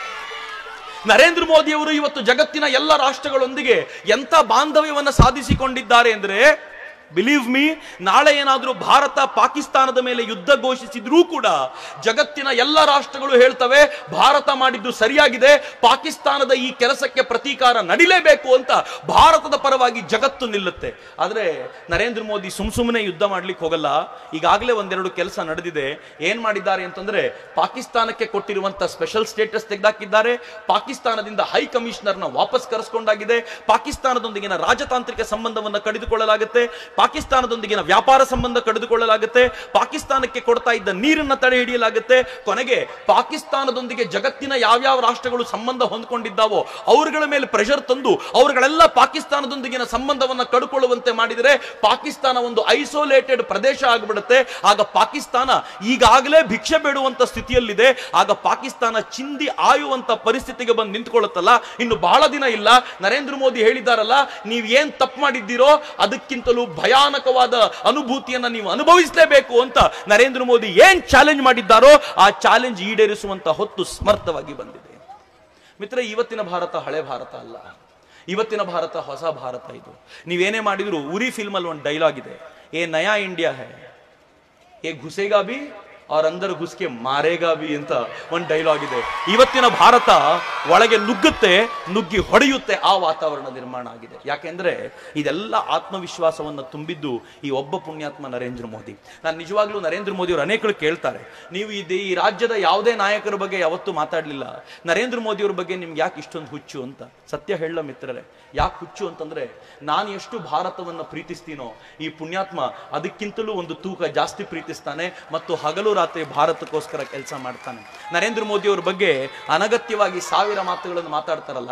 ನರೇಂದ್ರ ಮೋದಿ ಅವರು ಇವತ್ತು ಜಗತ್ತಿನ ಎಲ್ಲ ರಾಷ್ಟ್ರಗಳೊಂದಿಗೆ ಎಂತ ಬಾಂಧವ್ಯವನ್ನ ಸಾಧಿಸಿಕೊಂಡಿದ್ದಾರೆ ಅಂದ್ರೆ ಬಿಲೀವ್ ಮೀ ನಾಳೆ ಏನಾದರೂ ಭಾರತ ಪಾಕಿಸ್ತಾನದ ಮೇಲೆ ಯುದ್ಧ ಘೋಷಿಸಿದ್ರೂ ಕೂಡ ಜಗತ್ತಿನ ಎಲ್ಲ ರಾಷ್ಟ್ರಗಳು ಹೇಳ್ತವೆ ಭಾರತ ಮಾಡಿದ್ದು ಸರಿಯಾಗಿದೆ ಪಾಕಿಸ್ತಾನದ ಈ ಕೆಲಸಕ್ಕೆ ಪ್ರತೀಕಾರ ನಡಿಲೇಬೇಕು ಅಂತ ಭಾರತದ ಪರವಾಗಿ ಜಗತ್ತು ನಿಲ್ಲುತ್ತೆ ಆದ್ರೆ ನರೇಂದ್ರ ಮೋದಿ ಸುಮ್ ಸುಮ್ಮನೆ ಯುದ್ಧ ಮಾಡ್ಲಿಕ್ಕೆ ಹೋಗಲ್ಲ ಈಗಾಗಲೇ ಒಂದೆರಡು ಕೆಲಸ ನಡೆದಿದೆ ಏನ್ ಮಾಡಿದ್ದಾರೆ ಅಂತಂದ್ರೆ ಪಾಕಿಸ್ತಾನಕ್ಕೆ ಕೊಟ್ಟಿರುವಂತ ಸ್ಪೆಷಲ್ ಸ್ಟೇಟಸ್ ತೆಗೆದಾಕಿದ್ದಾರೆ ಪಾಕಿಸ್ತಾನದಿಂದ ಹೈ ಕಮಿಷನರ್ನ ವಾಪಸ್ ಕರೆಸ್ಕೊಂಡಾಗಿದೆ ಪಾಕಿಸ್ತಾನದೊಂದಿಗಿನ ರಾಜತಾಂತ್ರಿಕ ಸಂಬಂಧವನ್ನು ಕಡಿದುಕೊಳ್ಳಲಾಗುತ್ತೆ ಪಾಕಿಸ್ತಾನದೊಂದಿಗಿನ ವ್ಯಾಪಾರ ಸಂಬಂಧ ಕಡಿದುಕೊಳ್ಳಲಾಗುತ್ತೆ ಪಾಕಿಸ್ತಾನಕ್ಕೆ ಕೊಡ್ತಾ ಇದ್ದ ನೀರನ್ನ ತಡೆ ಹಿಡಿಯಲಾಗುತ್ತೆ ಕೊನೆಗೆ ಪಾಕಿಸ್ತಾನದೊಂದಿಗೆ ಜಗತ್ತಿನ ಯಾವ್ಯಾವ ರಾಷ್ಟ್ರಗಳು ಸಂಬಂಧ ಹೊಂದ್ಕೊಂಡಿದ್ದಾವೋ ಅವರುಗಳ ಮೇಲೆ ಪ್ರೆಷರ್ ತಂದು ಅವರುಗಳೆಲ್ಲ ಪಾಕಿಸ್ತಾನದೊಂದಿಗಿನ ಸಂಬಂಧವನ್ನ ಕಡ್ಕೊಳ್ಳುವಂತೆ ಮಾಡಿದರೆ ಪಾಕಿಸ್ತಾನ ಒಂದು ಐಸೋಲೇಟೆಡ್ ಪ್ರದೇಶ ಆಗಿಬಿಡುತ್ತೆ ಆಗ ಪಾಕಿಸ್ತಾನ ಈಗಾಗಲೇ ಭಿಕ್ಷೆ ಬೇಡುವಂತ ಸ್ಥಿತಿಯಲ್ಲಿದೆ ಆಗ ಪಾಕಿಸ್ತಾನ ಚಿಂದಿ ಆಯುವಂತ ಪರಿಸ್ಥಿತಿಗೆ ಬಂದು ನಿಂತ್ಕೊಳ್ಳುತ್ತಲ್ಲ ಇನ್ನು ಬಹಳ ದಿನ ಇಲ್ಲ ನರೇಂದ್ರ ಮೋದಿ ಹೇಳಿದಾರಲ್ಲ ನೀವು ಏನ್ ತಪ್ಪು ಮಾಡಿದ್ದೀರೋ ಅದಕ್ಕಿಂತಲೂ ಭಯಾನಕವಾದ ಅನುಭೂತಿಯನ್ನ ನೀವು ಅನುಭವಿಸಲೇಬೇಕು ಅಂತ ನರೇಂದ್ರ ಮೋದಿ ಏನ್ ಚಾಲೆಂಜ್ ಮಾಡಿದ್ದಾರೋ ಆ ಚಾಲೆಂಜ್ ಈಡೇರಿಸುವಂತ ಹೊತ್ತು ಸಮರ್ಥವಾಗಿ ಬಂದಿದೆ ಮಿತ್ರ ಇವತ್ತಿನ ಭಾರತ ಹಳೆ ಭಾರತ ಅಲ್ಲ ಇವತ್ತಿನ ಭಾರತ ಹೊಸ ಭಾರತ ಇದು ನೀವೇನೇ ಮಾಡಿದ್ರು ಉರಿ ಫಿಲ್ಮ್ ಅಲ್ಲಿ ಒಂದು ಡೈಲಾಗ್ ಇದೆ ಏ ನಯಾ ಇಂಡಿಯಾ ಹೇ ಏ ಘುಸೇಗಾ ಬಿ ಅವ್ರ ಅಂದರ್ ಘುಸ್ಕೆ ಮಾರೇಗಾ ಬಿ ಅಂತ ಒಂದು ಡೈಲಾಗ್ ಇದೆ ಇವತ್ತಿನ ಭಾರತ ಒಳಗೆ ನುಗ್ಗುತ್ತೆ ನುಗ್ಗಿ ಹೊಡೆಯುತ್ತೆ ಆ ವಾತಾವರಣ ನಿರ್ಮಾಣ ಆಗಿದೆ ಯಾಕೆಂದ್ರೆ ಇದೆಲ್ಲ ಆತ್ಮವಿಶ್ವಾಸವನ್ನು ತುಂಬಿದ್ದು ಈ ಒಬ್ಬ ಪುಣ್ಯಾತ್ಮ ನರೇಂದ್ರ ಮೋದಿ ನಾನು ನಿಜವಾಗ್ಲೂ ನರೇಂದ್ರ ಮೋದಿ ಅವರು ಅನೇಕರು ಕೇಳ್ತಾರೆ ನೀವು ಈ ದೇ- ಈ ರಾಜ್ಯದ ಯಾವುದೇ ನಾಯಕರ ಬಗ್ಗೆ ಯಾವತ್ತೂ ಮಾತಾಡಲಿಲ್ಲ ನರೇಂದ್ರ ಮೋದಿ ಅವ್ರ ಬಗ್ಗೆ ನಿಮ್ಗೆ ಯಾಕೆ ಇಷ್ಟೊಂದು ಹುಚ್ಚು ಅಂತ ಸತ್ಯ ಹೇಳ ಮಿತ್ರರೇ ಯಾಕೆ ಹುಚ್ಚು ಅಂತಂದ್ರೆ ನಾನು ಎಷ್ಟು ಭಾರತವನ್ನು ಪ್ರೀತಿಸ್ತೀನೋ ಈ ಪುಣ್ಯಾತ್ಮ ಅದಕ್ಕಿಂತಲೂ ಒಂದು ತೂಕ ಜಾಸ್ತಿ ಪ್ರೀತಿಸ್ತಾನೆ ಮತ್ತು ಹಗಲು ರಾತ್ರಿ ಭಾರತಕ್ಕೋಸ್ಕರ ಕೆಲಸ ಮಾಡ್ತಾನೆ ನರೇಂದ್ರ ಮೋದಿ ಅವ್ರ ಬಗ್ಗೆ ಅನಗತ್ಯವಾಗಿ ಸಾವಿರ ಮಾತುಗಳನ್ನು ಮಾತಾಡ್ತಾರಲ್ಲ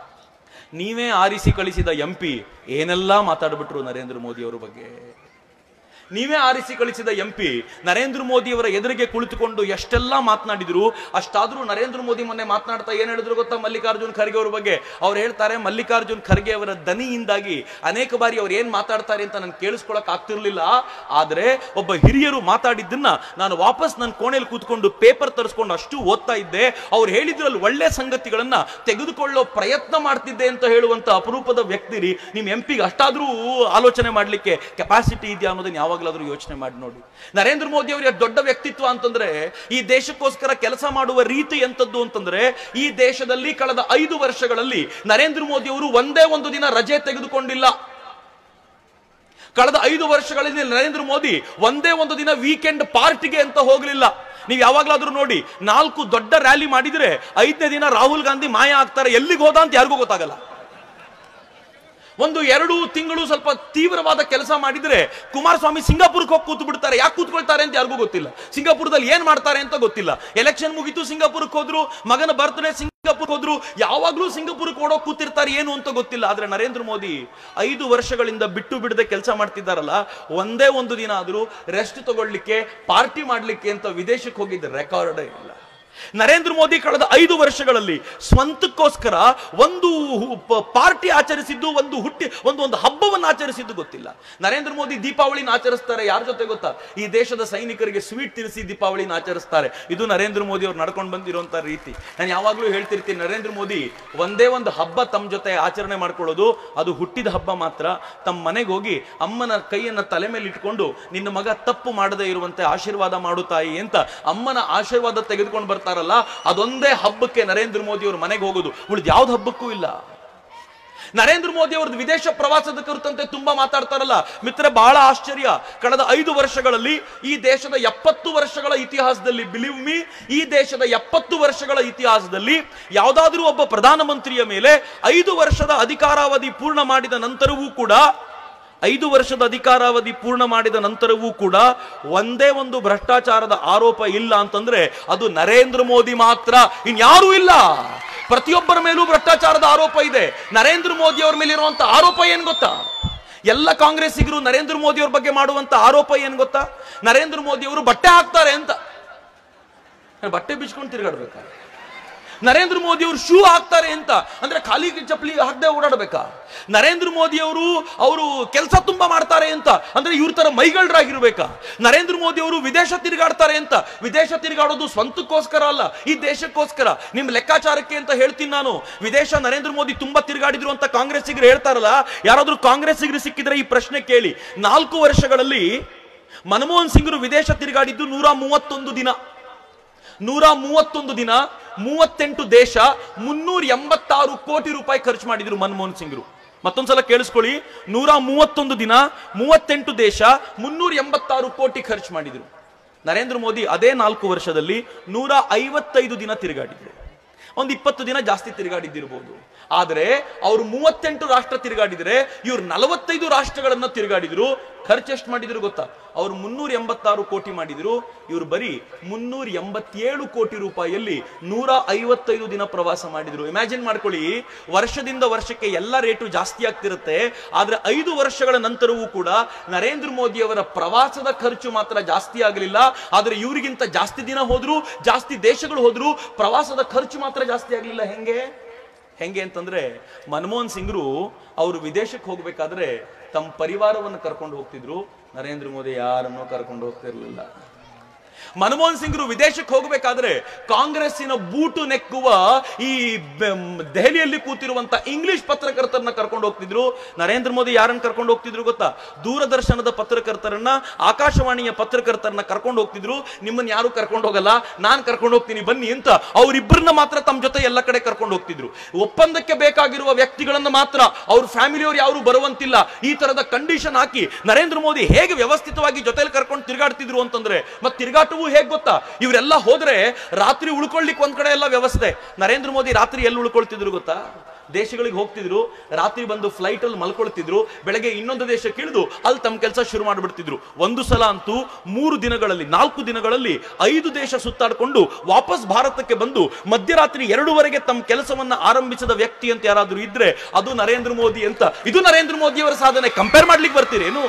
ನೀವೇ ಆರಿಸಿ ಕಳಿಸಿದ ಎಂ ಪಿ ಏನೆಲ್ಲ ಮಾತಾಡ್ಬಿಟ್ರು ನರೇಂದ್ರ ಮೋದಿ ಅವರ ಬಗ್ಗೆ ನೀವೇ ಆರಿಸಿ ಕಳಿಸಿದ ಎಂ ಪಿ ನರೇಂದ್ರ ಮೋದಿ ಅವರ ಎದುರಿಗೆ ಕುಳಿತುಕೊಂಡು ಎಷ್ಟೆಲ್ಲ ಮಾತನಾಡಿದ್ರು ಅಷ್ಟಾದ್ರೂ ನರೇಂದ್ರ ಮೋದಿ ಮೊನ್ನೆ ಮಾತನಾಡ್ತಾ ಏನ್ ಹೇಳಿದ್ರು ಗೊತ್ತಾ ಮಲ್ಲಿಕಾರ್ಜುನ್ ಖರ್ಗೆ ಅವ್ರ ಬಗ್ಗೆ ಅವ್ರು ಹೇಳ್ತಾರೆ ಮಲ್ಲಿಕಾರ್ಜುನ್ ಖರ್ಗೆ ಅವರ ದನಿಯಿಂದಾಗಿ ಅನೇಕ ಬಾರಿ ಅವ್ರು ಏನ್ ಮಾತಾಡ್ತಾರೆ ಅಂತ ನಾನು ಕೇಳಿಸ್ಕೊಳಕ್ ಆಗ್ತಿರ್ಲಿಲ್ಲ ಆದ್ರೆ ಒಬ್ಬ ಹಿರಿಯರು ಮಾತಾಡಿದ್ದನ್ನ ನಾನು ವಾಪಸ್ ನನ್ನ ಕೋಣೆಯಲ್ಲಿ ಕೂತ್ಕೊಂಡು ಪೇಪರ್ ತರಿಸ್ಕೊಂಡು ಅಷ್ಟು ಓದ್ತಾ ಇದ್ದೆ ಅವ್ರು ಹೇಳಿದ್ರಲ್ಲಿ ಒಳ್ಳೆ ಸಂಗತಿಗಳನ್ನ ತೆಗೆದುಕೊಳ್ಳೋ ಪ್ರಯತ್ನ ಮಾಡ್ತಿದ್ದೆ ಅಂತ ಹೇಳುವಂತ ಅಪರೂಪದ ವ್ಯಕ್ತಿ ರೀ ನಿಮ್ ಎಂ ಪಿಗೆ ಅಷ್ಟಾದ್ರೂ ಆಲೋಚನೆ ಮಾಡ್ಲಿಕ್ಕೆ ಕೆಪಾಸಿಟಿ ಇದೆಯಾ ಅನ್ನೋದನ್ನ ಯಾವಾಗಲಾದ್ರೂ ಯೋಚನೆ ಮಾಡಿ ನೋಡಿ ನರೇಂದ್ರ ಮೋದಿ ಅವರ ದೊಡ್ಡ ವ್ಯಕ್ತಿತ್ವ ಅಂತಂದ್ರೆ ಈ ದೇಶಕ್ಕೋಸ್ಕರ ಕೆಲಸ ಮಾಡುವ ರೀತಿ ಎಂತದ್ದು ಅಂತಂದ್ರೆ ಈ ದೇಶದಲ್ಲಿ ಕಳೆದ ಐದು ವರ್ಷಗಳಲ್ಲಿ ನರೇಂದ್ರ ಮೋದಿ ಅವರು ಒಂದೇ ಒಂದು ದಿನ ರಜೆ ತೆಗೆದುಕೊಂಡಿಲ್ಲ ಕಳೆದ ಐದು ವರ್ಷಗಳಲ್ಲಿ ನರೇಂದ್ರ ಮೋದಿ ಒಂದೇ ಒಂದು ದಿನ ವೀಕೆಂಡ್ ಪಾರ್ಟಿಗೆ ಅಂತ ಹೋಗಲಿಲ್ಲ ನೀವು ಯಾವಾಗ್ಲಾದ್ರೂ ನೋಡಿ ನಾಲ್ಕು ದೊಡ್ಡ ರ್ಯಾಲಿ ಮಾಡಿದ್ರೆ ಐದನೇ ದಿನ ರಾಹುಲ್ ಗಾಂಧಿ ಮಾಯ ಆಗ್ತಾರೆ ಎಲ್ಲಿಗೆ ಹೋದ ಅಂತ ಯಾರಿಗೂ ಗೊತ್ತಾಗಲ್ಲ ಒಂದು ಎರಡು ತಿಂಗಳು ಸ್ವಲ್ಪ ತೀವ್ರವಾದ ಕೆಲಸ ಮಾಡಿದ್ರೆ ಕುಮಾರಸ್ವಾಮಿ ಸಿಂಗಾಪುರ್ಗೆ ಹೋಗಿ ಕೂತು ಬಿಡ್ತಾರೆ ಯಾಕೆ ಕೂತ್ಕೊಳ್ತಾರೆ ಅಂತ ಯಾರಿಗೂ ಗೊತ್ತಿಲ್ಲ ಸಿಂಗಾಪುರದಲ್ಲಿ ಏನ್ ಮಾಡ್ತಾರೆ ಅಂತ ಗೊತ್ತಿಲ್ಲ ಎಲೆಕ್ಷನ್ ಮುಗಿತು ಸಿಂಗಾಪುರಕ್ಕೆ ಹೋದ್ರು ಮಗನ ಬರ್ತ್ಡೇ ಸಿಂಗಾಪುರ್ ಹೋದ್ರು ಯಾವಾಗ್ಲೂ ಸಿಂಗಾಪುರಕ್ಕೆ ಓಡೋ ಕೂತಿರ್ತಾರೆ ಏನು ಅಂತ ಗೊತ್ತಿಲ್ಲ ಆದ್ರೆ ನರೇಂದ್ರ ಮೋದಿ ಐದು ವರ್ಷಗಳಿಂದ ಬಿಟ್ಟು ಬಿಡದೆ ಕೆಲಸ ಮಾಡ್ತಿದ್ದಾರಲ್ಲ ಒಂದೇ ಒಂದು ದಿನ ಆದ್ರೂ ರೆಸ್ಟ್ ತಗೊಳ್ಳಿಕ್ಕೆ ಪಾರ್ಟಿ ಮಾಡ್ಲಿಕ್ಕೆ ಅಂತ ವಿದೇಶಕ್ಕೆ ಹೋಗಿದ್ದ ರೆಕಾರ್ಡೇ ಇಲ್ಲ ನರೇಂದ್ರ ಮೋದಿ ಕಳೆದ ಐದು ವರ್ಷಗಳಲ್ಲಿ ಸ್ವಂತಕ್ಕೋಸ್ಕರ ಒಂದು ಹು- ಪ- ಪಾರ್ಟಿ ಆಚರಿಸಿದ್ದು ಒಂದು ಹುಟ್ಟಿ ಒಂದು ಒಂದು ಹಬ್ಬವನ್ನು ಆಚರಿಸಿದ್ದು ಗೊತ್ತಿಲ್ಲ ನರೇಂದ್ರ ಮೋದಿ ದೀಪಾವಳಿನ ಆಚರಿಸ್ತಾರೆ ಯಾರ ಜೊತೆ ಗೊತ್ತಾ ಈ ದೇಶದ ಸೈನಿಕರಿಗೆ ಸ್ವೀಟ್ ತಿನ್ನಿಸಿ ದೀಪಾವಳಿನ ಆಚರಿಸ್ತಾರೆ ಇದು ನರೇಂದ್ರ ಮೋದಿ ಅವ್ರು ನಡ್ಕೊಂಡು ಬಂದಿರುವಂತ ರೀತಿ ನಾನು ಯಾವಾಗಲೂ ಹೇಳ್ತಿರ್ತೀನಿ ನರೇಂದ್ರ ಮೋದಿ ಒಂದೇ ಒಂದು ಹಬ್ಬ ತಮ್ಮ ಜೊತೆ ಆಚರಣೆ ಮಾಡ್ಕೊಳ್ಳೋದು ಅದು ಹುಟ್ಟಿದ ಹಬ್ಬ ಮಾತ್ರ ತಮ್ಮ ಮನೆಗೆ ಹೋಗಿ ಅಮ್ಮನ ಕೈಯನ್ನ ತಲೆ ಮೇಲೆ ಇಟ್ಕೊಂಡು ನಿನ್ನ ಮಗ ತಪ್ಪು ಮಾಡದೇ ಇರುವಂತೆ ಆಶೀರ್ವಾದ ಮಾಡು ತಾಯಿ ಅಂತ ಅಮ್ಮನ ಆಶೀರ್ವಾದ ತೆಗೆದುಕೊಂಡು ಬರ್ತಾರಲ್ಲ ಅದೊಂದೇ ಹಬ್ಬಕ್ಕೆ ನರೇಂದ್ರ ಮೋದಿ ಅವ್ರ ಮನೆಗೆ ಹೋಗೋದು ಉಳಿದ ಯಾವ್ದು ಹಬ್ಬಕ್ಕೂ ಇಲ್ಲ ನರೇಂದ್ರ ಮೋದಿ ಅವ್ರದ್ದು ವಿದೇಶ ಪ್ರವಾಸದ ಕುರಿತಂತೆ ತುಂಬಾ ಮಾತಾಡ್ತಾರಲ್ಲ ಮಿತ್ರ ಬಹಳ ಆಶ್ಚರ್ಯ ಕಳೆದ ಐದು ವರ್ಷಗಳಲ್ಲಿ ಈ ದೇಶದ ಎಪ್ಪತ್ತು ವರ್ಷಗಳ ಇತಿಹಾಸದಲ್ಲಿ ಬಿಲೀವ್ ಮೀ ಈ ದೇಶದ ಎಪ್ಪತ್ತು ವರ್ಷಗಳ ಇತಿಹಾಸದಲ್ಲಿ ಯಾವುದಾದ್ರೂ ಒಬ್ಬ ಪ್ರಧಾನಮಂತ್ರಿಯ ಮೇಲೆ ಐದು ವರ್ಷದ ಅಧಿಕಾರಾವಧಿ ಪೂರ್ಣ ಮಾಡಿದ ನಂತರವೂ ಕೂಡ ಐದು ವರ್ಷದ ಅಧಿಕಾರಾವಧಿ ಪೂರ್ಣ ಮಾಡಿದ ನಂತರವೂ ಕೂಡ ಒಂದೇ ಒಂದು ಭ್ರಷ್ಟಾಚಾರದ ಆರೋಪ ಇಲ್ಲ ಅಂತಂದ್ರೆ ಅದು ನರೇಂದ್ರ ಮೋದಿ ಮಾತ್ರ ಇನ್ಯಾರೂ ಇಲ್ಲ ಪ್ರತಿಯೊಬ್ಬರ ಮೇಲೂ ಭ್ರಷ್ಟಾಚಾರದ ಆರೋಪ ಇದೆ ನರೇಂದ್ರ ಮೋದಿ ಅವ್ರ ಮೇಲೆ ಇರುವಂತ ಆರೋಪ ಏನ್ ಗೊತ್ತಾ ಎಲ್ಲ ಕಾಂಗ್ರೆಸ್ಸಿಗರು ನರೇಂದ್ರ ಮೋದಿ ಅವ್ರ ಬಗ್ಗೆ ಮಾಡುವಂತ ಆರೋಪ ಏನ್ ಗೊತ್ತಾ ನರೇಂದ್ರ ಮೋದಿ ಅವರು ಬಟ್ಟೆ ಹಾಕ್ತಾರೆ ಅಂತ ಬಟ್ಟೆ ಬಿಚ್ಕೊಂಡು ತಿರುಗಾಡ್ಬೇಕಾ ನರೇಂದ್ರ ಮೋದಿ ಅವರು ಶೂ ಹಾಕ್ತಾರೆ ಅಂತ ಅಂದ್ರೆ ಖಾಲಿ ಚಪ್ಪಲಿ ಹಾಕದೆ ಓಡಾಡಬೇಕಾ ನರೇಂದ್ರ ಮೋದಿ ಅವರು ಅವರು ಕೆಲಸ ತುಂಬಾ ಮಾಡ್ತಾರೆ ಅಂತ ಅಂದ್ರೆ ಇವ್ರ ತರ ಮೈಗಳ್ರಾಗಿರ್ಬೇಕಾ ನರೇಂದ್ರ ಮೋದಿ ಅವರು ವಿದೇಶ ತಿರುಗಾಡ್ತಾರೆ ಅಂತ ವಿದೇಶ ತಿರುಗಾಡೋದು ಸ್ವಂತಕ್ಕೋಸ್ಕರ ಅಲ್ಲ ಈ ದೇಶಕ್ಕೋಸ್ಕರ ನಿಮ್ ಲೆಕ್ಕಾಚಾರಕ್ಕೆ ಅಂತ ಹೇಳ್ತೀನಿ ನಾನು ವಿದೇಶ ನರೇಂದ್ರ ಮೋದಿ ತುಂಬಾ ತಿರುಗಾಡಿದ್ರು ಅಂತ ಕಾಂಗ್ರೆಸ್ಸಿಗರು ಹೇಳ್ತಾರಲ್ಲ ಯಾರಾದ್ರೂ ಕಾಂಗ್ರೆಸ್ಸಿಗರು ಸಿಕ್ಕಿದ್ರೆ ಈ ಪ್ರಶ್ನೆ ಕೇಳಿ ನಾಲ್ಕು ವರ್ಷಗಳಲ್ಲಿ ಮನಮೋಹನ್ ಸಿಂಗ್ರು ವಿದೇಶ ತಿರುಗಾಡಿದ್ದು ನೂರ ಮೂವತ್ತೊಂದು ದಿನ ನೂರ ಮೂವತ್ತೊಂದು ದಿನ ಮೂವತ್ತೆಂಟು ದೇಶ ಮುನ್ನೂರ ಎಂಬತ್ತಾರು ಕೋಟಿ ರೂಪಾಯಿ ಖರ್ಚು ಮಾಡಿದ್ರು ಮನಮೋಹನ್ ಸಿಂಗ್ರು ಮತ್ತೊಂದ್ಸಲ ಕೇಳಿಸ್ಕೊಳ್ಳಿ ನೂರ ಮೂವತ್ತೊಂದು ದಿನ ಮೂವತ್ತೆಂಟು ದೇಶ ಮುನ್ನೂರ ಎಂಬತ್ತಾರು ಕೋಟಿ ಖರ್ಚು ಮಾಡಿದ್ರು ನರೇಂದ್ರ ಮೋದಿ ಅದೇ ನಾಲ್ಕು ವರ್ಷದಲ್ಲಿ ನೂರ ಐವತ್ತೈದು ದಿನ ತಿರುಗಾಡಿದ್ರು ಒಂದು ಇಪ್ಪತ್ತು ದಿನ ಜಾಸ್ತಿ ತಿರುಗಾಡಿದ್ದಿರ್ಬೋದು ಆದರೆ ಅವರು ಮೂವತ್ತೆಂಟು ರಾಷ್ಟ್ರ ತಿರುಗಾಡಿದ್ರೆ ಇವ್ರು ನಲವತ್ತೈದು ರಾಷ್ಟ್ರಗಳನ್ನ ತಿರುಗಾಡಿದ್ರು ಖರ್ಚು ಎಷ್ಟು ಮಾಡಿದ್ರು ಗೊತ್ತಾ ಅವ್ರು ಮುನ್ನೂರ ಎಂಬತ್ತಾರು ಕೋಟಿ ಮಾಡಿದ್ರು ಇವ್ರು ಬರೀ ಮುನ್ನೂರ ಎಂಬತ್ತೇಳು ಕೋಟಿ ರೂಪಾಯಿಯಲ್ಲಿ ನೂರ ಐವತ್ತೈದು ದಿನ ಪ್ರವಾಸ ಮಾಡಿದ್ರು ಇಮ್ಯಾಜಿನ್ ಮಾಡ್ಕೊಳ್ಳಿ ವರ್ಷದಿಂದ ವರ್ಷಕ್ಕೆ ಎಲ್ಲ ರೇಟು ಜಾಸ್ತಿ ಆಗ್ತಿರುತ್ತೆ ಆದ್ರೆ ಐದು ವರ್ಷಗಳ ನಂತರವೂ ಕೂಡ ನರೇಂದ್ರ ಮೋದಿ ಅವರ ಪ್ರವಾಸದ ಖರ್ಚು ಮಾತ್ರ ಜಾಸ್ತಿ ಆಗಲಿಲ್ಲ ಆದ್ರೆ ಇವರಿಗಿಂತ ಜಾಸ್ತಿ ದಿನ ಹೋದ್ರು ಜಾಸ್ತಿ ದೇಶಗಳು ಹೋದ್ರು ಪ್ರವಾಸದ ಖರ್ಚು ಮಾತ್ರ ಜಾಸ್ತಿ ಆಗಲಿಲ್ಲ ಹೆಂಗೆ ಹೆಂಗೆ ಅಂತಂದ್ರೆ ಮನಮೋಹನ್ ಸಿಂಗ್ರು ಅವರು ವಿದೇಶಕ್ಕೆ ಹೋಗ್ಬೇಕಾದ್ರೆ ತಮ್ಮ ಪರಿವಾರವನ್ನು ಕರ್ಕೊಂಡು ಹೋಗ್ತಿದ್ರು ನರೇಂದ್ರ ಮೋದಿ ಯಾರನ್ನೂ ಕರ್ಕೊಂಡು ಹೋಗ್ತಿರ್ಲಿಲ್ಲ ಮನಮೋಹನ್ ಸಿಂಗ್ರು ವಿದೇಶಕ್ಕೆ ಹೋಗಬೇಕಾದ್ರೆ ಕಾಂಗ್ರೆಸ್ಸಿನ ಬೂಟು ನೆಕ್ಕುವ ಈ ಬೆ- ಮ್, ದೆಹಲಿಯಲ್ಲಿ ಕೂತಿರುವಂತ ಇಂಗ್ಲಿಷ್ ಪತ್ರಕರ್ತರನ್ನ ಕರ್ಕೊಂಡು ಹೋಗ್ತಿದ್ರು ನರೇಂದ್ರ ಮೋದಿ ಯಾರನ್ನ ಕರ್ಕೊಂಡು ಹೋಗ್ತಿದ್ರು ಗೊತ್ತಾ ದೂರದರ್ಶನದ ಪತ್ರಕರ್ತರನ್ನ ಆಕಾಶವಾಣಿಯ ಪತ್ರಕರ್ತರನ್ನ ಕರ್ಕೊಂಡು ಹೋಗ್ತಿದ್ರು ನಿಮ್ಮನ್ನ ಯಾರು ಕರ್ಕೊಂಡು ಹೋಗಲ್ಲ ನಾನ್ ಕರ್ಕೊಂಡು ಹೋಗ್ತೀನಿ ಬನ್ನಿ ಅಂತ ಅವರಿಬ್ಬರನ್ನ ಮಾತ್ರ ತಮ್ಮ ಜೊತೆ ಎಲ್ಲ ಕಡೆ ಕರ್ಕೊಂಡು ಹೋಗ್ತಿದ್ರು ಒಪ್ಪಂದಕ್ಕೆ ಬೇಕಾಗಿರುವ ವ್ಯಕ್ತಿಗಳನ್ನ ಮಾತ್ರ ಅವ್ರ ಫ್ಯಾಮಿಲಿಯವರು ಯಾರು ಬರುವಂತಿಲ್ಲ ಈ ತರದ ಕಂಡೀಷನ್ ಹಾಕಿ ನರೇಂದ್ರ ಮೋದಿ ಹೇಗೆ ವ್ಯವಸ್ಥಿತವಾಗಿ ಜೊತೆಲಿ ಕರ್ಕೊಂಡು ತಿರುಗಾಡ್ತಿದ್ರು ಅಂತಂದ್ರೆ ಮತ್ತೆ ತಿರುಗಾಟವು ಹೇಗ್ ಗೊತ್ತಾ ಇವರೆಲ್ಲ ಹೋದ್ರೆ ರಾತ್ರಿ ಉಳ್ಕೊಳ್ಳಿಕ್ಕೆ ಒಂದ್ ಕಡೆ ಎಲ್ಲ ವ್ಯವಸ್ಥೆ ನರೇಂದ್ರ ಮೋದಿ ರಾತ್ರಿ ಎಲ್ಲಿ ಉಳ್ಕೊಳ್ತಿದ್ರು ಗೊತ್ತಾ ದೇಶಗಳಿಗೆ ಹೋಗ್ತಿದ್ರು ರಾತ್ರಿ ಬಂದು ಫ್ಲೈಟ್ ಅಲ್ಲಿ ಮಲ್ಕೊಳ್ತಿದ್ರು ಬೆಳಗ್ಗೆ ಇನ್ನೊಂದು ದೇಶಕ್ಕೆ ಇಳಿದು ಅಲ್ಲಿ ತಮ್ಮ ಕೆಲಸ ಶುರು ಮಾಡಿಬಿಡ್ತಿದ್ರು ಒಂದು ಸಲ ಅಂತೂ ಮೂರು ದಿನಗಳಲ್ಲಿ ನಾಲ್ಕು ದಿನಗಳಲ್ಲಿ ಐದು ದೇಶ ಸುತ್ತಾಡ್ಕೊಂಡು ವಾಪಸ್ ಭಾರತಕ್ಕೆ ಬಂದು ಮಧ್ಯರಾತ್ರಿ ಎರಡೂವರೆಗೆ ತಮ್ಮ ಕೆಲಸವನ್ನ ಆರಂಭಿಸಿದ ವ್ಯಕ್ತಿ ಅಂತ ಯಾರಾದ್ರೂ ಇದ್ರೆ ಅದು ನರೇಂದ್ರ ಮೋದಿ ಅಂತ ಇದು ನರೇಂದ್ರ ಮೋದಿ ಅವರ ಸಾಧನೆ ಕಂಪೇರ್ ಮಾಡ್ಲಿಕ್ಕೆ ಬರ್ತೀರೇನು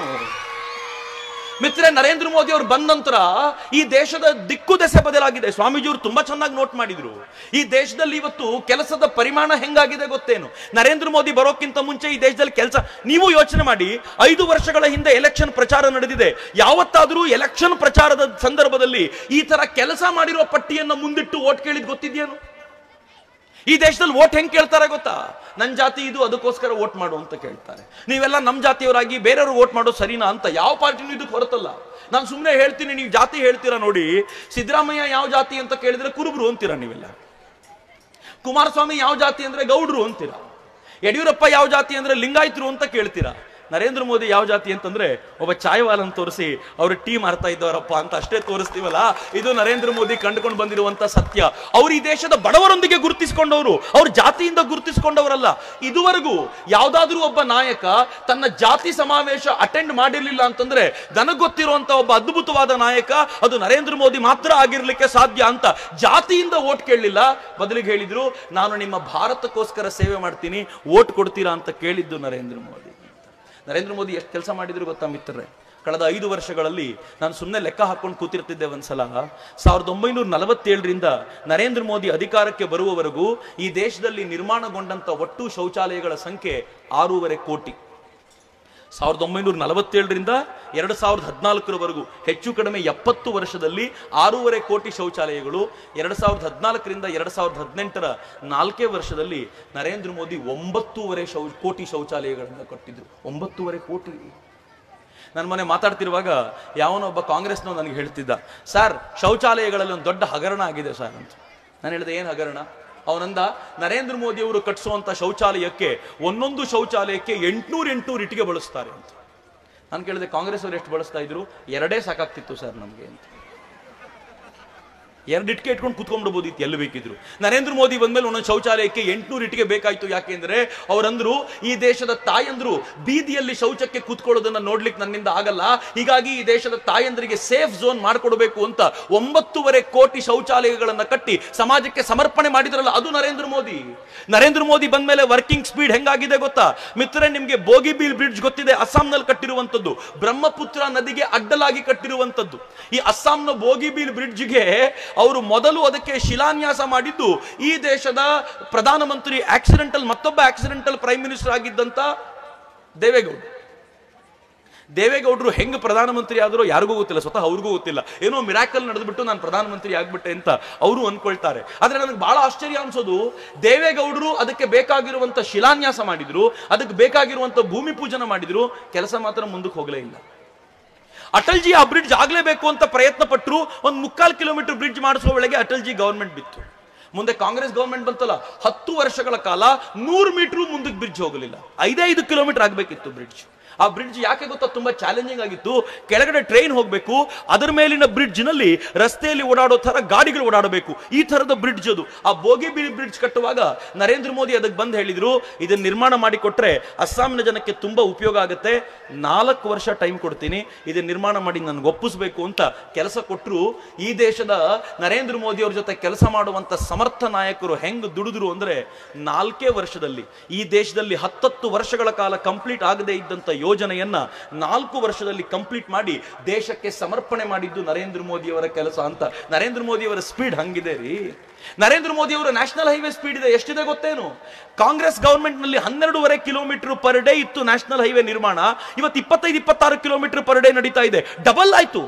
ಮಿತ್ರ ನರೇಂದ್ರ ಮೋದಿ ಅವರು ಬಂದ ನಂತರ ಈ ದೇಶದ ದಿಕ್ಕು ದೆಸೆ ಬದಲಾಗಿದೆ ಸ್ವಾಮೀಜಿಯವರು ತುಂಬಾ ಚೆನ್ನಾಗಿ ನೋಟ್ ಮಾಡಿದ್ರು ಈ ದೇಶದಲ್ಲಿ ಇವತ್ತು ಕೆಲಸದ ಪರಿಮಾಣ ಹೆಂಗಾಗಿದೆ ಗೊತ್ತೇನು ನರೇಂದ್ರ ಮೋದಿ ಬರೋಕ್ಕಿಂತ ಮುಂಚೆ ಈ ದೇಶದಲ್ಲಿ ಕೆಲಸ ನೀವು ಯೋಚನೆ ಮಾಡಿ ಐದು ವರ್ಷಗಳ ಹಿಂದೆ ಎಲೆಕ್ಷನ್ ಪ್ರಚಾರ ನಡೆದಿದೆ ಯಾವತ್ತಾದರೂ ಎಲೆಕ್ಷನ್ ಪ್ರಚಾರದ ಸಂದರ್ಭದಲ್ಲಿ ಈ ತರ ಕೆಲಸ ಮಾಡಿರುವ ಪಟ್ಟಿಯನ್ನು ಮುಂದಿಟ್ಟು ಓಟ್ ಕೇಳಿದ್ ಗೊತ್ತಿದ್ಯೇನು ಈ ದೇಶದಲ್ಲಿ ಓಟ್ ಹೆಂಗ್ ಕೇಳ್ತಾರೆ ಗೊತ್ತಾ ನನ್ನ ಜಾತಿ ಇದು ಅದಕ್ಕೋಸ್ಕರ ಓಟ್ ಮಾಡು ಅಂತ ಕೇಳ್ತಾರೆ ನೀವೆಲ್ಲ ನಮ್ಮ ಜಾತಿಯವರಾಗಿ ಬೇರೆಯವ್ರು ಓಟ್ ಮಾಡೋದು ಸರಿನಾ ಅಂತ ಯಾವ ಪಾರ್ಟಿನೂ ಇದಕ್ಕೆ ಹೊರತಲ್ಲ ನಾನು ಸುಮ್ಮನೆ ಹೇಳ್ತೀನಿ ನೀವು ಜಾತಿ ಹೇಳ್ತೀರಾ ನೋಡಿ ಸಿದ್ದರಾಮಯ್ಯ ಯಾವ ಜಾತಿ ಅಂತ ಕೇಳಿದ್ರೆ ಕುರುಬರು ಅಂತೀರಾ ನೀವೆಲ್ಲ ಕುಮಾರಸ್ವಾಮಿ ಯಾವ ಜಾತಿ ಅಂದ್ರೆ ಗೌಡ್ರು ಅಂತೀರಾ ಯಡಿಯೂರಪ್ಪ ಯಾವ ಜಾತಿ ಅಂದ್ರೆ ಲಿಂಗಾಯತರು ಅಂತ ಕೇಳ್ತೀರಾ ನರೇಂದ್ರ ಮೋದಿ ಯಾವ ಜಾತಿ ಅಂತಂದ್ರೆ ಒಬ್ಬ ಚಾಯ್ವಾಲನ್ ತೋರಿಸಿ ಅವ್ರ ಟೀ ಮಾರ್ತಾ ಇದ್ದವರಪ್ಪ ಅಂತ ಅಷ್ಟೇ ತೋರಿಸ್ತೀವಲ್ಲ ಇದು ನರೇಂದ್ರ ಮೋದಿ ಕಂಡುಕೊಂಡು ಬಂದಿರುವಂತ ಸತ್ಯ ಅವ್ರು ಈ ದೇಶದ ಬಡವರೊಂದಿಗೆ ಗುರುತಿಸಿಕೊಂಡವರು ಅವ್ರ ಜಾತಿಯಿಂದ ಗುರುತಿಸಿಕೊಂಡವರಲ್ಲ ಇದುವರೆಗೂ ಯಾವ್ದಾದ್ರೂ ಒಬ್ಬ ನಾಯಕ ತನ್ನ ಜಾತಿ ಸಮಾವೇಶ ಅಟೆಂಡ್ ಮಾಡಿರ್ಲಿಲ್ಲ ಅಂತಂದ್ರೆ ನನಗ್ ಗೊತ್ತಿರುವಂತ ಒಬ್ಬ ಅದ್ಭುತವಾದ ನಾಯಕ ಅದು ನರೇಂದ್ರ ಮೋದಿ ಮಾತ್ರ ಆಗಿರ್ಲಿಕ್ಕೆ ಸಾಧ್ಯ ಅಂತ ಜಾತಿಯಿಂದ ಓಟ್ ಕೇಳಲಿಲ್ಲ ಬದಲಿಗೆ ಹೇಳಿದ್ರು ನಾನು ನಿಮ್ಮ ಭಾರತಕ್ಕೋಸ್ಕರ ಸೇವೆ ಮಾಡ್ತೀನಿ ಓಟ್ ಕೊಡ್ತೀರಾ ಅಂತ ಕೇಳಿದ್ದು ನರೇಂದ್ರ ಮೋದಿ ನರೇಂದ್ರ ಮೋದಿ ಎಷ್ಟು ಕೆಲಸ ಮಾಡಿದ್ರು ಗೊತ್ತಾ ಮಿತ್ರರೇ ಕಳೆದ ಐದು ವರ್ಷಗಳಲ್ಲಿ ನಾನು ಸುಮ್ಮನೆ ಲೆಕ್ಕ ಹಾಕೊಂಡು ಕೂತಿರ್ತಿದ್ದೆ ಒಂದ್ಸಲ ಸಾವಿರದ ಒಂಬೈನೂರ ನಲವತ್ತೇಳರಿಂದ ನರೇಂದ್ರ ಮೋದಿ ಅಧಿಕಾರಕ್ಕೆ ಬರುವವರೆಗೂ ಈ ದೇಶದಲ್ಲಿ ನಿರ್ಮಾಣಗೊಂಡಂತ ಒಟ್ಟು ಶೌಚಾಲಯಗಳ ಸಂಖ್ಯೆ ಆರೂವರೆ ಕೋಟಿ ಸಾವಿರದ ಒಂಬೈನೂರ ನಲವತ್ತೇಳರಿಂದ ಎರಡು ಸಾವಿರದ ಹದಿನಾಲ್ಕರವರೆಗೂ ಹೆಚ್ಚು ಕಡಿಮೆ ಎಪ್ಪತ್ತು ವರ್ಷದಲ್ಲಿ ಆರೂವರೆ ಕೋಟಿ ಶೌಚಾಲಯಗಳು ಎರಡು ಸಾವಿರದ ಹದಿನಾಲ್ಕರಿಂದ ಎರಡು ಸಾವಿರದ ಹದಿನೆಂಟರ ನಾಲ್ಕೇ ವರ್ಷದಲ್ಲಿ ನರೇಂದ್ರ ಮೋದಿ ಒಂಬತ್ತೂವರೆ ಶೌ ಕೋಟಿ ಶೌಚಾಲಯಗಳನ್ನು ಕಟ್ಟಿದ್ರು ಒಂಬತ್ತೂವರೆ ಕೋಟಿ ನನ್ನ ಮನೆ ಮಾತಾಡ್ತಿರುವಾಗ ಯಾವನೊಬ್ಬ ಕಾಂಗ್ರೆಸ್ನವ್ ನನಗೆ ಹೇಳ್ತಿದ್ದ ಸರ್ ಶೌಚಾಲಯಗಳಲ್ಲಿ ಒಂದು ದೊಡ್ಡ ಹಗರಣ ಆಗಿದೆ ಸರ್ ಅಂತ ನಾನು ಹೇಳಿದೆ ಏನು ಹಗರಣ ಅವನಂದ ನರೇಂದ್ರ ಮೋದಿ ಅವರು ಕಟ್ಟಿಸುವಂತ ಶೌಚಾಲಯಕ್ಕೆ ಒಂದೊಂದು ಶೌಚಾಲಯಕ್ಕೆ ಎಂಟ್ನೂರು ಎಂಟ್ನೂರು ಇಟ್ಟಿಗೆ ಬಳಸ್ತಾರೆ ಅಂತ ನಾನು ಕೇಳಿದೆ ಕಾಂಗ್ರೆಸ್ ಅವರು ಎಷ್ಟು ಬಳಸ್ತಾ ಇದ್ರು ಎರಡೇ ಸಾಕಾಗ್ತಿತ್ತು ಸರ್ ನಮಗೆ ಅಂತ ಎರಡು ಇಟ್ಟಿಗೆ ಇಟ್ಕೊಂಡು ಕುತ್ಕೊಂಡ್ಬಿಡ್ಬೋದಿತ್ತು ಎಲ್ಲಿ ಬೇಕಿದ್ರು ನರೇಂದ್ರ ಮೋದಿ ಬಂದ್ಮೇಲೆ ಒಂದೊಂದು ಶೌಚಾಲಯಕ್ಕೆ ಎಂಟುನೂರು ಇಟ್ಟಿಗೆ ಬೇಕಾಯ್ತು ಯಾಕೆಂದ್ರೆ ಅವರಂದ್ರು ಈ ದೇಶದ ತಾಯಂದ್ರು ಬೀದಿಯಲ್ಲಿ ಶೌಚಕ್ಕೆ ಕೂತ್ಕೊಳ್ಳೋದನ್ನ ನೋಡ್ಲಿಕ್ಕೆ ನನ್ನಿಂದ ಆಗಲ್ಲ ಹೀಗಾಗಿ ಈ ದೇಶದ ತಾಯಂದ್ರಿಗೆ ಸೇಫ್ ಝೋನ್ ಮಾಡ್ಕೊಡ್ಬೇಕು ಅಂತ ಒಂಬತ್ತೂವರೆ ಕೋಟಿ ಶೌಚಾಲಯಗಳನ್ನ ಕಟ್ಟಿ ಸಮಾಜಕ್ಕೆ ಸಮರ್ಪಣೆ ಮಾಡಿದ್ರಲ್ಲ ಅದು ನರೇಂದ್ರ ಮೋದಿ ನರೇಂದ್ರ ಮೋದಿ ಬಂದ್ಮೇಲೆ ವರ್ಕಿಂಗ್ ಸ್ಪೀಡ್ ಹೆಂಗಾಗಿದೆ ಗೊತ್ತಾ ಮಿತ್ರರೇ ನಿಮ್ಗೆ ಬೋಗಿಬೀಲ್ ಬ್ರಿಡ್ಜ್ ಗೊತ್ತಿದೆ ಅಸ್ಸಾಂನಲ್ಲಿ ಕಟ್ಟಿರುವಂತದ್ದು ಬ್ರಹ್ಮಪುತ್ರ ನದಿಗೆ ಅಡ್ಡಲಾಗಿ ಕಟ್ಟಿರುವಂತದ್ದು ಈ ಅಸ್ಸಾಂನ ಬೋಗಿಬೀಲ್ ಬ್ರಿಡ್ಜ್ಗೆ ಅವರು ಮೊದಲು ಅದಕ್ಕೆ ಶಿಲಾನ್ಯಾಸ ಮಾಡಿದ್ದು ಈ ದೇಶದ ಪ್ರಧಾನಮಂತ್ರಿ ಆಕ್ಸಿಡೆಂಟಲ್ ಮತ್ತೊಬ್ಬ ಆಕ್ಸಿಡೆಂಟಲ್ ಪ್ರೈಮ್ ಮಿನಿಸ್ಟರ್ ಆಗಿದ್ದಂತ ದೇವೇಗೌಡ ದೇವೇಗೌಡರು ಹೆಂಗ್ ಪ್ರಧಾನಮಂತ್ರಿ ಆದರೂ ಯಾರಿಗೂ ಗೊತ್ತಿಲ್ಲ ಸ್ವತಃ ಅವ್ರಿಗೂ ಗೊತ್ತಿಲ್ಲ ಏನೋ ಮಿರಾಕಲ್ ನಡೆದ್ಬಿಟ್ಟು ನಾನು ಪ್ರಧಾನಮಂತ್ರಿ ಆಗ್ಬಿಟ್ಟೆ ಅಂತ ಅವರು ಅನ್ಕೊಳ್ತಾರೆ ಆದ್ರೆ ನನಗೆ ಬಹಳ ಆಶ್ಚರ್ಯ ಅನ್ಸೋದು ದೇವೇಗೌಡರು ಅದಕ್ಕೆ ಬೇಕಾಗಿರುವಂತ ಶಿಲಾನ್ಯಾಸ ಮಾಡಿದ್ರು ಅದಕ್ಕೆ ಬೇಕಾಗಿರುವಂತ ಭೂಮಿ ಪೂಜನ ಮಾಡಿದ್ರು ಕೆಲಸ ಮಾತ್ರ ಮುಂದಕ್ಕೆ ಹೋಗಲೇ ಇಲ್ಲ ಅಟಲ್ಜಿ ಆ ಬ್ರಿಡ್ಜ್ ಆಗ್ಲೇಬೇಕು ಅಂತ ಪ್ರಯತ್ನ ಪಟ್ಟರು ಒಂದು ಮುಕ್ಕಾಲು ಕಿಲೋಮೀಟರ್ ಬ್ರಿಡ್ಜ್ ಮಾಡಿಸುವ ಒಳಗೆ ಅಟಲ್ಜಿ ಗವರ್ಮೆಂಟ್ ಬಿತ್ತು ಮುಂದೆ ಕಾಂಗ್ರೆಸ್ ಗವರ್ಮೆಂಟ್ ಬಂತಲ್ಲ ಹತ್ತು ವರ್ಷಗಳ ಕಾಲ ನೂರು ಮೀಟರ್ ಮುಂದಕ್ಕೆ ಬ್ರಿಡ್ಜ್ ಹೋಗಲಿಲ್ಲ ಐದೇ ಐದು ಕಿಲೋಮೀಟರ್ ಆಗಬೇಕಿತ್ತು ಬ್ರಿಡ್ಜ್ ಆ ಬ್ರಿಡ್ಜ್ ಯಾಕೆ ಗೊತ್ತಾ ತುಂಬಾ ಚಾಲೆಂಜಿಂಗ್ ಆಗಿತ್ತು ಕೆಳಗಡೆ ಟ್ರೈನ್ ಹೋಗಬೇಕು ಅದರ ಮೇಲಿನ ಬ್ರಿಡ್ಜ್ ನಲ್ಲಿ ರಸ್ತೆಯಲ್ಲಿ ಓಡಾಡೋ ತರ ಗಾಡಿಗಳು ಓಡಾಡಬೇಕು ಈ ತರದ ಬ್ರಿಡ್ಜ್ ಅದು ಆ ಬೋಗಿ ಬ್ರಿಡ್ಜ್ ಕಟ್ಟುವಾಗ ನರೇಂದ್ರ ಮೋದಿ ಅದಕ್ಕೆ ಬಂದು ಹೇಳಿದ್ರು ಇದನ್ನ ನಿರ್ಮಾಣ ಮಾಡಿ ಕೊಟ್ರೆ ಅಸ್ಸಾಂನ ಜನಕ್ಕೆ ತುಂಬಾ ಉಪಯೋಗ ಆಗುತ್ತೆ ನಾಲ್ಕು ವರ್ಷ ಟೈಮ್ ಕೊಡ್ತೀನಿ ಇದನ್ನ ನಿರ್ಮಾಣ ಮಾಡಿ ನನ್ಗೆ ಒಪ್ಪಿಸ್ಬೇಕು ಅಂತ ಕೆಲಸ ಕೊಟ್ಟರು ಈ ದೇಶದ ನರೇಂದ್ರ ಮೋದಿ ಅವ್ರ ಜೊತೆ ಕೆಲಸ ಮಾಡುವಂತ ಸಮರ್ಥ ನಾಯಕರು ಹೆಂಗ್ ದುಡಿದ್ರು ಅಂದ್ರೆ ನಾಲ್ಕೇ ವರ್ಷದಲ್ಲಿ ಈ ದೇಶದಲ್ಲಿ ಹತ್ತತ್ತು ವರ್ಷಗಳ ಕಾಲ ಕಂಪ್ಲೀಟ್ ಆಗದೇ ಇದ್ದಂತ ಯೋಜನೆಯನ್ನ ನಾಲ್ಕು ವರ್ಷದಲ್ಲಿ ಕಂಪ್ಲೀಟ್ ಮಾಡಿ ದೇಶಕ್ಕೆ ಸಮರ್ಪಣೆ ಮಾಡಿದ್ದು ನರೇಂದ್ರ ಮೋದಿ ಅವರ ಕೆಲಸ ಅಂತ ನರೇಂದ್ರ ಮೋದಿ ಅವರ ಸ್ಪೀಡ್ ಹಂಗಿದೆ ರೀ ನರೇಂದ್ರ ಮೋದಿ ಅವರ ನ್ಯಾಷನಲ್ ಹೈವೇ ಸ್ಪೀಡ್ ಇದೆ ಎಷ್ಟಿದೆ ಗೊತ್ತೇನು ಕಾಂಗ್ರೆಸ್ ಗವರ್ಮೆಂಟ್ ನಲ್ಲಿ ಹನ್ನೆರಡೂವರೆ ಕಿಲೋಮೀಟರ್ ಪರ್ ಡೇ ಇತ್ತು ನ್ಯಾಷನಲ್ ಹೈವೇ ನಿರ್ಮಾಣ ಇವತ್ತು ಇಪ್ಪತ್ತೈದು ಇಪ್ಪತ್ತಾರು ಕಿಲೋಮೀಟರ್ ಪರ್ ಡೇ ನಡೀತಾ ಇದೆ ಡಬಲ್ ಆಯ್ತು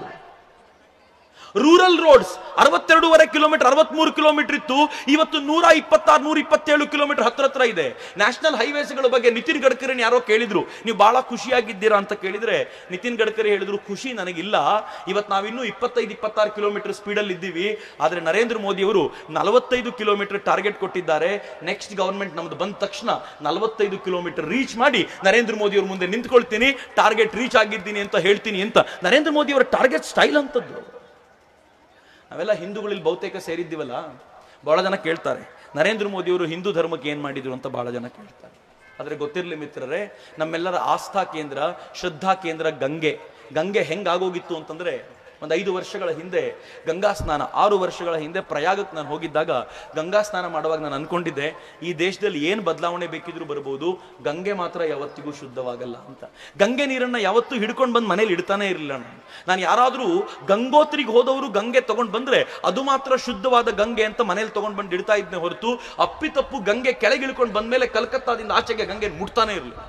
ರೂರಲ್ ರೋಡ್ಸ್ ಅರವತ್ತೆರಡೂವರೆ ಕಿಲೋಮೀಟರ್ ಅರವತ್ಮೂರು ಕಿಲೋಮೀಟರ್ ಇತ್ತು ಇವತ್ತು ನೂರ ಇಪ್ಪತ್ತಾರು ನೂರ ಇಪ್ಪತ್ತೇಳು ಕಿಲೋಮೀಟರ್ ಹತ್ರ ಹತ್ರ ಇದೆ ನ್ಯಾಷನಲ್ ಹೈವೇಸ್ಗಳ ಬಗ್ಗೆ ನಿತಿನ್ ಗಡ್ಕರಿ ಯಾರೋ ಕೇಳಿದ್ರು ನೀವು ಬಹಳ ಖುಷಿಯಾಗಿದ್ದೀರಾ ಅಂತ ಕೇಳಿದ್ರೆ ನಿತಿನ್ ಗಡ್ಕರಿ ಹೇಳಿದ್ರು ಖುಷಿ ನನಗಿಲ್ಲ ಇವತ್ತು ನಾವಿನ್ನೂ ಇಪ್ಪತ್ತೈದು ಇಪ್ಪತ್ತಾರು ಕಿಲೋಮೀಟರ್ ಸ್ಪೀಡಲ್ಲಿ ಇದ್ದೀವಿ ಆದ್ರೆ ನರೇಂದ್ರ ಮೋದಿ ಅವರು ನಲವತ್ತೈದು ಕಿಲೋಮೀಟರ್ ಟಾರ್ಗೆಟ್ ಕೊಟ್ಟಿದ್ದಾರೆ ನೆಕ್ಸ್ಟ್ ಗವರ್ಮೆಂಟ್ ನಮ್ದು ಬಂದ ತಕ್ಷಣ ನಲವತ್ತೈದು ಕಿಲೋಮೀಟರ್ ರೀಚ್ ಮಾಡಿ ನರೇಂದ್ರ ಮೋದಿ ಅವ್ರ ಮುಂದೆ ನಿಂತ್ಕೊಳ್ತೀನಿ ಟಾರ್ಗೆಟ್ ರೀಚ್ ಆಗಿದ್ದೀನಿ ಅಂತ ಹೇಳ್ತೀನಿ ಅಂತ ನರೇಂದ್ರ ಮೋದಿ ಅವರ ಟಾರ್ಗೆಟ್ ಸ್ಟೈಲ್ ಅಂತದ್ದು ನಾವೆಲ್ಲ ಹಿಂದೂಗಳಲ್ಲಿ ಬಹುತೇಕ ಸೇರಿದ್ದೀವಲ್ಲ ಬಹಳ ಜನ ಕೇಳ್ತಾರೆ ನರೇಂದ್ರ ಮೋದಿ ಅವರು ಹಿಂದೂ ಧರ್ಮಕ್ಕೆ ಏನ್ ಮಾಡಿದ್ರು ಅಂತ ಬಹಳ ಜನ ಕೇಳ್ತಾರೆ ಆದ್ರೆ ಗೊತ್ತಿರಲಿ ಮಿತ್ರರೇ ನಮ್ಮೆಲ್ಲರ ಆಸ್ಥಾ ಕೇಂದ್ರ ಶ್ರದ್ಧಾ ಕೇಂದ್ರ ಗಂಗೆ ಗಂಗೆ ಹೆಂಗಾಗೋಗಿತ್ತು ಅಂತಂದ್ರೆ ಒಂದು ಐದು ವರ್ಷಗಳ ಹಿಂದೆ ಗಂಗಾ ಸ್ನಾನ ಆರು ವರ್ಷಗಳ ಹಿಂದೆ ಪ್ರಯಾಗಕ್ಕೆ ನಾನು ಹೋಗಿದ್ದಾಗ ಗಂಗಾ ಸ್ನಾನ ಮಾಡುವಾಗ ನಾನು ಅನ್ಕೊಂಡಿದ್ದೆ ಈ ದೇಶದಲ್ಲಿ ಏನು ಬದಲಾವಣೆ ಬೇಕಿದ್ರೂ ಬರ್ಬೋದು ಗಂಗೆ ಮಾತ್ರ ಯಾವತ್ತಿಗೂ ಶುದ್ಧವಾಗಲ್ಲ ಅಂತ ಗಂಗೆ ನೀರನ್ನ ಯಾವತ್ತೂ ಹಿಡ್ಕೊಂಡು ಬಂದು ಮನೇಲಿ ಇಡ್ತಾನೆ ಇರಲಿಲ್ಲ ನಾನು ನಾನು ಯಾರಾದರೂ ಗಂಗೋತ್ರಿಗೆ ಹೋದವರು ಗಂಗೆ ತಗೊಂಡ್ ಬಂದ್ರೆ ಅದು ಮಾತ್ರ ಶುದ್ಧವಾದ ಗಂಗೆ ಅಂತ ಮನೇಲಿ ತಗೊಂಡ್ ಬಂದು ಇಡ್ತಾ ಇದ್ನೆ ಹೊರತು ಅಪ್ಪಿತಪ್ಪು ಗಂಗೆ ಕೆಳಗೆ ಇಳ್ಕೊಂಡು ಬಂದ್ಮೇಲೆ ಕಲ್ಕತ್ತಾದಿಂದ ಆಚೆಗೆ ಗಂಗೆ ಮುಟ್ತಾನೆ ಇರಲಿಲ್ಲ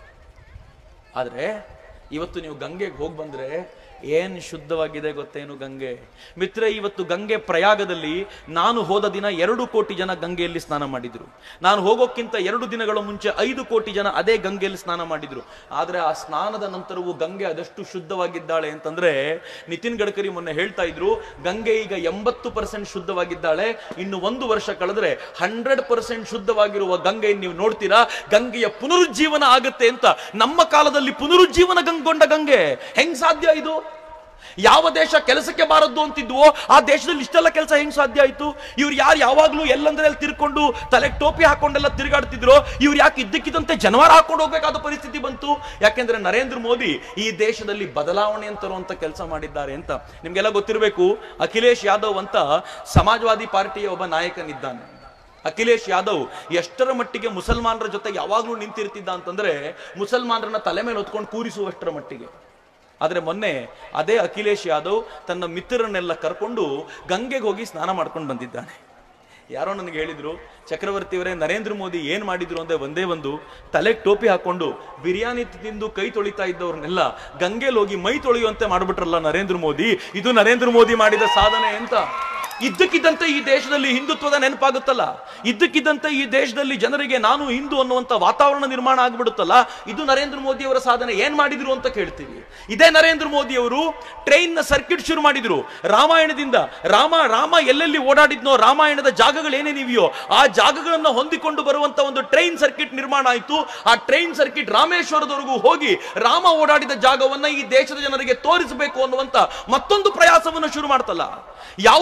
ಆದ್ರೆ ಇವತ್ತು ನೀವು ಗಂಗೆಗೆ ಹೋಗಿ ಬಂದ್ರೆ ಏನ್ ಶುದ್ಧವಾಗಿದೆ ಗೊತ್ತೇನು ಗಂಗೆ ಮಿತ್ರ ಇವತ್ತು ಗಂಗೆ ಪ್ರಯಾಗದಲ್ಲಿ ನಾನು ಹೋದ ದಿನ ಎರಡು ಕೋಟಿ ಜನ ಗಂಗೆಯಲ್ಲಿ ಸ್ನಾನ ಮಾಡಿದ್ರು ನಾನು ಹೋಗೋಕ್ಕಿಂತ ಎರಡು ದಿನಗಳ ಮುಂಚೆ ಐದು ಕೋಟಿ ಜನ ಅದೇ ಗಂಗೆಯಲ್ಲಿ ಸ್ನಾನ ಮಾಡಿದ್ರು ಆದ್ರೆ ಆ ಸ್ನಾನದ ನಂತರವೂ ಗಂಗೆ ಅದಷ್ಟು ಶುದ್ಧವಾಗಿದ್ದಾಳೆ ಅಂತಂದ್ರೆ ನಿತಿನ್ ಗಡ್ಕರಿ ಮೊನ್ನೆ ಹೇಳ್ತಾ ಇದ್ರು ಗಂಗೆ ಈಗ ಎಂಬತ್ತು ಪರ್ಸೆಂಟ್ ಶುದ್ಧವಾಗಿದ್ದಾಳೆ ಇನ್ನು ಒಂದು ವರ್ಷ ಕಳೆದ್ರೆ ಹಂಡ್ರೆಡ್ ಪರ್ಸೆಂಟ್ ಶುದ್ಧವಾಗಿರುವ ಗಂಗೆ ನೀವು ನೋಡ್ತೀರಾ ಗಂಗೆಯ ಪುನರುಜ್ಜೀವನ ಆಗುತ್ತೆ ಅಂತ ನಮ್ಮ ಕಾಲದಲ್ಲಿ ಪುನರುಜ್ಜೀವನ ಗಂಗೊಂಡ ಗಂಗೆ ಹೆಂಗ್ ಸಾಧ್ಯ ಇದು ಯಾವ ದೇಶ ಕೆಲಸಕ್ಕೆ ಬಾರದ್ದು ಅಂತಿದ್ವೋ ಆ ದೇಶದಲ್ಲಿ ಇಷ್ಟೆಲ್ಲ ಕೆಲಸ ಹೆಂಗ್ ಸಾಧ್ಯ ಆಯ್ತು ಇವ್ರು ಯಾರು ಯಾವಾಗ್ಲೂ ಎಲ್ಲಂದ್ರೆ ಅಲ್ಲಿ ತಿರ್ಕೊಂಡು ತಲೆಗೆ ಟೋಪಿ ಹಾಕೊಂಡೆಲ್ಲ ತಿರುಗಾಡ್ತಿದ್ರು ಇವ್ರು ಯಾಕೆ ಇದ್ದಕ್ಕಿದ್ದಂತೆ ಜನವಾರ ಹಾಕೊಂಡು ಹೋಗ್ಬೇಕಾದ ಪರಿಸ್ಥಿತಿ ಬಂತು ಯಾಕೆಂದ್ರೆ ನರೇಂದ್ರ ಮೋದಿ ಈ ದೇಶದಲ್ಲಿ ಬದಲಾವಣೆ ತರುವಂತ ಕೆಲಸ ಮಾಡಿದ್ದಾರೆ ಅಂತ ನಿಮ್ಗೆಲ್ಲ ಗೊತ್ತಿರಬೇಕು ಅಖಿಲೇಶ್ ಯಾದವ್ ಅಂತ ಸಮಾಜವಾದಿ ಪಾರ್ಟಿಯ ಒಬ್ಬ ನಾಯಕನಿದ್ದಾನೆ ಅಖಿಲೇಶ್ ಯಾದವ್ ಎಷ್ಟರ ಮಟ್ಟಿಗೆ ಮುಸಲ್ಮಾನರ ಜೊತೆ ಯಾವಾಗ್ಲೂ ನಿಂತಿರ್ತಿದ್ದ ಅಂತಂದ್ರೆ ಮುಸಲ್ಮಾನರನ್ನ ತಲೆ ಮೇಲೆ ಹೊತ್ಕೊಂಡು ಕೂರಿಸುವಷ್ಟರ ಮಟ್ಟಿಗೆ ಆದ್ರೆ ಮೊನ್ನೆ ಅದೇ ಅಖಿಲೇಶ್ ಯಾದವ್ ತನ್ನ ಮಿತ್ರರನ್ನೆಲ್ಲ ಕರ್ಕೊಂಡು ಗಂಗೆಗೆ ಹೋಗಿ ಸ್ನಾನ ಮಾಡ್ಕೊಂಡು ಬಂದಿದ್ದಾನೆ ಯಾರೋ ನನಗೆ ಹೇಳಿದ್ರು ಚಕ್ರವರ್ತಿ ಅವರೇ ನರೇಂದ್ರ ಮೋದಿ ಏನ್ ಮಾಡಿದ್ರು ಅಂದ್ರೆ ಒಂದೇ ಒಂದು ತಲೆಗೆ ಟೋಪಿ ಹಾಕೊಂಡು ಬಿರಿಯಾನಿ ತಿಂದು ಕೈ ತೊಳಿತಾ ಇದ್ದವ್ರನ್ನೆಲ್ಲ ಗಂಗೆಲ್ ಹೋಗಿ ಮೈ ತೊಳೆಯುವಂತೆ ಮಾಡ್ಬಿಟ್ರಲ್ಲ ನರೇಂದ್ರ ಮೋದಿ ಇದು ನರೇಂದ್ರ ಮೋದಿ ಮಾಡಿದ ಸಾಧನೆ ಅಂತ ಇದ್ದಕ್ಕಿದ್ದಂತೆ ಈ ದೇಶದಲ್ಲಿ ಹಿಂದುತ್ವದ ನೆನಪಾಗುತ್ತಲ್ಲ ಇದ್ದಕ್ಕಿದ್ದಂತೆ ಈ ದೇಶದಲ್ಲಿ ಜನರಿಗೆ ನಾನು ಹಿಂದೂ ಅನ್ನುವಂತ ವಾತಾವರಣ ನಿರ್ಮಾಣ ಆಗ್ಬಿಡುತ್ತಲ್ಲ ಇದು ನರೇಂದ್ರ ಮೋದಿ ಅವರ ಸಾಧನೆ ಏನ್ ಮಾಡಿದ್ರು ಅಂತ ಕೇಳ್ತೀವಿ ಇದೇ ನರೇಂದ್ರ ಮೋದಿ ಅವರು ಟ್ರೈನ್ ನ ಸರ್ಕ್ಯೂಟ್ ಶುರು ಮಾಡಿದ್ರು ರಾಮಾಯಣದಿಂದ ರಾಮ ರಾಮ ಎಲ್ಲೆಲ್ಲಿ ಓಡಾಡಿದ್ನೋ ರಾಮಾಯಣದ ಜಾಗಗಳು ಏನೇನಿವೆಯೋ ಆ ಜಾಗಗಳನ್ನ ಹೊಂದಿಕೊಂಡು ಬರುವಂತ ಒಂದು ಟ್ರೈನ್ ಸರ್ಕ್ಯೂಟ್ ನಿರ್ಮಾಣ ಆಯ್ತು ಆ ಟ್ರೈನ್ ಸರ್ಕ್ಯೂಟ್ ರಾಮೇಶ್ವರದವರೆಗೂ ಹೋಗಿ ರಾಮ ಓಡಾಡಿದ ಜಾಗವನ್ನ ಈ ದೇಶದ ಜನರಿಗೆ ತೋರಿಸಬೇಕು ಅನ್ನುವಂತ ಮತ್ತೊಂದು ಪ್ರಯಾಸವನ್ನು ಶುರು ಮಾಡ್ತಲ್ಲ ಯಾವುದನ್ನ ಅಲ್ಲ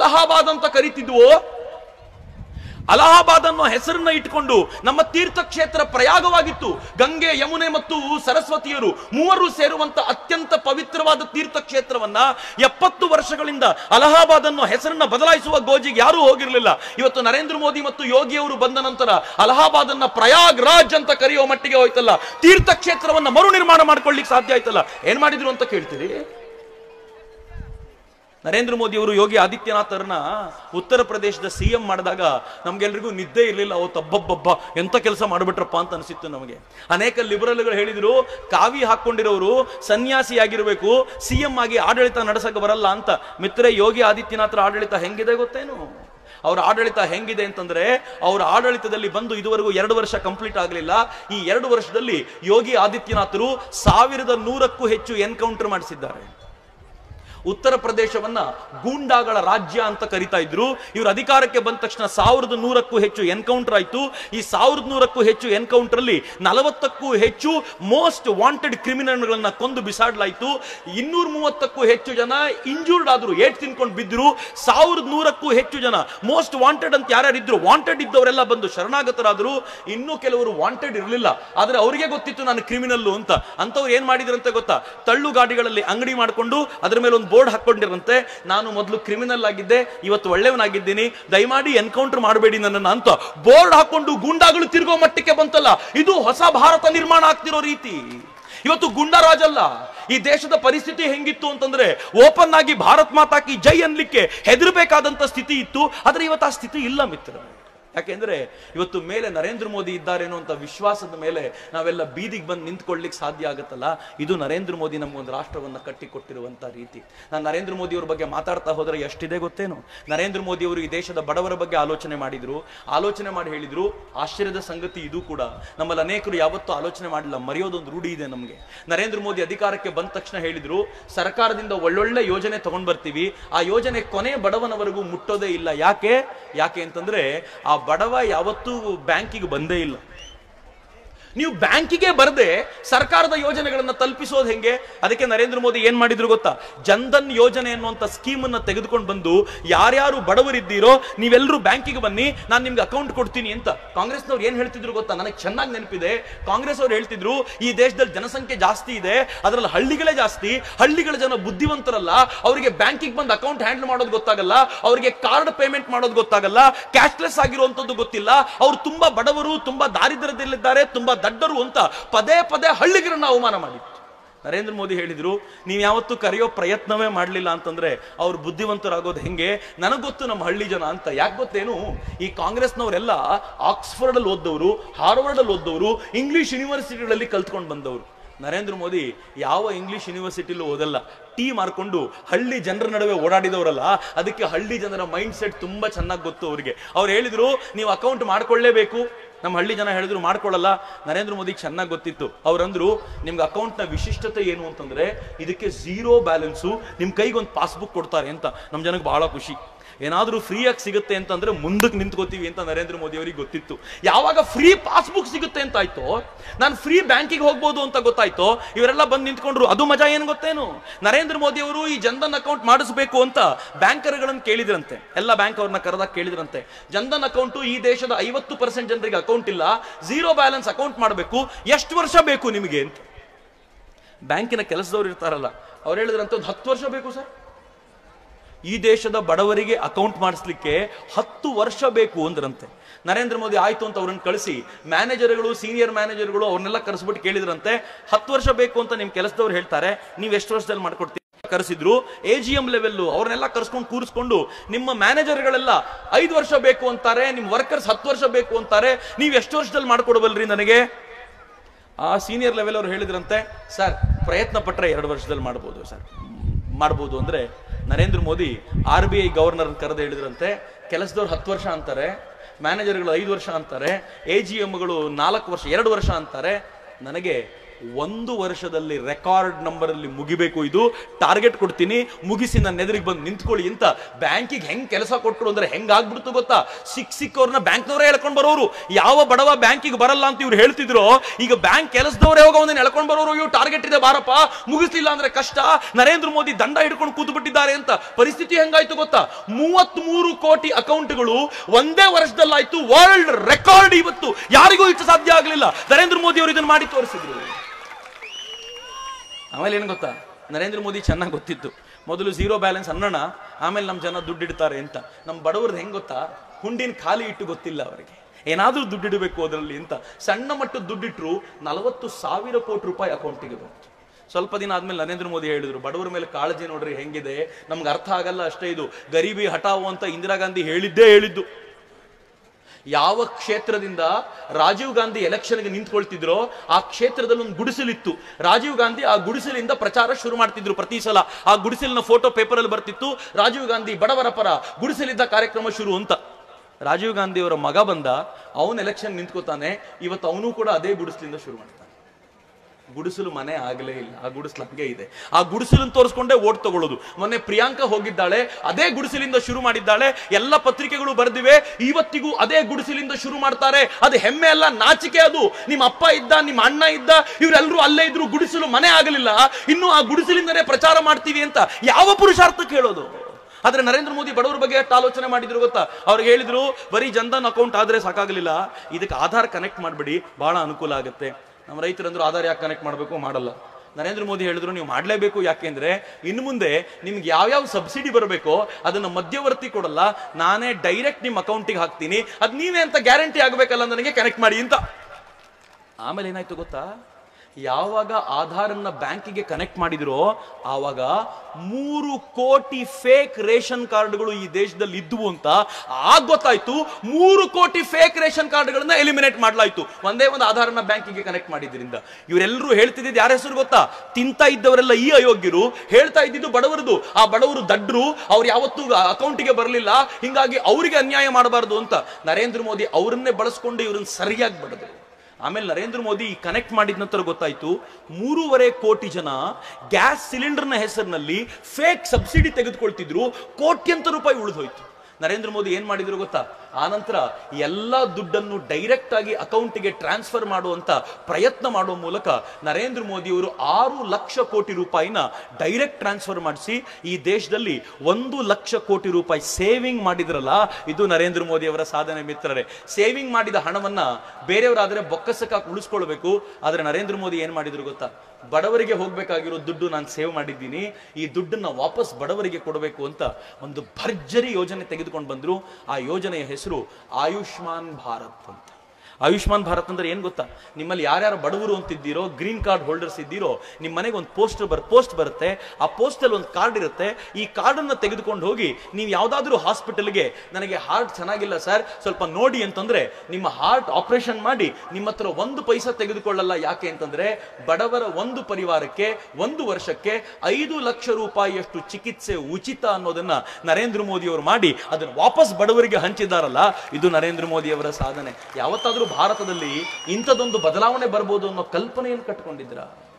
ಅಲಹಾಬಾದ್ ಅಂತ ಕರಿತಿದ್ವೋ ಅಲಹಾಬಾದ್ ಅನ್ನೋ ಹೆಸರನ್ನ ಇಟ್ಕೊಂಡು ನಮ್ಮ ತೀರ್ಥಕ್ಷೇತ್ರ ಪ್ರಯಾಗವಾಗಿತ್ತು ಗಂಗೆ ಯಮುನೆ ಮತ್ತು ಸರಸ್ವತಿಯರು ಮೂವರು ಸೇರುವಂತ ಅತ್ಯಂತ ಪವಿತ್ರವಾದ ತೀರ್ಥಕ್ಷೇತ್ರವನ್ನ ಎಪ್ಪತ್ತು ವರ್ಷಗಳಿಂದ ಅಲಹಾಬಾದ್ ಅನ್ನೋ ಹೆಸರನ್ನ ಬದಲಾಯಿಸುವ ಗೋಜಿಗೆ ಯಾರೂ ಹೋಗಿರಲಿಲ್ಲ ಇವತ್ತು ನರೇಂದ್ರ ಮೋದಿ ಮತ್ತು ಯೋಗಿ ಅವರು ಬಂದ ನಂತರ ಅಲಹಾಬಾದ್ ಅನ್ನ ಪ್ರಯಾಗ್ ರಾಜ್ ಅಂತ ಕರೆಯುವ ಮಟ್ಟಿಗೆ ಹೋಯ್ತಲ್ಲ ತೀರ್ಥಕ್ಷೇತ್ರವನ್ನ ಮರು ನಿರ್ಮಾಣ ಮಾಡ್ಕೊಳ್ಳಿಕ್ಕೆ ಸಾಧ್ಯ ಆಯ್ತಲ್ಲ ಏನ್ ಮಾಡಿದ್ರು ಅಂತ ಕೇಳ್ತೀರಿ ನರೇಂದ್ರ ಮೋದಿ ಅವರು ಯೋಗಿ ಆದಿತ್ಯನಾಥ್ ಅವರನ್ನ ಉತ್ತರ ಪ್ರದೇಶದ ಸಿಎಂ ಮಾಡಿದಾಗ ನಮ್ಗೆಲ್ರಿಗೂ ನಿದ್ದೆ ಇರಲಿಲ್ಲ ಅವತ್ತು ಅಬ್ಬಬ್ಬಬ್ಬ ಎಂತ ಕೆಲಸ ಮಾಡಿಬಿಟ್ರಪ್ಪ ಅಂತ ಅನಿಸಿತ್ತು ನಮಗೆ ಅನೇಕ ಲಿಬರಲ್ಗಳು ಹೇಳಿದ್ರು ಕಾವಿ ಹಾಕೊಂಡಿರೋರು ಸನ್ಯಾಸಿಯಾಗಿರ್ಬೇಕು ಸಿಎಂ ಆಗಿ ಆಡಳಿತ ನಡೆಸಕ್ಕೆ ಬರಲ್ಲ ಅಂತ ಮಿತ್ರ ಯೋಗಿ ಆದಿತ್ಯನಾಥರ ಆಡಳಿತ ಹೆಂಗಿದೆ ಗೊತ್ತೇನು ಅವ್ರ ಆಡಳಿತ ಹೆಂಗಿದೆ ಅಂತಂದ್ರೆ ಅವ್ರ ಆಡಳಿತದಲ್ಲಿ ಬಂದು ಇದುವರೆಗೂ ಎರಡು ವರ್ಷ ಕಂಪ್ಲೀಟ್ ಆಗಲಿಲ್ಲ ಈ ಎರಡು ವರ್ಷದಲ್ಲಿ ಯೋಗಿ ಆದಿತ್ಯನಾಥರು ಸಾವಿರದ ನೂರಕ್ಕೂ ಹೆಚ್ಚು ಎನ್ಕೌಂಟರ್ ಮಾಡಿಸಿದ್ದಾರೆ ಉತ್ತರ ಪ್ರದೇಶವನ್ನ ಗೂಂಡಾಗಳ ರಾಜ್ಯ ಅಂತ ಕರಿತಾ ಇದ್ರು ಇವರು ಅಧಿಕಾರಕ್ಕೆ ಬಂದ ತಕ್ಷಣ ಸಾವಿರದ ನೂರಕ್ಕೂ ಹೆಚ್ಚು ಎನ್ಕೌಂಟರ್ ಆಯ್ತು ಈ ಸಾವಿರದ ನೂರಕ್ಕೂ ಹೆಚ್ಚು ಎನ್ಕೌಂಟರ್ ಅಲ್ಲಿ ನಲವತ್ತಕ್ಕೂ ಹೆಚ್ಚು ಮೋಸ್ಟ್ ವಾಂಟೆಡ್ ಕ್ರಿಮಿನಲ್ಗಳನ್ನ ಕೊಂದು ಬಿಸಾಡ್ಲಾಯ್ತು ಇನ್ನೂರ ಮೂವತ್ತಕ್ಕೂ ಹೆಚ್ಚು ಜನ ಇಂಜೂರ್ಡ್ ಆದ್ರು ಏಟ್ ತಿನ್ಕೊಂಡು ಬಿದ್ರು ಸಾವಿರದ ನೂರಕ್ಕೂ ಹೆಚ್ಚು ಜನ ಮೋಸ್ಟ್ ವಾಂಟೆಡ್ ಅಂತ ಯಾರ್ಯಾರಿದ್ರು ವಾಂಟೆಡ್ ಇದ್ದವರೆಲ್ಲ ಬಂದು ಶರಣಾಗತರಾದ್ರು ಇನ್ನೂ ಕೆಲವರು ವಾಂಟೆಡ್ ಇರಲಿಲ್ಲ ಆದ್ರೆ ಅವರಿಗೆ ಗೊತ್ತಿತ್ತು ನಾನು ಕ್ರಿಮಿನಲ್ಲು ಅಂತ ಅಂತವ್ರು ಏನ್ ಮಾಡಿದ್ರಂತೆ ಗೊತ್ತಾ ತಳ್ಳು ಗಾಡಿಗಳಲ್ಲಿ ಅಂಗಡಿ ಮಾಡಿಕೊಂಡು ಅದ್ರ ಮೇಲೆ ಒಂದು ಬೋರ್ಡ್ ಹಾಕೊಂಡಿರಂತೆ ನಾನು ಮೊದಲು ಕ್ರಿಮಿನಲ್ ಆಗಿದ್ದೆ ಇವತ್ತು ಒಳ್ಳೆಯವನಾಗಿದ್ದೀನಿ ದಯಮಾಡಿ ಎನ್ಕೌಂಟರ್ ಮಾಡಬೇಡಿ ನನ್ನನ್ನು ಅಂತ ಬೋರ್ಡ್ ಹಾಕೊಂಡು ಗೂಂಡಾಗಳು ತಿರುಗೋ ಮಟ್ಟಕ್ಕೆ ಬಂತಲ್ಲ ಇದು ಹೊಸ ಭಾರತ ನಿರ್ಮಾಣ ಆಗ್ತಿರೋ ರೀತಿ ಇವತ್ತು ಗುಂಡಾರಾಜ್ ಅಲ್ಲ ಈ ದೇಶದ ಪರಿಸ್ಥಿತಿ ಹೆಂಗಿತ್ತು ಅಂತಂದ್ರೆ ಓಪನ್ ಆಗಿ ಭಾರತ್ ಮಾತಾ ಕಿ ಜೈ ಅನ್ಲಿಕ್ಕೆ ಹೆದರ್ಬೇಕಾದಂತ ಸ್ಥಿತಿ ಇತ್ತು ಆದ್ರೆ ಇವತ್ತು ಆ ಸ್ಥಿತಿ ಇಲ್ಲ ಮಿತ್ರ ಯಾಕೆಂದ್ರೆ ಇವತ್ತು ಮೇಲೆ ನರೇಂದ್ರ ಮೋದಿ ಇದ್ದಾರೆ ಅನ್ನುವಂಥ ವಿಶ್ವಾಸದ ಮೇಲೆ ನಾವೆಲ್ಲ ಬೀದಿಗೆ ಬಂದು ನಿಂತ್ಕೊಳ್ಳಿಕ್ಕೆ ಸಾಧ್ಯ ಆಗುತ್ತಲ್ಲ ಇದು ನರೇಂದ್ರ ಮೋದಿ ನಮಗೊಂದು ರಾಷ್ಟ್ರವನ್ನ ಕಟ್ಟಿಕೊಟ್ಟಿರುವಂತ ರೀತಿ ನಾನು ನರೇಂದ್ರ ಮೋದಿ ಅವ್ರ ಬಗ್ಗೆ ಮಾತಾಡ್ತಾ ಹೋದ್ರೆ ಎಷ್ಟಿದೆ ಗೊತ್ತೇನು ನರೇಂದ್ರ ಮೋದಿ ಅವರು ಈ ದೇಶದ ಬಡವರ ಬಗ್ಗೆ ಆಲೋಚನೆ ಮಾಡಿದ್ರು ಆಲೋಚನೆ ಮಾಡಿ ಹೇಳಿದ್ರು ಆಶ್ಚರ್ಯದ ಸಂಗತಿ ಇದು ಕೂಡ ನಮ್ಮಲ್ಲಿ ಅನೇಕರು ಯಾವತ್ತೂ ಆಲೋಚನೆ ಮಾಡಿಲ್ಲ ಮರೆಯೋದೊಂದು ರೂಢಿ ಇದೆ ನಮಗೆ ನರೇಂದ್ರ ಮೋದಿ ಅಧಿಕಾರಕ್ಕೆ ಬಂದ ತಕ್ಷಣ ಹೇಳಿದ್ರು ಸರ್ಕಾರದಿಂದ ಒಳ್ಳೊಳ್ಳೆ ಯೋಜನೆ ತಗೊಂಡ್ ಬರ್ತೀವಿ ಆ ಯೋಜನೆ ಕೊನೆ ಬಡವನವರೆಗೂ ಮುಟ್ಟೋದೇ ಇಲ್ಲ ಯಾಕೆ ಯಾಕೆ ಅಂತಂದ್ರೆ ಆ ಬಡವ ಯಾವತ್ತೂ ಬ್ಯಾಂಕಿಗೆ ಬಂದೇ ಇಲ್ಲ ನೀವು ಬ್ಯಾಂಕಿಗೆ ಬರದೆ ಸರ್ಕಾರದ ಯೋಜನೆಗಳನ್ನ ತಲುಪಿಸೋದು ಹೆಂಗೆ ಅದಕ್ಕೆ ನರೇಂದ್ರ ಮೋದಿ ಏನ್ ಮಾಡಿದ್ರು ಗೊತ್ತಾ ಜನ್ಧನ್ ಯೋಜನೆ ಅನ್ನುವಂಥ ಸ್ಕೀಮ್ ಅನ್ನ ತೆಗೆದುಕೊಂಡು ಬಂದು ಯಾರ್ಯಾರು ಬಡವರಿದ್ದೀರೋ ನೀವೆಲ್ಲರೂ ಬ್ಯಾಂಕಿಗೆ ಬನ್ನಿ ನಾನು ನಿಮ್ಗೆ ಅಕೌಂಟ್ ಕೊಡ್ತೀನಿ ಅಂತ ಕಾಂಗ್ರೆಸ್ನವ್ರು ಏನ್ ಹೇಳ್ತಿದ್ರು ಗೊತ್ತಾ ನನಗೆ ಚೆನ್ನಾಗಿ ನೆನಪಿದೆ ಕಾಂಗ್ರೆಸ್ ಅವ್ರು ಹೇಳ್ತಿದ್ರು ಈ ದೇಶದಲ್ಲಿ ಜನಸಂಖ್ಯೆ ಜಾಸ್ತಿ ಇದೆ ಅದರಲ್ಲಿ ಹಳ್ಳಿಗಳೇ ಜಾಸ್ತಿ ಹಳ್ಳಿಗಳ ಜನ ಬುದ್ಧಿವಂತರಲ್ಲ ಅವರಿಗೆ ಬ್ಯಾಂಕಿಗೆ ಬಂದು ಅಕೌಂಟ್ ಹ್ಯಾಂಡಲ್ ಮಾಡೋದು ಗೊತ್ತಾಗಲ್ಲ ಅವರಿಗೆ ಕಾರ್ಡ್ ಪೇಮೆಂಟ್ ಮಾಡೋದು ಗೊತ್ತಾಗಲ್ಲ ಕ್ಯಾಶ್ಲೆಸ್ ಆಗಿರುವಂತದ್ದು ಗೊತ್ತಿಲ್ಲ ಅವ್ರು ತುಂಬಾ ಬಡವರು ತುಂಬಾ ದಾರಿದ್ರ್ಯದಲ್ಲಿದ್ದಾರೆ ತುಂಬಾ ದಡ್ಡರು ಅಂತ ಪದೇ ಪದೇ ಹಳ್ಳಿಗರನ್ನ ಅವಮಾನ ಮಾಡಿತ್ತು ನರೇಂದ್ರ ಮೋದಿ ಹೇಳಿದ್ರು ನೀವು ಯಾವತ್ತೂ ಕರೆಯೋ ಪ್ರಯತ್ನವೇ ಮಾಡಲಿಲ್ಲ ಅಂತಂದ್ರೆ ಅವ್ರು ಬುದ್ಧಿವಂತರಾಗೋದು ಹೆಂಗೆ ನನಗೆ ಗೊತ್ತು ನಮ್ಮ ಹಳ್ಳಿ ಜನ ಅಂತ ಯಾಕೆ ಗೊತ್ತೇನು ಈ ಕಾಂಗ್ರೆಸ್ನವರೆಲ್ಲ ಆಕ್ಸ್ಫರ್ಡ್ ಅಲ್ಲಿ ಓದ್ದವರು ಹಾರ್ವರ್ಡ್ ಅಲ್ಲಿ ಓದ್ದವರು ಇಂಗ್ಲಿಷ್ ಯೂನಿವರ್ಸಿಟಿಗಳಲ್ಲಿ ಕಲ್ತ್ಕೊಂಡು ಬಂದವರು ನರೇಂದ್ರ ಮೋದಿ ಯಾವ ಇಂಗ್ಲಿಷ್ ಯೂನಿವರ್ಸಿಟಿಲೂ ಓದಲ್ಲ ಟೀ ಮಾರ್ಕೊಂಡು ಹಳ್ಳಿ ಜನರ ನಡುವೆ ಓಡಾಡಿದವರಲ್ಲ ಅದಕ್ಕೆ ಹಳ್ಳಿ ಜನರ ಮೈಂಡ್ ಸೆಟ್ ತುಂಬಾ ಚೆನ್ನಾಗಿ ಗೊತ್ತು ಅವರಿಗೆ ಅವ್ರು ಹೇಳಿದ್ರು ನೀವು ಅಕೌಂಟ್ ಮಾಡ್ಕೊಳ್ಳೇಬೇಕು ನಮ್ಮ ಹಳ್ಳಿ ಜನ ಹೇಳಿದ್ರು ಮಾಡ್ಕೊಳ್ಳಲ್ಲ ನರೇಂದ್ರ ಮೋದಿ ಚೆನ್ನಾಗಿ ಗೊತ್ತಿತ್ತು ಅವ್ರಂದ್ರು ನಿಮ್ಗೆ ಅಕೌಂಟ್ನ ವಿಶಿಷ್ಟತೆ ಏನು ಅಂತಂದ್ರೆ ಇದಕ್ಕೆ ಝೀರೋ ಬ್ಯಾಲೆನ್ಸು ನಿಮ್ ಕೈಗೆ ಒಂದು ಪಾಸ್ಬುಕ್ ಕೊಡ್ತಾರೆ ಅಂತ ನಮ್ಮ ಜನಕ್ಕೆ ಬಹಳ ಖುಷಿ ಏನಾದ್ರೂ ಫ್ರೀಯಾಗಿ ಸಿಗುತ್ತೆ ಅಂತಂದ್ರೆ ಮುಂದಕ್ಕೆ ನಿಂತ್ಕೋತೀವಿ ಅಂತ ನರೇಂದ್ರ ಮೋದಿ ಅವರಿಗೆ ಗೊತ್ತಿತ್ತು ಯಾವಾಗ ಫ್ರೀ ಪಾಸ್ಬುಕ್ ಸಿಗುತ್ತೆ ಅಂತ ಆಯ್ತು ನಾನು ಫ್ರೀ ಬ್ಯಾಂಕಿಗೆ ಹೋಗ್ಬೋದು ಅಂತ ಗೊತ್ತಾಯ್ತು ಇವರೆಲ್ಲ ಬಂದು ನಿಂತ್ಕೊಂಡ್ರು ಅದು ಮಜಾ ಏನು ಗೊತ್ತೇನು ನರೇಂದ್ರ ಮೋದಿ ಅವರು ಈ ಜನ್ಧನ್ ಅಕೌಂಟ್ ಮಾಡಿಸ್ಬೇಕು ಅಂತ ಬ್ಯಾಂಕರ್ಗಳನ್ನು ಕೇಳಿದ್ರಂತೆ ಎಲ್ಲ ಬ್ಯಾಂಕ್ ಅವ್ರನ್ನ ಕರೆದಾಗ ಕೇಳಿದ್ರಂತೆ ಜನ್ಧನ್ ಅಕೌಂಟ್ ಈ ದೇಶದ ಐವತ್ತು ಪರ್ಸೆಂಟ್ ಜನರಿಗೆ ಅಕೌಂಟ್ ಇಲ್ಲ ಝೀರೋ ಬ್ಯಾಲೆನ್ಸ್ ಅಕೌಂಟ್ ಮಾಡಬೇಕು ಎಷ್ಟು ವರ್ಷ ಬೇಕು ನಿಮಗೆ ಅಂತ ಬ್ಯಾಂಕಿನ ಕೆಲಸದವ್ರು ಇರ್ತಾರಲ್ಲ ಅವ್ರು ಹೇಳಿದ್ರಂತೆ ಒಂದು ಹತ್ತು ವರ್ಷ ಬೇಕು ಸರ್ ಈ ದೇಶದ ಬಡವರಿಗೆ ಅಕೌಂಟ್ ಮಾಡಿಸ್ಲಿಕ್ಕೆ ಹತ್ತು ವರ್ಷ ಬೇಕು ಅಂದ್ರಂತೆ ನರೇಂದ್ರ ಮೋದಿ ಆಯ್ತು ಅಂತ ಅವ್ರನ್ನ ಕಳಿಸಿ ಮ್ಯಾನೇಜರ್ಗಳು ಸೀನಿಯರ್ ಮ್ಯಾನೇಜರ್ಗಳು ಅವ್ರನ್ನೆಲ್ಲ ಕರೆಸ್ಬಿಟ್ಟು ಕೇಳಿದ್ರಂತೆ ಹತ್ತು ವರ್ಷ ಬೇಕು ಅಂತ ನಿಮ್ ಕೆಲಸದವ್ರು ಹೇಳ್ತಾರೆ ನೀವು ಎಷ್ಟು ವರ್ಷದಲ್ಲಿ ಮಾಡ್ಕೊಡ್ತೀವಿ ಕರೆಸಿದ್ರು ಎ ಜಿ ಎಂ ಲೆವೆಲ್ ಅವ್ರನ್ನೆಲ್ಲ ಕರ್ಸ್ಕೊಂಡು ಕೂರಿಸ್ಕೊಂಡು ನಿಮ್ಮ ಮ್ಯಾನೇಜರ್ಗಳೆಲ್ಲ ಐದು ವರ್ಷ ಬೇಕು ಅಂತಾರೆ ನಿಮ್ ವರ್ಕರ್ಸ್ ಹತ್ತು ವರ್ಷ ಬೇಕು ಅಂತಾರೆ ನೀವು ಎಷ್ಟು ವರ್ಷದಲ್ಲಿ ಮಾಡ್ಕೊಡ್ಬಲ್ರಿ ನನಗೆ ಆ ಸೀನಿಯರ್ ಲೆವೆಲ್ ಅವ್ರು ಹೇಳಿದ್ರಂತೆ ಸರ್ ಪ್ರಯತ್ನ ಪಟ್ಟರೆ ಎರಡು ವರ್ಷದಲ್ಲಿ ಮಾಡ್ಬೋದು ಸರ್ ಮಾಡ್ಬೋದು ಅಂದ್ರೆ Narendra Modi R B I governor ಕರೆದು ಹೇಳಿದ್ರಂತೆ ಕೆಲಸದವ್ರು ಹತ್ತು ವರ್ಷ ಅಂತಾರೆ ಮ್ಯಾನೇಜರ್ಗಳು ಐದು ವರ್ಷ ಅಂತಾರೆ ಎ ಜಿ ಎಮ್ಗಳು ನಾಲ್ಕು ವರ್ಷ ಎರಡು ವರ್ಷ ಅಂತಾರೆ ನನಗೆ ಒಂದು ವರ್ಷದಲ್ಲಿ ರೆಕಾರ್ಡ್ ನಂಬರ್ ಅಲ್ಲಿ ಮುಗಿಬೇಕು ಇದು ಟಾರ್ಗೆಟ್ ಕೊಡ್ತೀನಿ ಮುಗಿಸಿ ನನ್ನ ಎದುರಿಗೆ ಬಂದು ನಿಂತ್ಕೊಳ್ಳಿ ಅಂತ ಬ್ಯಾಂಕಿಗೆ ಹೆಂಗ್ ಕೆಲಸ ಕೊಟ್ಟರು ಅಂದ್ರೆ ಹೆಂಗ್ ಆಗ್ಬಿಡ್ತು ಗೊತ್ತಾ ಸಿಕ್ ಸಿಕ್ಕವ್ರನ್ನ ಬ್ಯಾಂಕ್ನವರೇ ಎಳ್ಕೊಂಡ್ ಬರೋರು ಯಾವ ಬಡವ ಬ್ಯಾಂಕಿಗೆ ಬರಲ್ಲ ಅಂತ ಇವ್ರು ಹೇಳ್ತಿದ್ರು ಈಗ ಬ್ಯಾಂಕ್ ಕೆಲಸದವರೇ ಹೋಗ ಒಂದನ್ನ ಎಳ್ಕೊಂಡ್ ಬರೋರು ಇವ್ರು ಟಾರ್ಗೆಟ್ ಇದೆ ಬಾರಪ್ಪ ಮುಗಿಸ್ಲಿಲ್ಲ ಅಂದ್ರೆ ಕಷ್ಟ ನರೇಂದ್ರ ಮೋದಿ ದಂಡ ಹಿಡ್ಕೊಂಡು ಕೂತು ಬಿಟ್ಟಿದ್ದಾರೆ ಅಂತ ಪರಿಸ್ಥಿತಿ ಹೆಂಗಾಯ್ತು ಗೊತ್ತಾ ಮೂವತ್ತ್ ಮೂರು ಕೋಟಿ ಅಕೌಂಟ್ಗಳು ಒಂದೇ ವರ್ಷದಲ್ಲಾಯ್ತು ವರ್ಲ್ಡ್ ರೆಕಾರ್ಡ್ ಇವತ್ತು ಯಾರಿಗೂ ಇಷ್ಟು ಸಾಧ್ಯ ಆಗಲಿಲ್ಲ ನರೇಂದ್ರ ಮೋದಿ ಅವರು ಇದನ್ನ ಮಾಡಿ ತೋರಿಸಿದ್ರು ಆಮೇಲೆ ಏನು ಗೊತ್ತಾ ನರೇಂದ್ರ ಮೋದಿ ಚೆನ್ನಾಗಿ ಗೊತ್ತಿತ್ತು ಮೊದಲು ಝೀರೋ ಬ್ಯಾಲೆನ್ಸ್ ಅನ್ನೋಣ ಆಮೇಲೆ ನಮ್ಮ ಜನ ದುಡ್ಡಿಡ್ತಾರೆ ಅಂತ ನಮ್ಮ ಬಡವ್ರದ್ದು ಹೆಂಗ್ ಗೊತ್ತಾ ಹುಂಡಿನ ಖಾಲಿ ಇಟ್ಟು ಗೊತ್ತಿಲ್ಲ ಅವರಿಗೆ ಏನಾದ್ರೂ ದುಡ್ಡಿಡಬೇಕು ಅದರಲ್ಲಿ ಅಂತ ಸಣ್ಣ ಮಟ್ಟದ ದುಡ್ಡಿಟ್ರು ನಲವತ್ತು ಸಾವಿರ ಕೋಟಿ ರೂಪಾಯಿ ಅಕೌಂಟಿಗೆ ಬಂತು ಸ್ವಲ್ಪ ದಿನ ಆದ್ಮೇಲೆ ನರೇಂದ್ರ ಮೋದಿ ಹೇಳಿದ್ರು ಬಡವರ ಮೇಲೆ ಕಾಳಜಿ ನೋಡ್ರಿ ಹೆಂಗಿದೆ ನಮ್ಗೆ ಅರ್ಥ ಆಗಲ್ಲ ಅಷ್ಟೇ ಇದು ಗರೀಬಿ ಹಟಾವು ಅಂತ ಇಂದಿರಾ ಗಾಂಧಿ ಹೇಳಿದ್ದೇ ಹೇಳಿದ್ದು ಯಾವ ಕ್ಷೇತ್ರದಿಂದ ರಾಜೀವ್ ಗಾಂಧಿ ಎಲೆಕ್ಷನ್ಗೆ ನಿಂತ್ಕೊಳ್ತಿದ್ರೋ ಆ ಕ್ಷೇತ್ರದಲ್ಲಿ ಒಂದು ಗುಡಿಸಲಿತ್ತು ರಾಜೀವ್ ಗಾಂಧಿ ಆ ಗುಡಿಸಲಿಂದ ಪ್ರಚಾರ ಶುರು ಮಾಡ್ತಿದ್ರು ಪ್ರತಿ ಸಲ ಆ ಗುಡಿಸಲಿನ ಫೋಟೋ ಪೇಪರ್ ಅಲ್ಲಿ ಬರ್ತಿತ್ತು ರಾಜೀವ್ ಗಾಂಧಿ ಬಡವರ ಪರ ಗುಡಿಸಲಿದ್ದ ಕಾರ್ಯಕ್ರಮ ಶುರು ಅಂತ ರಾಜೀವ್ ಗಾಂಧಿ ಅವರ ಮಗ ಬಂದ ಅವನ್ ಎಲೆಕ್ಷನ್ ನಿಂತ್ಕೋತಾನೆ ಇವತ್ತು ಅವನು ಕೂಡ ಅದೇ ಗುಡಿಸಲಿಂದ ಶುರು ಮಾಡ್ತಾನೆ ಗುಡಿಸಲು ಮನೆ ಆಗಲೇ ಇಲ್ಲ ಆ ಗುಡಿಸಲು ಹಂಗೆ ಇದೆ ಆ ಗುಡಿಸಲನ್ನು ತೋರಿಸ್ಕೊಂಡೇ ಓಟ್ ತಗೊಳ್ಳೋದು ಮೊನ್ನೆ ಪ್ರಿಯಾಂಕಾ ಹೋಗಿದ್ದಾಳೆ ಅದೇ ಗುಡಿಸಲಿಂದ ಶುರು ಮಾಡಿದ್ದಾಳೆ ಎಲ್ಲ ಪತ್ರಿಕೆಗಳು ಬರೆದಿವೆ ಇವತ್ತಿಗೂ ಅದೇ ಗುಡಿಸಲಿಂದ ಶುರು ಮಾಡ್ತಾರೆ ಅದು ಹೆಮ್ಮೆ ಅಲ್ಲ ನಾಚಿಕೆ ಅದು ನಿಮ್ಮ ಅಪ್ಪ ಇದ್ದ ನಿಮ್ಮ ಅಣ್ಣ ಇದ್ದ ಇವರೆಲ್ಲರೂ ಅಲ್ಲೇ ಇದ್ರು ಗುಡಿಸಲು ಮನೆ ಆಗಲಿಲ್ಲ ಇನ್ನು ಆ ಗುಡಿಸಲಿಂದನೇ ಪ್ರಚಾರ ಮಾಡ್ತೀವಿ ಅಂತ ಯಾವ ಪುರುಷಾರ್ಥಕ್ಕೆ ಹೇಳೋದು ಆದ್ರೆ ನರೇಂದ್ರ ಮೋದಿ ಬಡವರ ಬಗ್ಗೆ ಎಷ್ಟು ಆಲೋಚನೆ ಮಾಡಿದ್ರು ಗೊತ್ತಾ ಅವ್ರಿಗೆ ಹೇಳಿದ್ರು ಬರೀ ಜನ್ಧನ್ ಅಕೌಂಟ್ ಆದ್ರೆ ಸಾಕಾಗಲಿಲ್ಲ ಇದಕ್ಕೆ ಆಧಾರ್ ಕನೆಕ್ಟ್ ಮಾಡ್ಬಿಡಿ ಬಹಳ ಅನುಕೂಲ ಆಗುತ್ತೆ ನಮ್ಮ ರೈತರಂದ್ರು ಆಧಾರ್ ಯಾಕೆ ಕನೆಕ್ಟ್ ಮಾಡಬೇಕು ಮಾಡಲ್ಲ ನರೇಂದ್ರ ಮೋದಿ ಹೇಳಿದ್ರು ನೀವು ಮಾಡಲೇಬೇಕು ಯಾಕೆಂದ್ರೆ ಇನ್ನು ಮುಂದೆ ನಿಮ್ಗೆ ಯಾವ್ಯಾವ ಸಬ್ಸಿಡಿ ಬರಬೇಕೋ ಅದನ್ನ ಮಧ್ಯವರ್ತಿ ಕೊಡಲ್ಲ ನಾನೇ ಡೈರೆಕ್ಟ್ ನಿಮ್ಮ ಅಕೌಂಟಿಗೆ ಹಾಕ್ತೀನಿ ಅದ್ ನೀವೇ ಅಂತ ಗ್ಯಾರಂಟಿ ಆಗಬೇಕಲ್ಲ ನನಗೆ ಕನೆಕ್ಟ್ ಮಾಡಿ ಅಂತ ಆಮೇಲೆ ಏನಾಯ್ತು ಗೊತ್ತಾ ಯಾವಾಗ ಆಧಾರನ್ನ ಬ್ಯಾಂಕಿಗೆ ಕನೆಕ್ಟ್ ಮಾಡಿದ್ರೋ ಆವಾಗ ಮೂರು ಕೋಟಿ ಫೇಕ್ ರೇಷನ್ ಕಾರ್ಡ್ಗಳು ಈ ದೇಶದಲ್ಲಿ ಇದ್ವು ಅಂತ ಆಗ ಗೊತ್ತಾಯ್ತು ಮೂರು ಕೋಟಿ ಫೇಕ್ ರೇಷನ್ ಕಾರ್ಡ್ಗಳನ್ನ ಎಲಿಮಿನೇಟ್ ಮಾಡ್ಲಾಯ್ತು ಒಂದೇ ಒಂದು ಆಧಾರನ ಬ್ಯಾಂಕಿಗೆ ಕನೆಕ್ಟ್ ಮಾಡಿದ್ರಿಂದ ಇವರೆಲ್ಲರೂ ಹೇಳ್ತಿದ್ದು ಯಾರ ಹೆಸರು ಗೊತ್ತಾ ತಿಂತಾ ಇದ್ದವರೆಲ್ಲ ಈ ಅಯೋಗ್ಯರು ಹೇಳ್ತಾ ಇದ್ದಿದ್ದು ಬಡವರದು ಆ ಬಡವರು ದಡ್ರು ಅವ್ರು ಯಾವತ್ತೂ ಅಕೌಂಟಿಗೆ ಬರಲಿಲ್ಲ ಹಿಂಗಾಗಿ ಅವರಿಗೆ ಅನ್ಯಾಯ ಮಾಡಬಾರ್ದು ಅಂತ ನರೇಂದ್ರ ಮೋದಿ ಅವರನ್ನೇ ಬಳಸ್ಕೊಂಡು ಇವ್ರನ್ನ ಸರಿಯಾಗಿ ಬಡದ್ರು ಆಮೇಲೆ ನರೇಂದ್ರ ಮೋದಿ ಕನೆಕ್ಟ್ ಮಾಡಿದ ನಂತರ ಗೊತ್ತಾಯ್ತು ಮೂರುವರೆ ಕೋಟಿ ಜನ ಗ್ಯಾಸ್ ಸಿಲಿಂಡರ್ನ ಹೆಸರಿನಲ್ಲಿ ಫೇಕ್ ಸಬ್ಸಿಡಿ ತೆಗೆದುಕೊಳ್ತಿದ್ರು ಕೋಟ್ಯಂತರ ರೂಪಾಯಿ ಉಳಿದೋಯ್ತು ನರೇಂದ್ರ ಮೋದಿ ಏನ್ ಮಾಡಿದ್ರು ಗೊತ್ತಾ ಆನಂತರ ಎಲ್ಲ ದುಡ್ಡನ್ನು ಡೈರೆಕ್ಟ್ ಆಗಿ ಅಕೌಂಟಿಗೆ ಟ್ರಾನ್ಸ್ಫರ್ ಮಾಡುವಂತ ಪ್ರಯತ್ನ ಮಾಡುವ ಮೂಲಕ ನರೇಂದ್ರ ಮೋದಿ ಅವರು ಆರು ಲಕ್ಷ ಕೋಟಿ ರೂಪಾಯಿನ ಡೈರೆಕ್ಟ್ ಟ್ರಾನ್ಸ್ಫರ್ ಮಾಡಿಸಿ ಈ ದೇಶದಲ್ಲಿ ಒಂದು ಲಕ್ಷ ಕೋಟಿ ರೂಪಾಯಿ ಸೇವಿಂಗ್ ಮಾಡಿದ್ರಲ್ಲ ಇದು ನರೇಂದ್ರ ಮೋದಿ ಅವರ ಸಾಧನೆ ಮಿತ್ರರೇ ಸೇವಿಂಗ್ ಮಾಡಿದ ಹಣವನ್ನ ಬೇರೆಯವರಾದ್ರೆ ಬೊಕ್ಕಸಕ್ಕೆ ಉಳಿಸ್ಕೊಳ್ಬೇಕು ಆದ್ರೆ ನರೇಂದ್ರ ಮೋದಿ ಏನ್ ಮಾಡಿದ್ರು ಗೊತ್ತಾ ಬಡವರಿಗೆ ಹೋಗ್ಬೇಕಾಗಿರೋ ದುಡ್ಡು ನಾನು ಸೇವ್ ಮಾಡಿದ್ದೀನಿ ಈ ದುಡ್ಡನ್ನ ವಾಪಸ್ ಬಡವರಿಗೆ ಕೊಡಬೇಕು ಅಂತ ಒಂದು ಭರ್ಜರಿ ಯೋಜನೆ ತೆಗೆದುಕೊಂಡು ಬಂದ್ರು ಆ ಯೋಜನೆಯ ಹೆಸರು ಆಯುಷ್ಮಾನ್ ಭಾರತ್ ಅಂತ ಆಯುಷ್ಮಾನ್ ಭಾರತ್ ಅಂದ್ರೆ ಏನ್ ಗೊತ್ತಾ ನಿಮ್ಮಲ್ಲಿ ಯಾರ್ಯಾರು ಬಡವರು ಅಂತಿದ್ದೀರೋ ಗ್ರೀನ್ ಕಾರ್ಡ್ ಹೋಲ್ಡರ್ಸ್ ಇದ್ದೀರೋ ನಿಮ್ಮ ಮನೆಗೆ ಒಂದು ಪೋಸ್ಟ್ ಬರ್ ಪೋಸ್ಟ್ ಬರುತ್ತೆ ಆ ಪೋಸ್ಟಲ್ಲಿ ಒಂದು ಕಾರ್ಡ್ ಇರುತ್ತೆ ಈ ಕಾರ್ಡನ್ನು ತೆಗೆದುಕೊಂಡು ಹೋಗಿ ನೀವು ಯಾವುದಾದ್ರೂ ಹಾಸ್ಪಿಟಲ್ಗೆ ನನಗೆ ಹಾರ್ಟ್ ಚೆನ್ನಾಗಿಲ್ಲ ಸರ್ ಸ್ವಲ್ಪ ನೋಡಿ ಅಂತಂದ್ರೆ ನಿಮ್ಮ ಹಾರ್ಟ್ ಆಪರೇಷನ್ ಮಾಡಿ ನಿಮ್ಮ ಹತ್ರ ಒಂದು ಪೈಸಾ ತೆಗೆದುಕೊಳ್ಳಲ್ಲ ಯಾಕೆ ಅಂತಂದ್ರೆ ಬಡವರ ಒಂದು ಪರಿವಾರಕ್ಕೆ ಒಂದು ವರ್ಷಕ್ಕೆ ಐದು ಲಕ್ಷ ರೂಪಾಯಿಯಷ್ಟು ಚಿಕಿತ್ಸೆ ಉಚಿತ ಅನ್ನೋದನ್ನ ನರೇಂದ್ರ ಮೋದಿ ಅವರು ಮಾಡಿ ಅದನ್ನು ವಾಪಸ್ ಬಡವರಿಗೆ ಹಂಚಿದಾರಲ್ಲ ಇದು ನರೇಂದ್ರ ಮೋದಿ ಅವರ ಸಾಧನೆ ಯಾವತ್ತಾದ್ರೂ ಭಾರತದಲ್ಲಿ ಇಂಥದೊಂದು ಬದಲಾವಣೆ ಬರ್ಬೋದು ಅನ್ನೋ ಕಲ್ಪನೆಯನ್ನು ಕಟ್ಕೊಂಡಿದ್ರ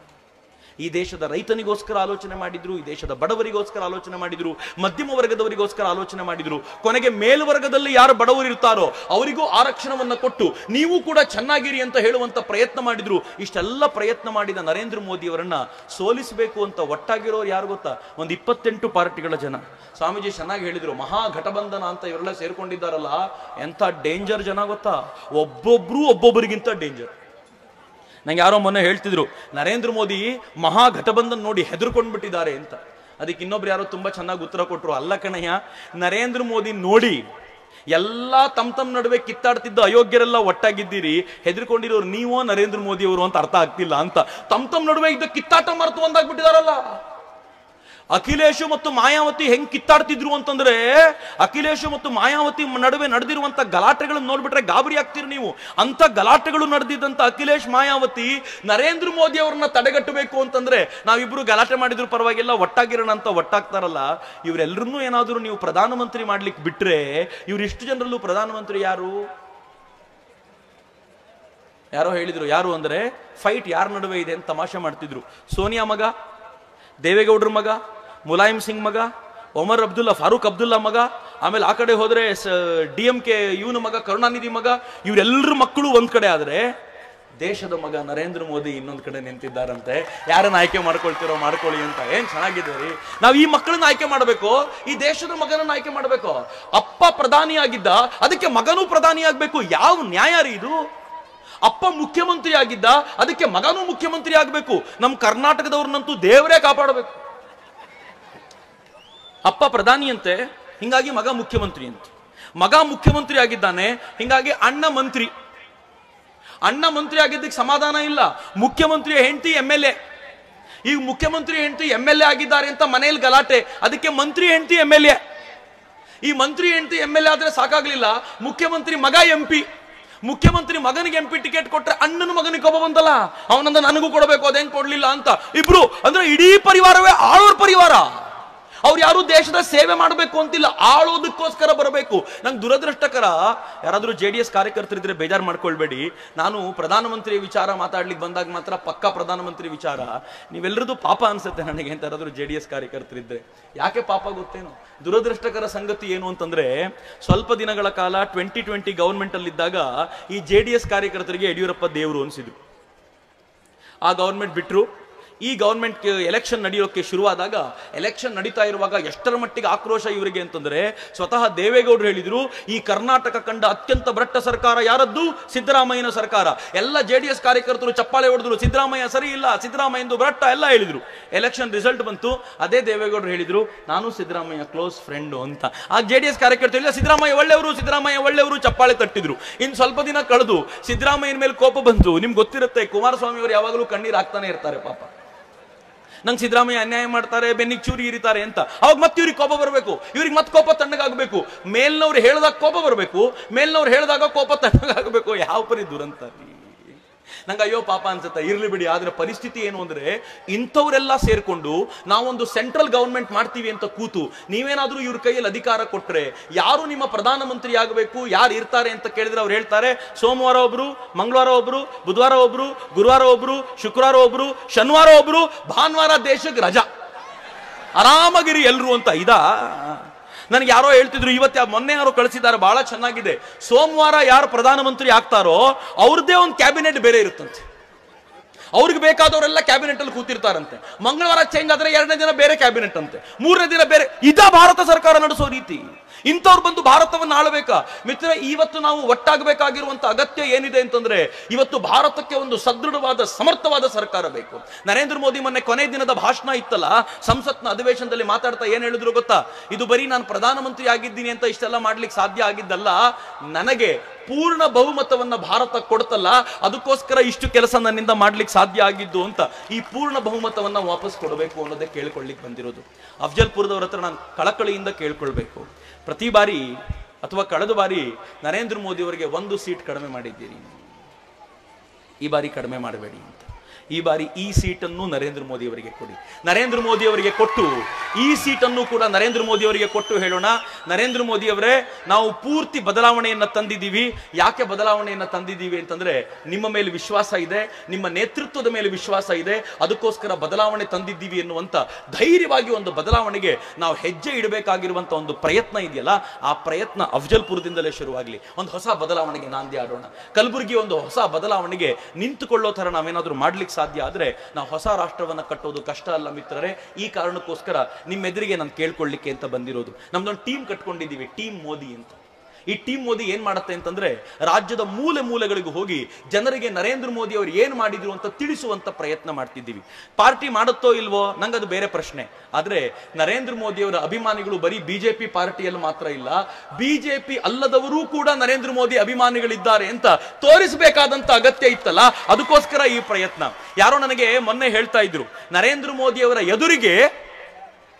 ಈ ದೇಶದ ರೈತನಿಗೋಸ್ಕರ ಆಲೋಚನೆ ಮಾಡಿದ್ರು ಈ ದೇಶದ ಬಡವರಿಗೋಸ್ಕರ ಆಲೋಚನೆ ಮಾಡಿದ್ರು ಮಧ್ಯಮ ವರ್ಗದವರಿಗೋಸ್ಕರ ಆಲೋಚನೆ ಮಾಡಿದ್ರು ಕೊನೆಗೆ ಮೇಲ್ವರ್ಗದಲ್ಲಿ ಯಾರು ಬಡವರು ಇರ್ತಾರೋ ಅವರಿಗೂ ಆರಕ್ಷಣವನ್ನ ಕೊಟ್ಟು ನೀವು ಕೂಡ ಚೆನ್ನಾಗಿರಿ ಅಂತ ಹೇಳುವಂತ ಪ್ರಯತ್ನ ಮಾಡಿದ್ರು ಇಷ್ಟೆಲ್ಲ ಪ್ರಯತ್ನ ಮಾಡಿದ ನರೇಂದ್ರ ಮೋದಿ ಅವರನ್ನ ಸೋಲಿಸಬೇಕು ಅಂತ ಒಟ್ಟಾಗಿರೋರು ಯಾರು ಗೊತ್ತಾ ಒಂದು ಇಪ್ಪತ್ತೆಂಟು ಪಾರ್ಟಿಗಳ ಜನ ಸ್ವಾಮೀಜಿ ಚೆನ್ನಾಗಿ ಹೇಳಿದ್ರು ಮಹಾಗಠಬಂಧನ ಅಂತ ಇವರೆಲ್ಲ ಸೇರ್ಕೊಂಡಿದ್ದಾರಲ್ಲ ಎಂತ ಡೇಂಜರ್ ಜನ ಗೊತ್ತಾ ಒಬ್ಬೊಬ್ರು ಒಬ್ಬೊಬ್ಬರಿಗಿಂತ ಡೇಂಜರ್ ನಂಗೆ ಯಾರೋ ಮೊನ್ನೆ ಹೇಳ್ತಿದ್ರು ನರೇಂದ್ರ ಮೋದಿ ಮಹಾಘಟಬಂಧನ್ ನೋಡಿ ಹೆದರ್ಕೊಂಡ್ಬಿಟ್ಟಿದ್ದಾರೆ ಅಂತ ಅದಕ್ಕೆ ಇನ್ನೊಬ್ರು ಯಾರೋ ತುಂಬಾ ಚೆನ್ನಾಗಿ ಉತ್ತರ ಕೊಟ್ರು ಅಲ್ಲ ಕಣಯ್ಯ ನರೇಂದ್ರ ಮೋದಿ ನೋಡಿ ಎಲ್ಲಾ ತಮ್ ತಮ್ ನಡುವೆ ಕಿತ್ತಾಡ್ತಿದ್ದ ಅಯೋಗ್ಯರೆಲ್ಲ ಒಟ್ಟಾಗಿದ್ದೀರಿ ಹೆದರ್ಕೊಂಡಿರೋರು ನೀವೋ ನರೇಂದ್ರ ಮೋದಿ ಅವರು ಅಂತ ಅರ್ಥ ಆಗ್ತಿಲ್ಲ ಅಂತ ತಮ್ ತಮ್ ನಡುವೆ ಇದ್ದ ಕಿತ್ತಾಟ ಮರೆತು ಒಂದಾಗ್ಬಿಟ್ಟಿದಾರಲ್ಲ ಅಖಿಲೇಶು ಮತ್ತು ಮಾಯಾವತಿ ಹೆಂಗ್ ಕಿತ್ತಾಡ್ತಿದ್ರು ಅಂತಂದ್ರೆ ಅಖಿಲೇಶು ಮತ್ತು ಮಾಯಾವತಿ ನಡುವೆ ನಡೆದಿರುವಂತ ಗಲಾಟೆಗಳನ್ನು ನೋಡ್ಬಿಟ್ರೆ ಗಾಬರಿ ಆಗ್ತೀರಿ ನೀವು ಅಂತ ಗಲಾಟೆಗಳು ನಡೆದಿದ್ದಂತ ಅಖಿಲೇಶ್ ಮಾಯಾವತಿ ನರೇಂದ್ರ ಮೋದಿ ಅವ್ರನ್ನ ತಡೆಗಟ್ಟಬೇಕು ಅಂತಂದ್ರೆ ನಾವಿಬ್ರು ಗಲಾಟೆ ಮಾಡಿದ್ರು ಪರವಾಗಿಲ್ಲ ಒಟ್ಟಾಗಿರೋಣ ಅಂತ ಒಟ್ಟಾಗ್ತಾರಲ್ಲ ಇವರೆಲ್ಲರನ್ನೂ ಏನಾದರೂ ನೀವು ಪ್ರಧಾನಮಂತ್ರಿ ಮಾಡ್ಲಿಕ್ಕೆ ಬಿಟ್ರೆ ಇವ್ರು ಇಷ್ಟು ಜನರಲ್ಲೂ ಪ್ರಧಾನಮಂತ್ರಿ ಯಾರು ಯಾರೋ ಹೇಳಿದ್ರು ಯಾರು ಅಂದ್ರೆ ಫೈಟ್ ಯಾರ ನಡುವೆ ಇದೆ ಅಂತ ತಮಾಷೆ ಮಾಡ್ತಿದ್ರು ಸೋನಿಯಾ ಮಗ ದೇವೇಗೌಡರ ಮಗ ಮುಲಾಯಂ ಸಿಂಗ್ ಮಗ ಒಮರ್ ಅಬ್ದುಲ್ಲಾ ಫಾರೂಕ್ ಅಬ್ದುಲ್ಲಾ ಮಗ ಆಮೇಲೆ ಆ ಕಡೆ ಹೋದ್ರೆ ಡಿ ಎಂ ಕೆ ಇವನ ಮಗ ಕರುಣಾನಿಧಿ ಮಗ ಇವರೆಲ್ಲರ ಮಕ್ಕಳು ಒಂದ್ ಕಡೆ ಆದ್ರೆ ದೇಶದ ಮಗ ನರೇಂದ್ರ ಮೋದಿ ಇನ್ನೊಂದ್ ಕಡೆ ನಿಂತಿದ್ದಾರಂತೆ ಯಾರನ್ನ ಆಯ್ಕೆ ಮಾಡ್ಕೊಳ್ತಿರೋ ಮಾಡ್ಕೊಳ್ಳಿ ಅಂತ ಏನ್ ಚೆನ್ನಾಗಿದೆ ರೀ ನಾವ್ ಈ ಮಕ್ಕಳನ್ನ ಆಯ್ಕೆ ಮಾಡಬೇಕು ಈ ದೇಶದ ಮಗನನ್ನ ಆಯ್ಕೆ ಮಾಡಬೇಕು ಅಪ್ಪ ಪ್ರಧಾನಿ ಆಗಿದ್ದ ಅದಕ್ಕೆ ಮಗನೂ ಪ್ರಧಾನಿ ಆಗ್ಬೇಕು ಯಾವ ನ್ಯಾಯ ರೀ ಇದು ಅಪ್ಪ ಮುಖ್ಯಮಂತ್ರಿ ಆಗಿದ್ದ ಅದಕ್ಕೆ ಮಗನೂ ಮುಖ್ಯಮಂತ್ರಿ ಆಗ್ಬೇಕು ನಮ್ಮ ಕರ್ನಾಟಕದವ್ರನ್ನಂತೂ ದೇವರೇ ಕಾಪಾಡಬೇಕು ಅಪ್ಪ ಪ್ರಧಾನಿ ಅಂತೆ ಹಿಂಗಾಗಿ ಮಗ ಮುಖ್ಯಮಂತ್ರಿ ಅಂತ ಮಗ ಮುಖ್ಯಮಂತ್ರಿ ಆಗಿದ್ದಾನೆ ಹಿಂಗಾಗಿ ಅಣ್ಣ ಮಂತ್ರಿ ಅಣ್ಣ ಮಂತ್ರಿ ಆಗಿದ್ದಕ್ಕೆ ಸಮಾಧಾನ ಇಲ್ಲ ಮುಖ್ಯಮಂತ್ರಿ ಹೆಂಡತಿ ಎಂ ಎಲ್ ಎ ಈಗ ಮುಖ್ಯಮಂತ್ರಿ ಹೆಂಡತಿ ಎಂ ಎಲ್ ಎ ಆಗಿದ್ದಾರೆ ಅಂತ ಮನೆಯಲ್ಲಿ ಗಲಾಟೆ ಅದಕ್ಕೆ ಮಂತ್ರಿ ಹೆಂಡತಿ ಎಂ ಎಲ್ ಎ ಈ ಮಂತ್ರಿ ಹೆಂಡತಿ ಎಂ ಎಲ್ ಎ ಆದ್ರೆ ಸಾಕಾಗ್ಲಿಲ್ಲ ಮುಖ್ಯಮಂತ್ರಿ ಮಗ ಎಂ ಪಿ ಮುಖ್ಯಮಂತ್ರಿ ಮಗನಿಗೆ ಎಂ ಪಿ ಟಿಕೆಟ್ ಕೊಟ್ರೆ ಅಣ್ಣನ ಮಗನಿಗೆ ಒಬ್ಬ ಬಂದಲ್ಲ ಅವನಂದ ನನಗೂ ಕೊಡಬೇಕು ಅದೇನ್ ಕೊಡ್ಲಿಲ್ಲ ಅಂತ ಇಬ್ರು ಅಂದ್ರೆ ಇಡೀ ಪರಿವಾರವೇ ಆಳೋರ್ ಪರಿವಾರ ಅವ್ರು ಯಾರು ದೇಶದ ಸೇವೆ ಮಾಡಬೇಕು ಅಂತಿಲ್ಲ ಆಳೋದಕ್ಕೋಸ್ಕರ ಬರಬೇಕು ನಂಗೆ ದುರದೃಷ್ಟಕರ ಯಾರಾದ್ರೂ ಜೆ ಡಿ ಎಸ್ ಕಾರ್ಯಕರ್ತರಿದ್ರೆ ಬೇಜಾರು ಮಾಡ್ಕೊಳ್ಬೇಡಿ ನಾನು ಪ್ರಧಾನಮಂತ್ರಿ ವಿಚಾರ ಮಾತಾಡ್ಲಿಕ್ಕೆ ಬಂದಾಗ ಮಾತ್ರ ಪಕ್ಕಾ ಪ್ರಧಾನಮಂತ್ರಿ ವಿಚಾರ ನೀವೆಲ್ಲರದು ಪಾಪ ಅನ್ಸುತ್ತೆ ನನಗೆ ಅಂತ ಯಾರಾದ್ರೂ ಜೆ ಡಿ ಎಸ್ ಕಾರ್ಯಕರ್ತರಿದ್ರೆ ಯಾಕೆ ಪಾಪ ಗೊತ್ತೇನು ದುರದೃಷ್ಟಕರ ಸಂಗತಿ ಏನು ಅಂತಂದ್ರೆ ಸ್ವಲ್ಪ ದಿನಗಳ ಕಾಲ ಟ್ವೆಂಟಿ ಟ್ವೆಂಟಿ ಗವರ್ಮೆಂಟ್ ಅಲ್ಲಿ ಇದ್ದಾಗ ಈ ಜೆ ಡಿ ಎಸ್ ಕಾರ್ಯಕರ್ತರಿಗೆ ಯಡಿಯೂರಪ್ಪ ದೇವರು ಅನ್ಸಿದ್ರು ಆ ಗವರ್ಮೆಂಟ್ ಬಿಟ್ರು ಈ ಗವರ್ಮೆಂಟ್ ಎಲೆಕ್ಷನ್ ನಡೆಯೋಕೆ ಶುರುವಾದಾಗ ಎಲೆಕ್ಷನ್ ನಡೀತಾ ಇರುವಾಗ ಎಷ್ಟರ ಮಟ್ಟಿಗೆ ಆಕ್ರೋಶ ಇವರಿಗೆ ಅಂತಂದ್ರೆ ಸ್ವತಃ ದೇವೇಗೌಡರು ಹೇಳಿದ್ರು ಈ ಕರ್ನಾಟಕ ಕಂಡ ಅತ್ಯಂತ ಭ್ರಷ್ಟ ಸರ್ಕಾರ ಯಾರದ್ದು ಸಿದ್ದರಾಮಯ್ಯನ ಸರ್ಕಾರ ಎಲ್ಲ ಜೆ ಡಿ ಎಸ್ ಕಾರ್ಯಕರ್ತರು ಚಪ್ಪಾಳೆ ಹೊಡೆದ್ರು ಸಿದ್ದರಾಮಯ್ಯ ಸರಿ ಇಲ್ಲ ಸಿದ್ದರಾಮಯ್ಯಂದು ಭ್ರಷ್ಟ ಎಲ್ಲ ಹೇಳಿದ್ರು ಎಲೆಕ್ಷನ್ ರಿಸಲ್ಟ್ ಬಂತು ಅದೇ ದೇವೇಗೌಡರು ಹೇಳಿದ್ರು ನಾನು ಸಿದ್ದರಾಮಯ್ಯ ಕ್ಲೋಸ್ ಫ್ರೆಂಡ್ ಅಂತ ಆ ಜೆ ಡಿ ಎಸ್ ಕಾರ್ಯಕರ್ತರು ಇಲ್ಲ ಸಿದ್ದರಾಮಯ್ಯ ಒಳ್ಳೆಯವರು ಸಿದ್ದರಾಮಯ್ಯ ಒಳ್ಳೆಯವರು ಚಪ್ಪಾಳೆ ತಟ್ಟಿದ್ರು ಇನ್ನು ಸ್ವಲ್ಪ ದಿನ ಕಳೆದು ಸಿದ್ದರಾಮಯ್ಯನ ಮೇಲೆ ಕೋಪ ಬಂತು ನಿಮ್ಗೆ ಗೊತ್ತಿರುತ್ತೆ ಕುಮಾರಸ್ವಾಮಿ ಅವರು ಯಾವಾಗಲೂ ಕಣ್ಣೀರು ಹಾಕ್ತಾನೆ ಇರ್ತಾರೆ ಪಾಪ ನಂಗೆ ಸಿದ್ದರಾಮಯ್ಯ ಅನ್ಯಾಯ ಮಾಡ್ತಾರೆ ಬೆನ್ನಿಗೆ ಚೂರಿ ಇರಿತಾರೆ ಅಂತ ಅವಾಗ ಮತ್ತೆ ಇವ್ರಿಗೆ ಕೋಪ ಬರಬೇಕು ಇವ್ರಿಗೆ ಮತ್ತೆ ಕೋಪ ತಣ್ಣಗಾಗಬೇಕು ಮೇಲ್ನವ್ರು ಹೇಳಿದಾಗ ಕೋಪ ಬರಬೇಕು ಮೇಲ್ನವ್ರು ಹೇಳಿದಾಗ ಕೋಪ ತಣ್ಣಗಾಗಬೇಕು ಯಾವ ಪರಿ ದುರಂತ ರೀ. ನಂಗೆ ಅಯ್ಯೋ ಪಾಪ ಅನ್ಸುತ್ತೆ ಇರ್ಲಿ ಬಿಡಿ ಆದ್ರೆ ಪರಿಸ್ಥಿತಿ ಏನು ಅಂದ್ರೆ ಇಂಥವರೆಲ್ಲ ಸೇರ್ಕೊಂಡು ನಾವೊಂದು ಸೆಂಟ್ರಲ್ ಗವರ್ಮೆಂಟ್ ಮಾಡ್ತೀವಿ ಅಂತ ಕೂತು ನೀವೇನಾದ್ರೂ ಇವ್ರ ಕೈಯಲ್ಲಿ ಅಧಿಕಾರ ಕೊಟ್ರೆ ಯಾರು ನಿಮ್ಮ ಪ್ರಧಾನಮಂತ್ರಿ ಆಗಬೇಕು ಯಾರು ಇರ್ತಾರೆ ಅಂತ ಕೇಳಿದ್ರೆ ಅವ್ರು ಹೇಳ್ತಾರೆ ಸೋಮವಾರ ಒಬ್ರು ಮಂಗಳವಾರ ಒಬ್ರು ಬುಧವಾರ ಒಬ್ರು ಗುರುವಾರ ಒಬ್ರು ಶುಕ್ರವಾರ ಒಬ್ರು ಶನಿವಾರ ಒಬ್ರು ಭಾನುವಾರ ದೇಶಕ್ಕೆ ರಜಾ ಆರಾಮಾಗಿರಿ ಎಲ್ರು ಅಂತ ಇದಾ ನನಗೆ ಯಾರೋ ಹೇಳ್ತಿದ್ರು ಇವತ್ತು ಯಾ- ಮೊನ್ನೆ ಯಾರೋ ಕಳಿಸಿದ್ದಾರೆ ಬಹಳ ಚೆನ್ನಾಗಿದೆ ಸೋಮವಾರ ಯಾರು ಪ್ರಧಾನಮಂತ್ರಿ ಆಗ್ತಾರೋ ಅವ್ರದ್ದೇ ಒಂದು ಕ್ಯಾಬಿನೆಟ್ ಬೇರೆ ಇರುತ್ತಂತೆ ಅವ್ರಿಗೆ ಬೇಕಾದವರೆಲ್ಲ ಕ್ಯಾಬಿನೆಟ್ ಅಲ್ಲಿ ಕೂತಿರ್ತಾರಂತೆ ಮಂಗಳವಾರ ಚೇಂಜ್ ಆದ್ರೆ ಎರಡನೇ ದಿನ ಬೇರೆ ಕ್ಯಾಬಿನೆಟ್ ಅಂತೆ ಮೂರನೇ ದಿನ ಬೇರೆ ಇದಾ ಭಾರತ ಸರ್ಕಾರ ನಡೆಸೋ ರೀತಿ ಇಂಥವ್ರು ಬಂದು ಭಾರತವನ್ನು ಆಳ್ಬೇಕಾ ಮಿತ್ರ ಇವತ್ತು ನಾವು ಒಟ್ಟಾಗಬೇಕಾಗಿರುವಂತ ಅಗತ್ಯ ಏನಿದೆ ಅಂತಂದ್ರೆ ಇವತ್ತು ಭಾರತಕ್ಕೆ ಒಂದು ಸದೃಢವಾದ ಸಮರ್ಥವಾದ ಸರ್ಕಾರ ಬೇಕು ನರೇಂದ್ರ ಮೋದಿ ಮೊನ್ನೆ ಕೊನೆ ದಿನದ ಭಾಷಣ ಇತ್ತಲ್ಲ ಸಂಸತ್ನ ಅಧಿವೇಶನದಲ್ಲಿ ಮಾತಾಡ್ತಾ ಏನ್ ಹೇಳಿದ್ರು ಗೊತ್ತಾ ಇದು ಬರೀ ನಾನು ಪ್ರಧಾನಮಂತ್ರಿ ಆಗಿದ್ದೀನಿ ಅಂತ ಇಷ್ಟೆಲ್ಲ ಮಾಡ್ಲಿಕ್ಕೆ ಸಾಧ್ಯ ಆಗಿದ್ದಲ್ಲ ನನಗೆ ಪೂರ್ಣ ಬಹುಮತವನ್ನ ಭಾರತ ಕೊಡ್ತಲ್ಲ ಅದಕ್ಕೋಸ್ಕರ ಇಷ್ಟು ಕೆಲಸ ನನ್ನಿಂದ ಮಾಡ್ಲಿಕ್ಕೆ ಸಾಧ್ಯ ಆಗಿದ್ದು ಅಂತ ಈ ಪೂರ್ಣ ಬಹುಮತವನ್ನ ವಾಪಸ್ ಕೊಡಬೇಕು ಅನ್ನೋದೇ ಕೇಳ್ಕೊಳ್ಳಿಕ್ ಬಂದಿರೋದು ಅಫ್ಜಲ್ಪುರದವ್ರ ಹತ್ರ ನಾನು ಕಳಕಳಿಯಿಂದ ಕೇಳ್ಕೊಳ್ಬೇಕು ಪ್ರತಿ ಬಾರಿ ಅಥವಾ ಕಳೆದ ಬಾರಿ ನರೇಂದ್ರ ಮೋದಿ ಅವರಿಗೆ ಒಂದು ಸೀಟ್ ಕಡಿಮೆ ಮಾಡಿದ್ದೀರಿ ಈ ಬಾರಿ ಕಡಿಮೆ ಮಾಡಬೇಡಿ ಅಂತ ಈ ಬಾರಿ ಈ ಸೀಟನ್ನು ನರೇಂದ್ರ ಮೋದಿ ಅವರಿಗೆ ಕೊಡಿ ನರೇಂದ್ರ ಮೋದಿ ಅವರಿಗೆ ಕೊಟ್ಟು ಈ ಸೀಟನ್ನು ಕೂಡ ನರೇಂದ್ರ ಮೋದಿ ಅವರಿಗೆ ಕೊಟ್ಟು ಹೇಳೋಣ ನರೇಂದ್ರ ಮೋದಿ ಅವರೇ ನಾವು ಪೂರ್ತಿ ಬದಲಾವಣೆಯನ್ನ ತಂದಿದ್ದೀವಿ ಯಾಕೆ ಬದಲಾವಣೆಯನ್ನ ತಂದಿದ್ದೀವಿ ಅಂತಂದ್ರೆ ನಿಮ್ಮ ಮೇಲೆ ವಿಶ್ವಾಸ ಇದೆ ನಿಮ್ಮ ನೇತೃತ್ವದ ಮೇಲೆ ವಿಶ್ವಾಸ ಇದೆ ಅದಕ್ಕೋಸ್ಕರ ಬದಲಾವಣೆ ತಂದಿದ್ದೀವಿ ಎನ್ನುವಂತ ಧೈರ್ಯವಾಗಿ ಒಂದು ಬದಲಾವಣೆಗೆ ನಾವು ಹೆಜ್ಜೆ ಇಡಬೇಕಾಗಿರುವಂತ ಒಂದು ಪ್ರಯತ್ನ ಇದೆಯಲ್ಲ ಆ ಪ್ರಯತ್ನ ಅಫ್ಜಲ್ಪುರದಿಂದಲೇ ಶುರುವಾಗಲಿ ಒಂದು ಹೊಸ ಬದಲಾವಣೆಗೆ ನಾಂದಿ ಆಡೋಣ ಕಲಬುರಗಿ ಒಂದು ಹೊಸ ಬದಲಾವಣೆಗೆ ನಿಂತುಕೊಳ್ಳೋ ತರ ನಾವೇನಾದ್ರೂ ಮಾಡ್ಲಿಕ್ಕೆ ಸಾಧ್ಯ ಆದ್ರೆ ನಾವು ಹೊಸ ರಾಷ್ಟ್ರವನ್ನ ಕಟ್ಟೋದು ಕಷ್ಟ ಅಲ್ಲ ಮಿತ್ರರೇ ಈ ಕಾರಣಕ್ಕೋಸ್ಕರ ನಿಮ್ಮ ಎದುರಿಗೆ ನಾನು ಕೇಳ್ಕೊಳ್ಳಿಕ್ಕೆ ಅಂತ ಬಂದಿರೋದು ನಮ್ದೊಂದು ಟೀಮ್ ಕಟ್ಕೊಂಡಿದ್ದೀವಿ ಟೀಮ್ ಮೋದಿ ಅಂತ ಈ ಟೀಮ್ ಮೋದಿ ಏನ್ ಮಾಡುತ್ತೆ ಅಂತಂದ್ರೆ ರಾಜ್ಯದ ಮೂಲೆ ಮೂಲೆಗಳಿಗೂ ಹೋಗಿ ಜನರಿಗೆ ನರೇಂದ್ರ ಮೋದಿ ಅವರು ಏನ್ ಮಾಡಿದ್ರು ಅಂತ ತಿಳಿಸುವಂತ ಪ್ರಯತ್ನ ಮಾಡ್ತಿದ್ದೀವಿ ಪಾರ್ಟಿ ಮಾಡುತ್ತೋ ಇಲ್ವೋ ನಂಗದು ಬೇರೆ ಪ್ರಶ್ನೆ ಆದ್ರೆ ನರೇಂದ್ರ ಮೋದಿ ಅವರ ಅಭಿಮಾನಿಗಳು ಬರೀ ಬಿಜೆಪಿ ಪಾರ್ಟಿಯಲ್ಲಿ ಮಾತ್ರ ಇಲ್ಲ ಬಿಜೆಪಿ ಅಲ್ಲದವರೂ ಕೂಡ ನರೇಂದ್ರ ಮೋದಿ ಅಭಿಮಾನಿಗಳಿದ್ದಾರೆ ಅಂತ ತೋರಿಸಬೇಕಾದಂತ ಅಗತ್ಯ ಇತ್ತಲ್ಲ ಅದಕ್ಕೋಸ್ಕರ ಈ ಪ್ರಯತ್ನ ಯಾರೋ ನನಗೆ ಮೊನ್ನೆ ಹೇಳ್ತಾ ಇದ್ರು ನರೇಂದ್ರ ಮೋದಿ ಅವರ ಎದುರಿಗೆ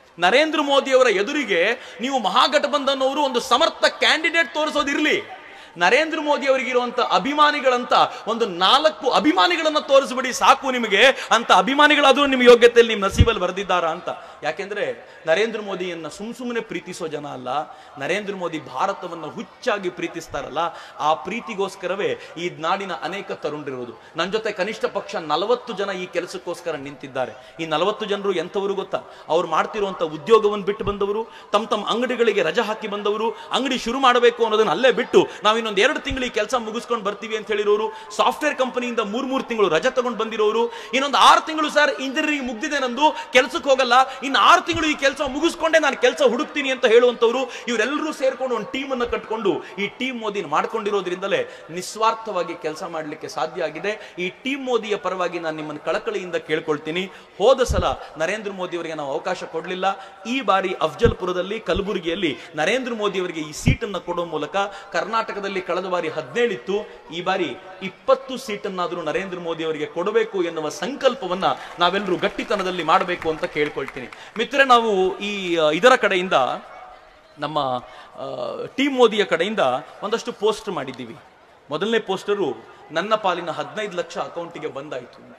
ನರೇಂದ್ರ ಮೋದಿ ಅವರ ಎದುರಿಗೆ ನೀವು ಮಹಾಗಠಬಂಧನ್ ಅವರು ಒಂದು ಸಮರ್ಥ ಕ್ಯಾಂಡಿಡೇಟ್ ತೋರಿಸೋದಿರ್ಲಿ ನರೇಂದ್ರ ಮೋದಿ ಅವರಿಗಿರುವಂತ ಅಭಿಮಾನಿಗಳಂತ ಒಂದು ನಾಲ್ಕು ಅಭಿಮಾನಿಗಳನ್ನ ತೋರಿಸ್ಬಿಡಿ ಸಾಕು ನಿಮಗೆ ಅಂತ ಅಭಿಮಾನಿಗಳಾದ್ರೂ ನಿಮ್ಮ ಯೋಗ್ಯತೆಯಲ್ಲಿ ನಿಮ್ಮ ನಸೀಬಲ್ಲಿ ಬರೆದಿದ್ದಾರಾ ಅಂತ ಯಾಕೆಂದ್ರೆ ನರೇಂದ್ರ ಮೋದಿಯನ್ನ ಸುಮ್ ಸುಮ್ಮನೆ ಪ್ರೀತಿಸೋ ಜನ ಅಲ್ಲ ನರೇಂದ್ರ ಮೋದಿ ಭಾರತವನ್ನ ಹುಚ್ಚಾಗಿ ಪ್ರೀತಿಸ್ತಾರಲ್ಲ ಆ ಪ್ರೀತಿಗೋಸ್ಕರವೇ ಈ ನಾಡಿನ ಅನೇಕ ತರುಣರಿರೋದು ನನ್ನ ಜೊತೆ ಕನಿಷ್ಠ ಪಕ್ಷ ನಲವತ್ತು ಜನ ಈ ಕೆಲಸಕ್ಕೋಸ್ಕರ ನಿಂತಿದ್ದಾರೆ ಈ ನಲವತ್ತು ಜನರು ಎಂಥವರು ಗೊತ್ತಾ ಅವ್ರು ಮಾಡ್ತಿರುವಂತ ಉದ್ಯೋಗವನ್ನು ಬಿಟ್ಟು ಬಂದವರು ತಮ್ಮ ತಮ್ಮ ಅಂಗಡಿಗಳಿಗೆ ರಜೆ ಹಾಕಿ ಬಂದವರು ಅಂಗಡಿ ಶುರು ಮಾಡಬೇಕು ಅನ್ನೋದನ್ನ ಅಲ್ಲೇ ಬಿಟ್ಟು ನಾವು ಇನ್ನೊಂದು ಎರಡು ತಿಂಗಳು ಈ ಕೆಲಸ ಮುಗಿಸ್ಕೊಂಡು ಬರ್ತೀವಿ ಅಂತ ಹೇಳಿರೋರು ಸಾಫ್ಟ್ವೇರ್ ಕಂಪನಿಯಿಂದ ಮೂರ್ ಮೂರು ತಿಂಗಳು ರಜೆ ತಗೊಂಡು ಬಂದಿರೋರು ಇನ್ನೊಂದು ಆರು ತಿಂಗಳು ಸರ್ ಇಂಜಿನಿಯರಿಂಗ್ ಮುಗ್ದಿದೆ ನಂದು ಕೆಲಸಕ್ಕೆ ಹೋಗಲ್ಲ ಇನ್ನು ಆರು ತಿಂಗಳು ಈ ಕೆಲಸ ಮುಗಿಸ್ಕೊಂಡೆ ನಾನು ಕೆಲಸ ಹುಡುಕ್ತೀನಿ ಅಂತ ಹೇಳುವಂತವ್ರು ಇವರೆಲ್ಲರೂ ಸೇರ್ಕೊಂಡು ಒಂದು ಟೀಮ್ ಅನ್ನ ಕಟ್ಕೊಂಡು ಈ ಟೀಮ್ ಮೋದಿ ಮಾಡ್ಕೊಂಡಿರೋದ್ರಿಂದಲೇ ನಿಸ್ವಾರ್ಥವಾಗಿ ಕೆಲಸ ಮಾಡಲಿಕ್ಕೆ ಸಾಧ್ಯ ಆಗಿದೆ ಈ ಟೀಮ್ ಮೋದಿಯ ಪರವಾಗಿ ನಾನು ನಿಮ್ಮನ್ನು ಕಳಕಳಿಯಿಂದ ಕೇಳ್ಕೊಳ್ತೀನಿ ಹೋದ ಸಲ ನರೇಂದ್ರ ಮೋದಿ ಅವರಿಗೆ ನಾವು ಅವಕಾಶ ಕೊಡಲಿಲ್ಲ ಈ ಬಾರಿ ಅಫ್ಜಲ್ಪುರದಲ್ಲಿ ಕಲಬುರಗಿಯಲ್ಲಿ ನರೇಂದ್ರ ಮೋದಿ ಅವರಿಗೆ ಈ ಸೀಟನ್ನು ಕೊಡೋ ಮೂಲಕ ಕರ್ನಾಟಕದಲ್ಲಿ ಕಳೆದ ಬಾರಿ ಹದಿನೇಳಿತ್ತು ಈ ಬಾರಿ ಇಪ್ಪತ್ತು ಸೀಟನ್ನಾದರೂ ನರೇಂದ್ರ ಮೋದಿ ಅವರಿಗೆ ಕೊಡಬೇಕು ಎನ್ನುವ ಸಂಕಲ್ಪವನ್ನ ನಾವೆಲ್ಲರೂ ಗಟ್ಟಿತನದಲ್ಲಿ ಮಾಡಬೇಕು ಅಂತ ಕೇಳ್ಕೊಳ್ತೀನಿ ಮಿತ್ರರೆ ನಾವು ಈ ಆ, ಇದರ ಕಡೆಯಿಂದ ನಮ್ಮ ಟೀಮ್ ಮೋದಿಯ ಕಡೆಯಿಂದ ಒಂದಷ್ಟು ಪೋಸ್ಟ್ ಮಾಡಿದ್ದೀವಿ ಮೊದಲನೇ ಪೋಸ್ಟರು ನನ್ನ ಪಾಲಿನ ಹದಿನೈದು ಲಕ್ಷ ಅಕೌಂಟಿಗೆ ಬಂದಾಯಿತು ಅಂತ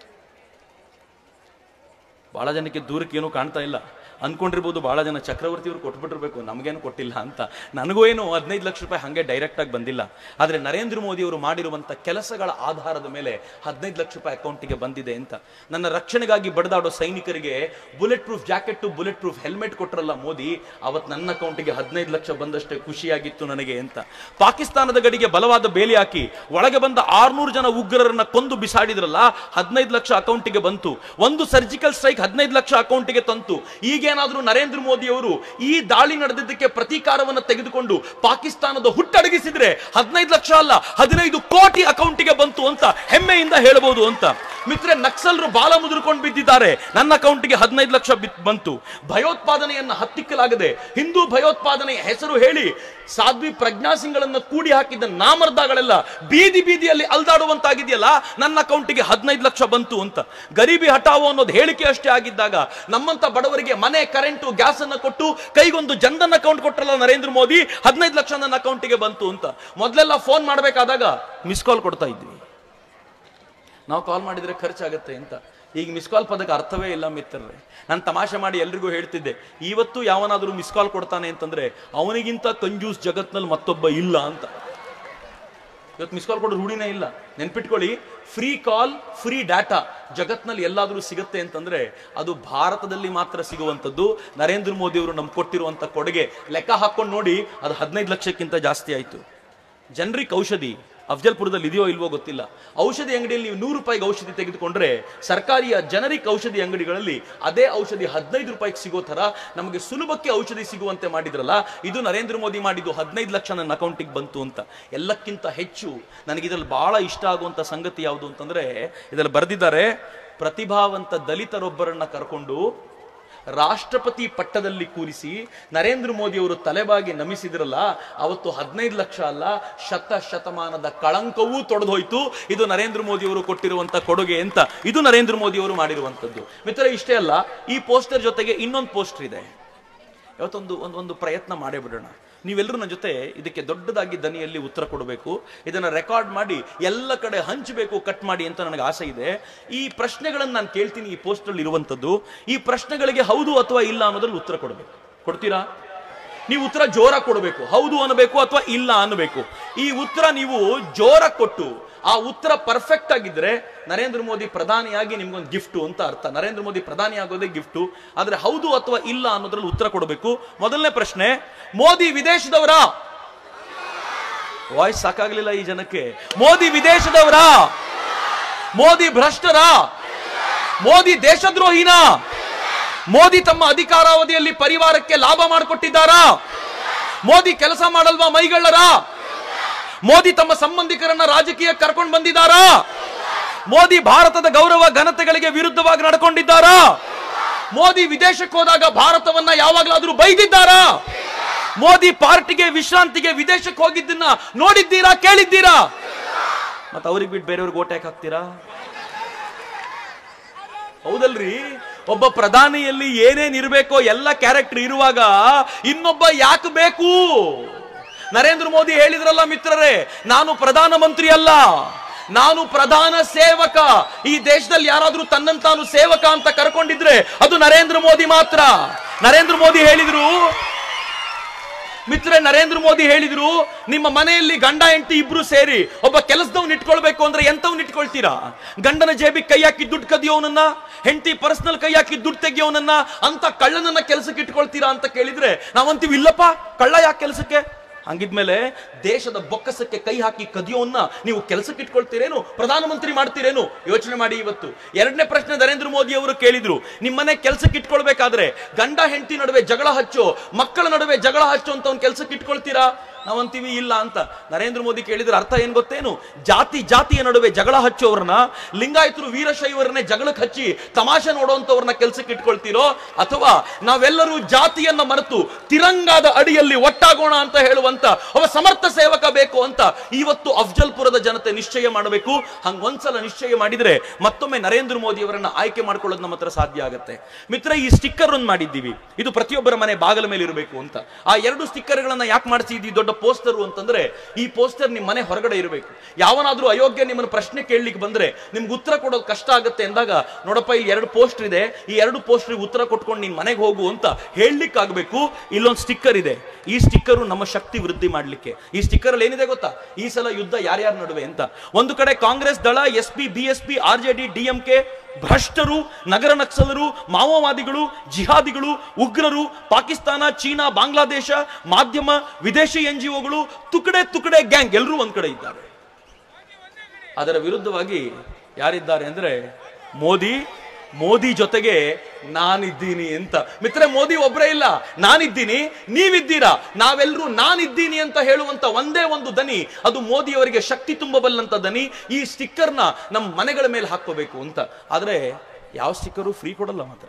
ಬಹಳ ಜನಕ್ಕೆ ದೂರಕ್ಕೆ ಏನೂ ಕಾಣ್ತಾ ಇಲ್ಲ ಅನ್ಕೊಂಡಿರ್ಬೋದು ಬಹಳ ಜನ ಚಕ್ರವರ್ತಿ ಅವರು ಕೊಟ್ಬಿಟ್ಟಿರ್ಬೇಕು ನಮಗೇನು ಕೊಟ್ಟಿಲ್ಲ ಅಂತ ನನಗೂ ಏನು ಹದಿನೈದು ಲಕ್ಷ ರೂಪಾಯಿ ಹಾಗೆ ಡೈರೆಕ್ಟ್ ಆಗಿ ಬಂದಿಲ್ಲ ಆದರೆ ನರೇಂದ್ರ ಮೋದಿ ಅವರು ಮಾಡಿರುವಂತ ಕೆಲಸಗಳ ಆಧಾರದ ಮೇಲೆ ಹದಿನೈದು ಲಕ್ಷ ರೂಪಾಯಿ ಅಕೌಂಟಿಗೆ ಬಂದಿದೆ ಅಂತ ನನ್ನ ರಕ್ಷಣೆಗಾಗಿ ಬಡದಾಡೋ ಸೈನಿಕರಿಗೆ bullet proof jacket bullet proof helmet ಕೊಟ್ಟರಲ್ಲ ಮೋದಿ ಅವತ್ತು ನನ್ನ ಅಕೌಂಟಿಗೆ ಹದಿನೈದು ಲಕ್ಷ ಬಂದಷ್ಟೇ ಖುಷಿಯಾಗಿತ್ತು ನನಗೆ ಅಂತ ಪಾಕಿಸ್ತಾನದ ಗಡಿಗೆ ಬಲವಾದ ಬೇಲಿ ಹಾಕಿ ಒಳಗೆ ಬಂದ ಆರ್ನೂರು ಜನ ಉಗ್ರರನ್ನ ಕೊಂದು ಬಿಸಾಡಿದ್ರಲ್ಲ ಹದಿನೈದು ಲಕ್ಷ ಅಕೌಂಟಿಗೆ ಬಂತು ಒಂದು ಸರ್ಜಿಕಲ್ ಸ್ಟ್ರೈಕ್ ಹದಿನೈದು ಲಕ್ಷ ಅಕೌಂಟಿಗೆ ತಂತು ಈಗೇನಾದ್ರೂ ನರೇಂದ್ರ ಮೋದಿ ಅವರು ಈ ದಾಳಿ ನಡೆದಿದ್ದಕ್ಕೆ ಪ್ರತೀಕಾರವನ್ನು ತೆಗೆದುಕೊಂಡು ಪಾಕಿಸ್ತಾನದ ಹುಟ್ಟಡಗಿಸಿದ್ರೆ ಹದಿನೈದು ಲಕ್ಷ ಅಲ್ಲ ಹದಿನೈದು ಕೋಟಿ ಅಕೌಂಟಿಗೆ ಬಂತು ಅಂತ ಹೆಮ್ಮೆಯಿಂದ ಹೇಳಬಹುದು ಅಂತ ಮಿತ್ರೆ ನಕ್ಸಲರು ಬಾಲ ಮುದುರ್ಕೊಂಡು ಬಿದ್ದಿದ್ದಾರೆ ನನ್ನ ಅಕೌಂಟಿಗೆ ಹದಿನೈದು ಲಕ್ಷ ಬಿತ್- ಬಂತು ಭಯೋತ್ಪಾದನೆಯನ್ನ ಹತ್ತಿಕ್ಕಲಾಗದೆ ಹಿಂದೂ ಭಯೋತ್ಪಾದನೆಯ ಹೆಸರು ಹೇಳಿ ಸಾಧ್ವಿ ಪ್ರಜ್ಞಾ ಸಿಂಗ್ಗಳನ್ನ ಕೂಡಿ ಹಾಕಿದ್ದ ನಾಮರ್ದಗಳೆಲ್ಲ ಬೀದಿ ಬೀದಿಯಲ್ಲಿ ಅಲ್ದಾಡುವಂತಾಗಿದೆಯಲ್ಲ ನನ್ನ ಅಕೌಂಟಿಗೆ ಹದಿನೈದು ಲಕ್ಷ ಬಂತು ಅಂತ ಗರೀಬಿ ಹಟಾವೋ ಅನ್ನೋದು ಹೇಳಿಕೆ ಅಷ್ಟೇ ಆಗಿದ್ದಾಗ ನಮ್ಮಂತ ಬಡವರಿಗೆ ಮನೆ ಕರೆಂಟು ಗ್ಯಾಸ್ ಅನ್ನ ಕೊಟ್ಟು ಕೈಗೊಂದು ಜನ್ಧನ್ ಅಕೌಂಟ್ ಕೊಟ್ಟರಲ್ಲ ನರೇಂದ್ರ ಮೋದಿ ಹದಿನೈದು ಲಕ್ಷ ನನ್ನ ಅಕೌಂಟಿಗೆ ಬಂತು ಅಂತ ಮೊದಲೆಲ್ಲ ಫೋನ್ ಮಾಡಬೇಕಾದಾಗ ಮಿಸ್ ಕಾಲ್ ಕೊಡ್ತಾ ಇದ್ವಿ ನಾವು ಕಾಲ್ ಮಾಡಿದ್ರೆ ಖರ್ಚಾಗತ್ತೆ ಅಂತ ಈಗ ಮಿಸ್ ಕಾಲ್ ಪದಕ್ಕೆ ಅರ್ಥವೇ ಇಲ್ಲ ಮಿತ್ರರೇ ನಾನು ತಮಾಷೆ ಮಾಡಿ ಎಲ್ರಿಗೂ ಹೇಳ್ತಿದ್ದೆ ಇವತ್ತು ಯಾವನಾದರೂ ಮಿಸ್ ಕಾಲ್ ಕೊಡ್ತಾನೆ ಅಂತಂದ್ರೆ ಅವನಿಗಿಂತ ಕಂಜೂಸ್ ಜಗತ್ನಲ್ಲಿ ಮತ್ತೊಬ್ಬ ಇಲ್ಲ ಅಂತ ಇವತ್ತು ಮಿಸ್ ಕಾಲ್ ಕೊಡೋ ರೂಢಿನೇ ಇಲ್ಲ ನೆನ್ಪಿಟ್ಕೊಳ್ಳಿ ಫ್ರೀ ಕಾಲ್ ಫ್ರೀ ಡಾಟಾ ಜಗತ್ನಲ್ಲಿ ಎಲ್ಲಾದರೂ ಸಿಗುತ್ತೆ ಅಂತಂದ್ರೆ ಅದು ಭಾರತದಲ್ಲಿ ಮಾತ್ರ ಸಿಗುವಂಥದ್ದು ನರೇಂದ್ರ ಮೋದಿ ಅವರು ನಮ್ಗೆ ಕೊಟ್ಟಿರುವಂತ ಕೊಡುಗೆ ಲೆಕ್ಕ ಹಾಕೊಂಡು ನೋಡಿ ಅದು ಹದಿನೈದು ಲಕ್ಷಕ್ಕಿಂತ ಜಾಸ್ತಿ ಆಯ್ತು ಜನರಿಕ್ ಔಷಧಿ ಅಫ್ಜಲ್ಪುರದಲ್ಲಿ ಇದೆಯೋ ಇಲ್ವೋ ಗೊತ್ತಿಲ್ಲ ಔಷಧಿ ಅಂಗಡಿಯಲ್ಲಿ ನೀವು ನೂರು ರೂಪಾಯಿಗೆ ಔಷಧಿ ತೆಗೆದುಕೊಂಡ್ರೆ ಸರ್ಕಾರಿಯ ಜನರಿಕ್ ಔಷಧಿ ಅಂಗಡಿಗಳಲ್ಲಿ ಅದೇ ಔಷಧಿ ಹದಿನೈದು ರೂಪಾಯಿಗೆ ಸಿಗೋ ತರ ನಮಗೆ ಸುಲಭಕ್ಕೆ ಔಷಧಿ ಸಿಗುವಂತೆ ಮಾಡಿದ್ರಲ್ಲ ಇದು ನರೇಂದ್ರ ಮೋದಿ ಮಾಡಿದ್ದು ಹದಿನೈದು ಲಕ್ಷ ನನ್ನ ಅಕೌಂಟಿಗೆ ಬಂತು ಅಂತ ಎಲ್ಲಕ್ಕಿಂತ ಹೆಚ್ಚು ನನಗೆ ಇದರಲ್ಲಿ ಬಹಳ ಇಷ್ಟ ಆಗುವಂತ ಸಂಗತಿ ಯಾವುದು ಅಂತಂದ್ರೆ ಇದರಲ್ಲಿ ಬರೆದಿದ್ದಾರೆ ಪ್ರತಿಭಾವಂತ ದಲಿತರೊಬ್ಬರನ್ನ ಕರ್ಕೊಂಡು ರಾಷ್ಟ್ರಪತಿ ಪಟ್ಟದಲ್ಲಿ ಕೂರಿಸಿ ನರೇಂದ್ರ ಮೋದಿ ಅವರು ತಲೆಬಾಗಿ ನಮಿಸಿದ್ರಲ್ಲ ಅವತ್ತು ಹದಿನೈದು ಲಕ್ಷ ಅಲ್ಲ ಶತ ಶತಮಾನದ ಕಳಂಕವೂ ತೊಡೆದೋಯ್ತು ಇದು ನರೇಂದ್ರ ಮೋದಿ ಅವರು ಕೊಟ್ಟಿರುವಂತ ಕೊಡುಗೆ ಅಂತ ಇದು ನರೇಂದ್ರ ಮೋದಿ ಅವರು ಮಾಡಿರುವಂತದ್ದು ಮಿತ್ರ ಇಷ್ಟೇ ಅಲ್ಲ ಈ ಪೋಸ್ಟರ್ ಜೊತೆಗೆ ಇನ್ನೊಂದು ಪೋಸ್ಟರ್ ಇದೆ ಯಾವತ್ತೊಂದು ಒಂದು ಒಂದು ಪ್ರಯತ್ನ ಮಾಡೇ ಬಿಡೋಣ ನೀವೆಲ್ಲರೂ ನನ್ನ ಜೊತೆ ಇದಕ್ಕೆ ದೊಡ್ಡದಾಗಿ ದನಿಯಲ್ಲಿ ಉತ್ತರ ಕೊಡಬೇಕು ಇದನ್ನ ರೆಕಾರ್ಡ್ ಮಾಡಿ ಎಲ್ಲ ಕಡೆ ಹಂಚಬೇಕು ಕಟ್ ಮಾಡಿ ಅಂತ ನನಗೆ ಆಸೆ ಇದೆ ಈ ಪ್ರಶ್ನೆಗಳನ್ನು ನಾನು ಕೇಳ್ತೀನಿ ಈ ಪೋಸ್ಟಲ್ಲಿ ಇರುವಂಥದ್ದು ಈ ಪ್ರಶ್ನೆಗಳಿಗೆ ಹೌದು ಅಥವಾ ಇಲ್ಲ ಅನ್ನೋದ್ರಲ್ಲಿ ಉತ್ತರ ಕೊಡಬೇಕು ಕೊಡ್ತೀರಾ ನೀವು ಉತ್ತರ ಜೋರ ಕೊಡಬೇಕು ಹೌದು ಅನ್ನಬೇಕು ಅಥವಾ ಇಲ್ಲ ಅನ್ನಬೇಕು ಈ ಉತ್ತರ ನೀವು ಜೋರ ಕೊಟ್ಟು ಆ ಉತ್ತರ ಪರ್ಫೆಕ್ಟ್ ಆಗಿದ್ರೆ ನರೇಂದ್ರ ಮೋದಿ ಪ್ರಧಾನಿಯಾಗಿ ನಿಮ್ಗೊಂದು ಗಿಫ್ಟು ಅಂತ ಅರ್ಥ ನರೇಂದ್ರ ಮೋದಿ ಪ್ರಧಾನಿ ಆಗೋದೇ ಗಿಫ್ಟು ಆದ್ರೆ ಹೌದು ಅಥವಾ ಇಲ್ಲ ಅನ್ನೋದ್ರಲ್ಲಿ ಉತ್ತರ ಕೊಡಬೇಕು ಮೊದಲನೇ ಪ್ರಶ್ನೆ ಮೋದಿ ವಿದೇಶದವರ ವಾಯ್ಸ್ ಸಾಕಾಗ್ಲಿಲ್ಲ ಈ ಜನಕ್ಕೆ ಮೋದಿ ವಿದೇಶದವರ ಮೋದಿ ಭ್ರಷ್ಟರ ಮೋದಿ ದೇಶದ್ರೋಹಿನ ಮೋದಿ ತಮ್ಮ ಅಧಿಕಾರಾವಧಿಯಲ್ಲಿ ಪರಿವಾರಕ್ಕೆ ಲಾಭ ಮಾಡಿಕೊಟ್ಟಿದ್ದಾರಾ ಮೋದಿ ಕೆಲಸ ಮಾಡಲ್ವಾ ಮೈಗಳ್ಳರ ಮೋದಿ ತಮ್ಮ ಸಂಬಂಧಿಕರನ್ನ ರಾಜಕೀಯ ಕರ್ಕೊಂಡು ಬಂದಿದ್ದಾರಾ ಮೋದಿ ಭಾರತದ ಗೌರವ ಘನತೆಗಳಿಗೆ ವಿರುದ್ಧವಾಗಿ ನಡ್ಕೊಂಡಿದ್ದಾರಾ ಮೋದಿ ವಿದೇಶಕ್ಕೆ ಹೋದಾಗ ಭಾರತವನ್ನ ಯಾವಾಗಲಾದ್ರೂ ಬೈದಿದ್ದಾರಾ ಮೋದಿ ಪಾರ್ಟಿಗೆ ವಿಶ್ರಾಂತಿಗೆ ವಿದೇಶಕ್ಕೆ ಹೋಗಿದ್ದನ್ನ ನೋಡಿದ್ದೀರಾ ಕೇಳಿದ್ದೀರಾ ಮತ್ತೆ ಅವ್ರಿಗೆ ಬಿಟ್ಟು ಬೇರೆಯವ್ರಿಗೆ ಓಟ್ ಯಾಕೆ ಹಾಕ್ತೀರಾ ಹೌದಲ್ರಿ ಒಬ್ಬ ಪ್ರಧಾನಿಯಲ್ಲಿ ಏನೇನ್ ಇರಬೇಕೋ ಎಲ್ಲ ಕ್ಯಾರೆಕ್ಟರ್ ಇರುವಾಗ ಇನ್ನೊಬ್ಬ ಯಾಕೆ ಬೇಕು ನರೇಂದ್ರ ಮೋದಿ ಹೇಳಿದ್ರಲ್ಲ ಮಿತ್ರರೇ ನಾನು ಪ್ರಧಾನಮಂತ್ರಿ ಅಲ್ಲ ನಾನು ಪ್ರಧಾನ ಸೇವಕ ಈ ದೇಶದಲ್ಲಿ ಯಾರಾದ್ರೂ ತನ್ನಂತಾನು ಸೇವಕ ಅಂತ ಕರ್ಕೊಂಡಿದ್ರೆ ಅದು ನರೇಂದ್ರ ಮೋದಿ ಮಾತ್ರ ನರೇಂದ್ರ ಮೋದಿ ಹೇಳಿದ್ರು ಮಿತ್ರ ನರೇಂದ್ರ ಮೋದಿ ಹೇಳಿದ್ರು ನಿಮ್ಮ ಮನೆಯಲ್ಲಿ ಗಂಡ ಹೆಂಡತಿ ಇಬ್ರು ಸೇರಿ ಒಬ್ಬ ಕೆಲಸದವ್ನ ಇಟ್ಕೊಳ್ಬೇಕು ಅಂದ್ರೆ ಎಂತವ್ನ ಇಟ್ಕೊಳ್ತೀರಾ ಗಂಡನ ಜೇಬಿಗೆ ಕೈ ಹಾಕಿ ದುಡ್ಡು ಕದಿಯೋನನ್ನ ಹೆಂಡತಿ ಪರ್ಸನಲ್ ಕೈ ಹಾಕಿ ದುಡ್ಡು ತೆಗಿಯೋನನ್ನ ಅಂತ ಕಳ್ಳನನ್ನ ಕೆಲಸಕ್ಕೆ ಇಟ್ಕೊಳ್ತೀರಾ ಅಂತ ಕೇಳಿದ್ರೆ ನಾವಂತೀವಿ ಇಲ್ಲಪ್ಪ ಕಳ್ಳ ಯಾಕೆ ಕೆಲಸಕ್ಕೆ ಹಂಗಿದ್ಮೇಲೆ ದೇಶದ ಬೊಕ್ಕಸಕ್ಕೆ ಕೈ ಹಾಕಿ ಕದಿಯೋನ್ನ ನೀವು ಕೆಲಸಕ್ಕೆ ಇಟ್ಕೊಳ್ತೀರೇನು ಪ್ರಧಾನಮಂತ್ರಿ ಮಾಡ್ತೀರೇನು ಯೋಚನೆ ಮಾಡಿ ಇವತ್ತು ಎರಡನೇ ಪ್ರಶ್ನೆ ನರೇಂದ್ರ ಮೋದಿ ಅವರು ಕೇಳಿದ್ರು ನಿಮ್ಮನೆ ಕೆಲಸಕ್ಕೆ ಇಟ್ಕೊಳ್ಬೇಕಾದ್ರೆ ಗಂಡ ಹೆಂಡತಿ ನಡುವೆ ಜಗಳ ಹಚ್ಚೋ ಮಕ್ಕಳ ನಡುವೆ ಜಗಳ ಹಚ್ಚೋ ಅಂತ ಒಂದು ಕೆಲಸಕ್ಕೆ ಇಟ್ಕೊಳ್ತೀರಾ ನಾವಂತೀವಿ ಇಲ್ಲ ಅಂತ ನರೇಂದ್ರ ಮೋದಿ ಕೇಳಿದ್ರೆ ಅರ್ಥ ಏನ್ ಗೊತ್ತೇನು ಜಾತಿ ಜಾತಿಯ ನಡುವೆ ಜಗಳ ಹಚ್ಚೋರ್ನ ಲಿಂಗಾಯತರು ವೀರಶೈವರನ್ನೇ ಜಗಳಕ್ಕೆ ಹಚ್ಚಿ ತಮಾಷೆ ನೋಡುವಂತವ್ರನ್ನ ಕೆಲಸಕ್ಕೆ ಇಟ್ಕೊಳ್ತೀರೋ ಅಥವಾ ನಾವೆಲ್ಲರೂ ಜಾತಿಯನ್ನ ಮರೆತು ತಿರಂಗಾದ ಅಡಿಯಲ್ಲಿ ಒಟ್ಟಾಗೋಣ ಅಂತ ಹೇಳುವಂತ ಒಬ್ಬ ಸಮರ್ಥ ಸೇವಕ ಬೇಕು ಅಂತ ಇವತ್ತು ಅಫ್ಜಲ್ಪುರದ ಜನತೆ ನಿಶ್ಚಯ ಮಾಡಬೇಕು ಹಂಗ ಒಂದ್ಸಲ ನಿಶ್ಚಯ ಮಾಡಿದ್ರೆ ಮತ್ತೊಮ್ಮೆ ನರೇಂದ್ರ ಮೋದಿ ಅವರನ್ನ ಆಯ್ಕೆ ಮಾಡ್ಕೊಳ್ಳೋದು ನಮ್ಮ ಹತ್ರ ಸಾಧ್ಯ ಆಗುತ್ತೆ ಮಿತ್ರ ಈ ಸ್ಟಿಕ್ಕರ್ ಒಂದು ಮಾಡಿದ್ದೀವಿ ಇದು ಪ್ರತಿಯೊಬ್ಬರ ಮನೆ ಬಾಗಲ ಮೇಲೆ ಇರಬೇಕು ಅಂತ ಆ ಎರಡು ಸ್ಟಿಕ್ಕರ್ಗಳನ್ನ ಯಾಕೆ ಮಾಡಿಸಿದ್ವಿ ದೊಡ್ಡ ಪೋಸ್ಟರ್ ಅಂತಂದ್ರೆ ಈ ಪೋಸ್ಟರ್ ನಿಮ್ಮ ಮನೆ ಹೊರಗಡೆ ಇರಬೇಕು ಯಾವನಾದ್ರೂ ಅಯೋಗ್ಯ ನಿಮ್ಮನ್ನ ಪ್ರಶ್ನೆ ಕೇಳಲಿಕ್ಕೆ ಬಂದ್ರೆ ನಿಮ್ಗೆ ಉತ್ತರ ಕೊಡೋದು ಕಷ್ಟ ಆಗುತ್ತೆ ಅಂದಾಗ ನೋಡಪ್ಪ ಇಲ್ಲಿ ಎರಡು ಪೋಸ್ಟರ್ ಇದೆ ಈ ಎರಡು ಪೋಸ್ಟರ್ ಉತ್ತರ ಕೊಟ್ಕೊಂಡು ನೀನ್ ಮನೆಗೆ ಹೋಗು ಅಂತ ಹೇಳಲಿಕ್ಕೆ ಆಗ್ಬೇಕು ಇಲ್ಲೊಂದು ಸ್ಟಿಕ್ಕರ್ ಇದೆ ಈ ಸ್ಟಿಕ್ಕರ್ ನಮ್ಮ ಶಕ್ತಿ ವೃದ್ಧಿ ಮಾಡ್ಲಿಕ್ಕೆ ಈ ಸ್ಟಿಕ್ಕರ್ ಅಲ್ಲಿ ಏನಿದೆ ಗೊತ್ತಾ ಈ ಸಲ ಯುದ್ಧ ಯಾರ್ಯಾರ ನಡುವೆ ಅಂತ ಒಂದು ಕಡೆ ಕಾಂಗ್ರೆಸ್ ದಳ S P B S P R J D DMK ಭ್ರಷ್ಟರು ನಗರ ನಕ್ಸಲರು ಮಾವೋವಾದಿಗಳು ಜಿಹಾದಿಗಳು ಉಗ್ರರು ಪಾಕಿಸ್ತಾನ ಚೀನಾ ಬಾಂಗ್ಲಾದೇಶ ಮಾಧ್ಯಮ ವಿದೇಶಿ ಎನ್ ಜಿ ಒಗಳು ತುಕಡೆ ತುಕಡೆ ಗ್ಯಾಂಗ್ ಎಲ್ಲರೂ ಒಂದ್ ಕಡೆ ಇದ್ದಾರೆ ಅದರ ವಿರುದ್ಧವಾಗಿ ಯಾರಿದ್ದಾರೆ ಅಂದ್ರೆ ಮೋದಿ ಮೋದಿ ಜೊತೆಗೆ ನಾನಿದ್ದೀನಿ ಅಂತ ಮಿತ್ರ ಮೋದಿ ಒಬ್ಬರೇ ಇಲ್ಲ ನಾನಿದ್ದೀನಿ ನೀವಿದ್ದೀರಾ ನಾವೆಲ್ಲರೂ ನಾನಿದ್ದೀನಿ ಅಂತ ಹೇಳುವಂತ ಒಂದೇ ಒಂದು ದನಿ ಅದು ಮೋದಿಯವರಿಗೆ ಶಕ್ತಿ ತುಂಬಬಲ್ಲಂತ ದನಿ ಈ ಸ್ಟಿಕ್ಕರ್ನ ನಮ್ಮ ಮನೆಗಳ ಮೇಲೆ ಹಾಕೋಬೇಕು ಅಂತ ಆದ್ರೆ ಯಾವ ಸ್ಟಿಕ್ಕರು ಫ್ರೀ ಕೊಡಲ್ಲ ಮಾತ್ರ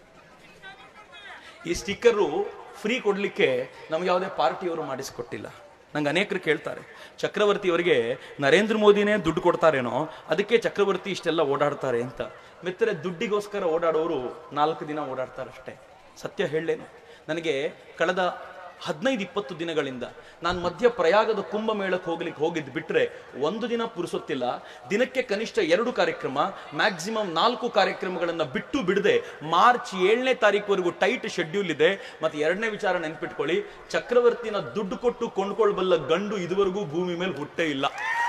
ಈ ಸ್ಟಿಕ್ಕರು ಫ್ರೀ ಕೊಡ್ಲಿಕ್ಕೆ ನಮ್ಗೆ ಯಾವುದೇ ಪಾರ್ಟಿಯವರು ಮಾಡಿಸಿಕೊಟ್ಟಿಲ್ಲ ನಂಗೆ ಅನೇಕರು ಕೇಳ್ತಾರೆ ಚಕ್ರವರ್ತಿ ಅವರಿಗೆ ನರೇಂದ್ರ ಮೋದಿನೇ ದುಡ್ಡು ಕೊಡ್ತಾರೇನೋ ಅದಕ್ಕೆ ಚಕ್ರವರ್ತಿ ಇಷ್ಟೆಲ್ಲ ಓಡಾಡ್ತಾರೆ ಅಂತ ಮಿತ್ರ ದುಡ್ಡಿಗೋಸ್ಕರ ಓಡಾಡೋರು ನಾಲ್ಕು ದಿನ ಓಡಾಡ್ತಾರೆ ಅಷ್ಟೇ ಸತ್ಯ ಹೇಳಲೇನು ನನಗೆ ಕಳೆದ ಹದಿನೈದು ಇಪ್ಪತ್ತು ದಿನಗಳಿಂದ ನಾನು ಮಧ್ಯ ಪ್ರಯಾಗದ ಕುಂಭಮೇಳಕ್ಕೆ ಹೋಗ್ಲಿಕ್ಕೆ ಹೋಗಿದ್ದು ಬಿಟ್ರೆ ಒಂದು ದಿನ ಪುರುಸೊತ್ತಿಲ್ಲ ದಿನಕ್ಕೆ ಕನಿಷ್ಠ ಎರಡು ಕಾರ್ಯಕ್ರಮ ಮ್ಯಾಕ್ಸಿಮಮ್ ನಾಲ್ಕು ಕಾರ್ಯಕ್ರಮಗಳನ್ನ ಬಿಟ್ಟು ಬಿಡದೆ ಮಾರ್ಚ್ ಏಳನೇ ತಾರೀಕುವರೆಗೂ ಟೈಟ್ ಶೆಡ್ಯೂಲ್ ಇದೆ ಮತ್ತೆ ಎರಡನೇ ವಿಚಾರ ನೆನ್ಪಿಟ್ಕೊಳ್ಳಿ ಚಕ್ರವರ್ತಿನ ದುಡ್ಡು ಕೊಟ್ಟು ಕೊಂಡ್ಕೊಳ್ಬಲ್ಲ ಗಂಡು ಇದುವರೆಗೂ ಭೂಮಿ ಮೇಲೆ ಹುಟ್ಟೇ ಇಲ್ಲ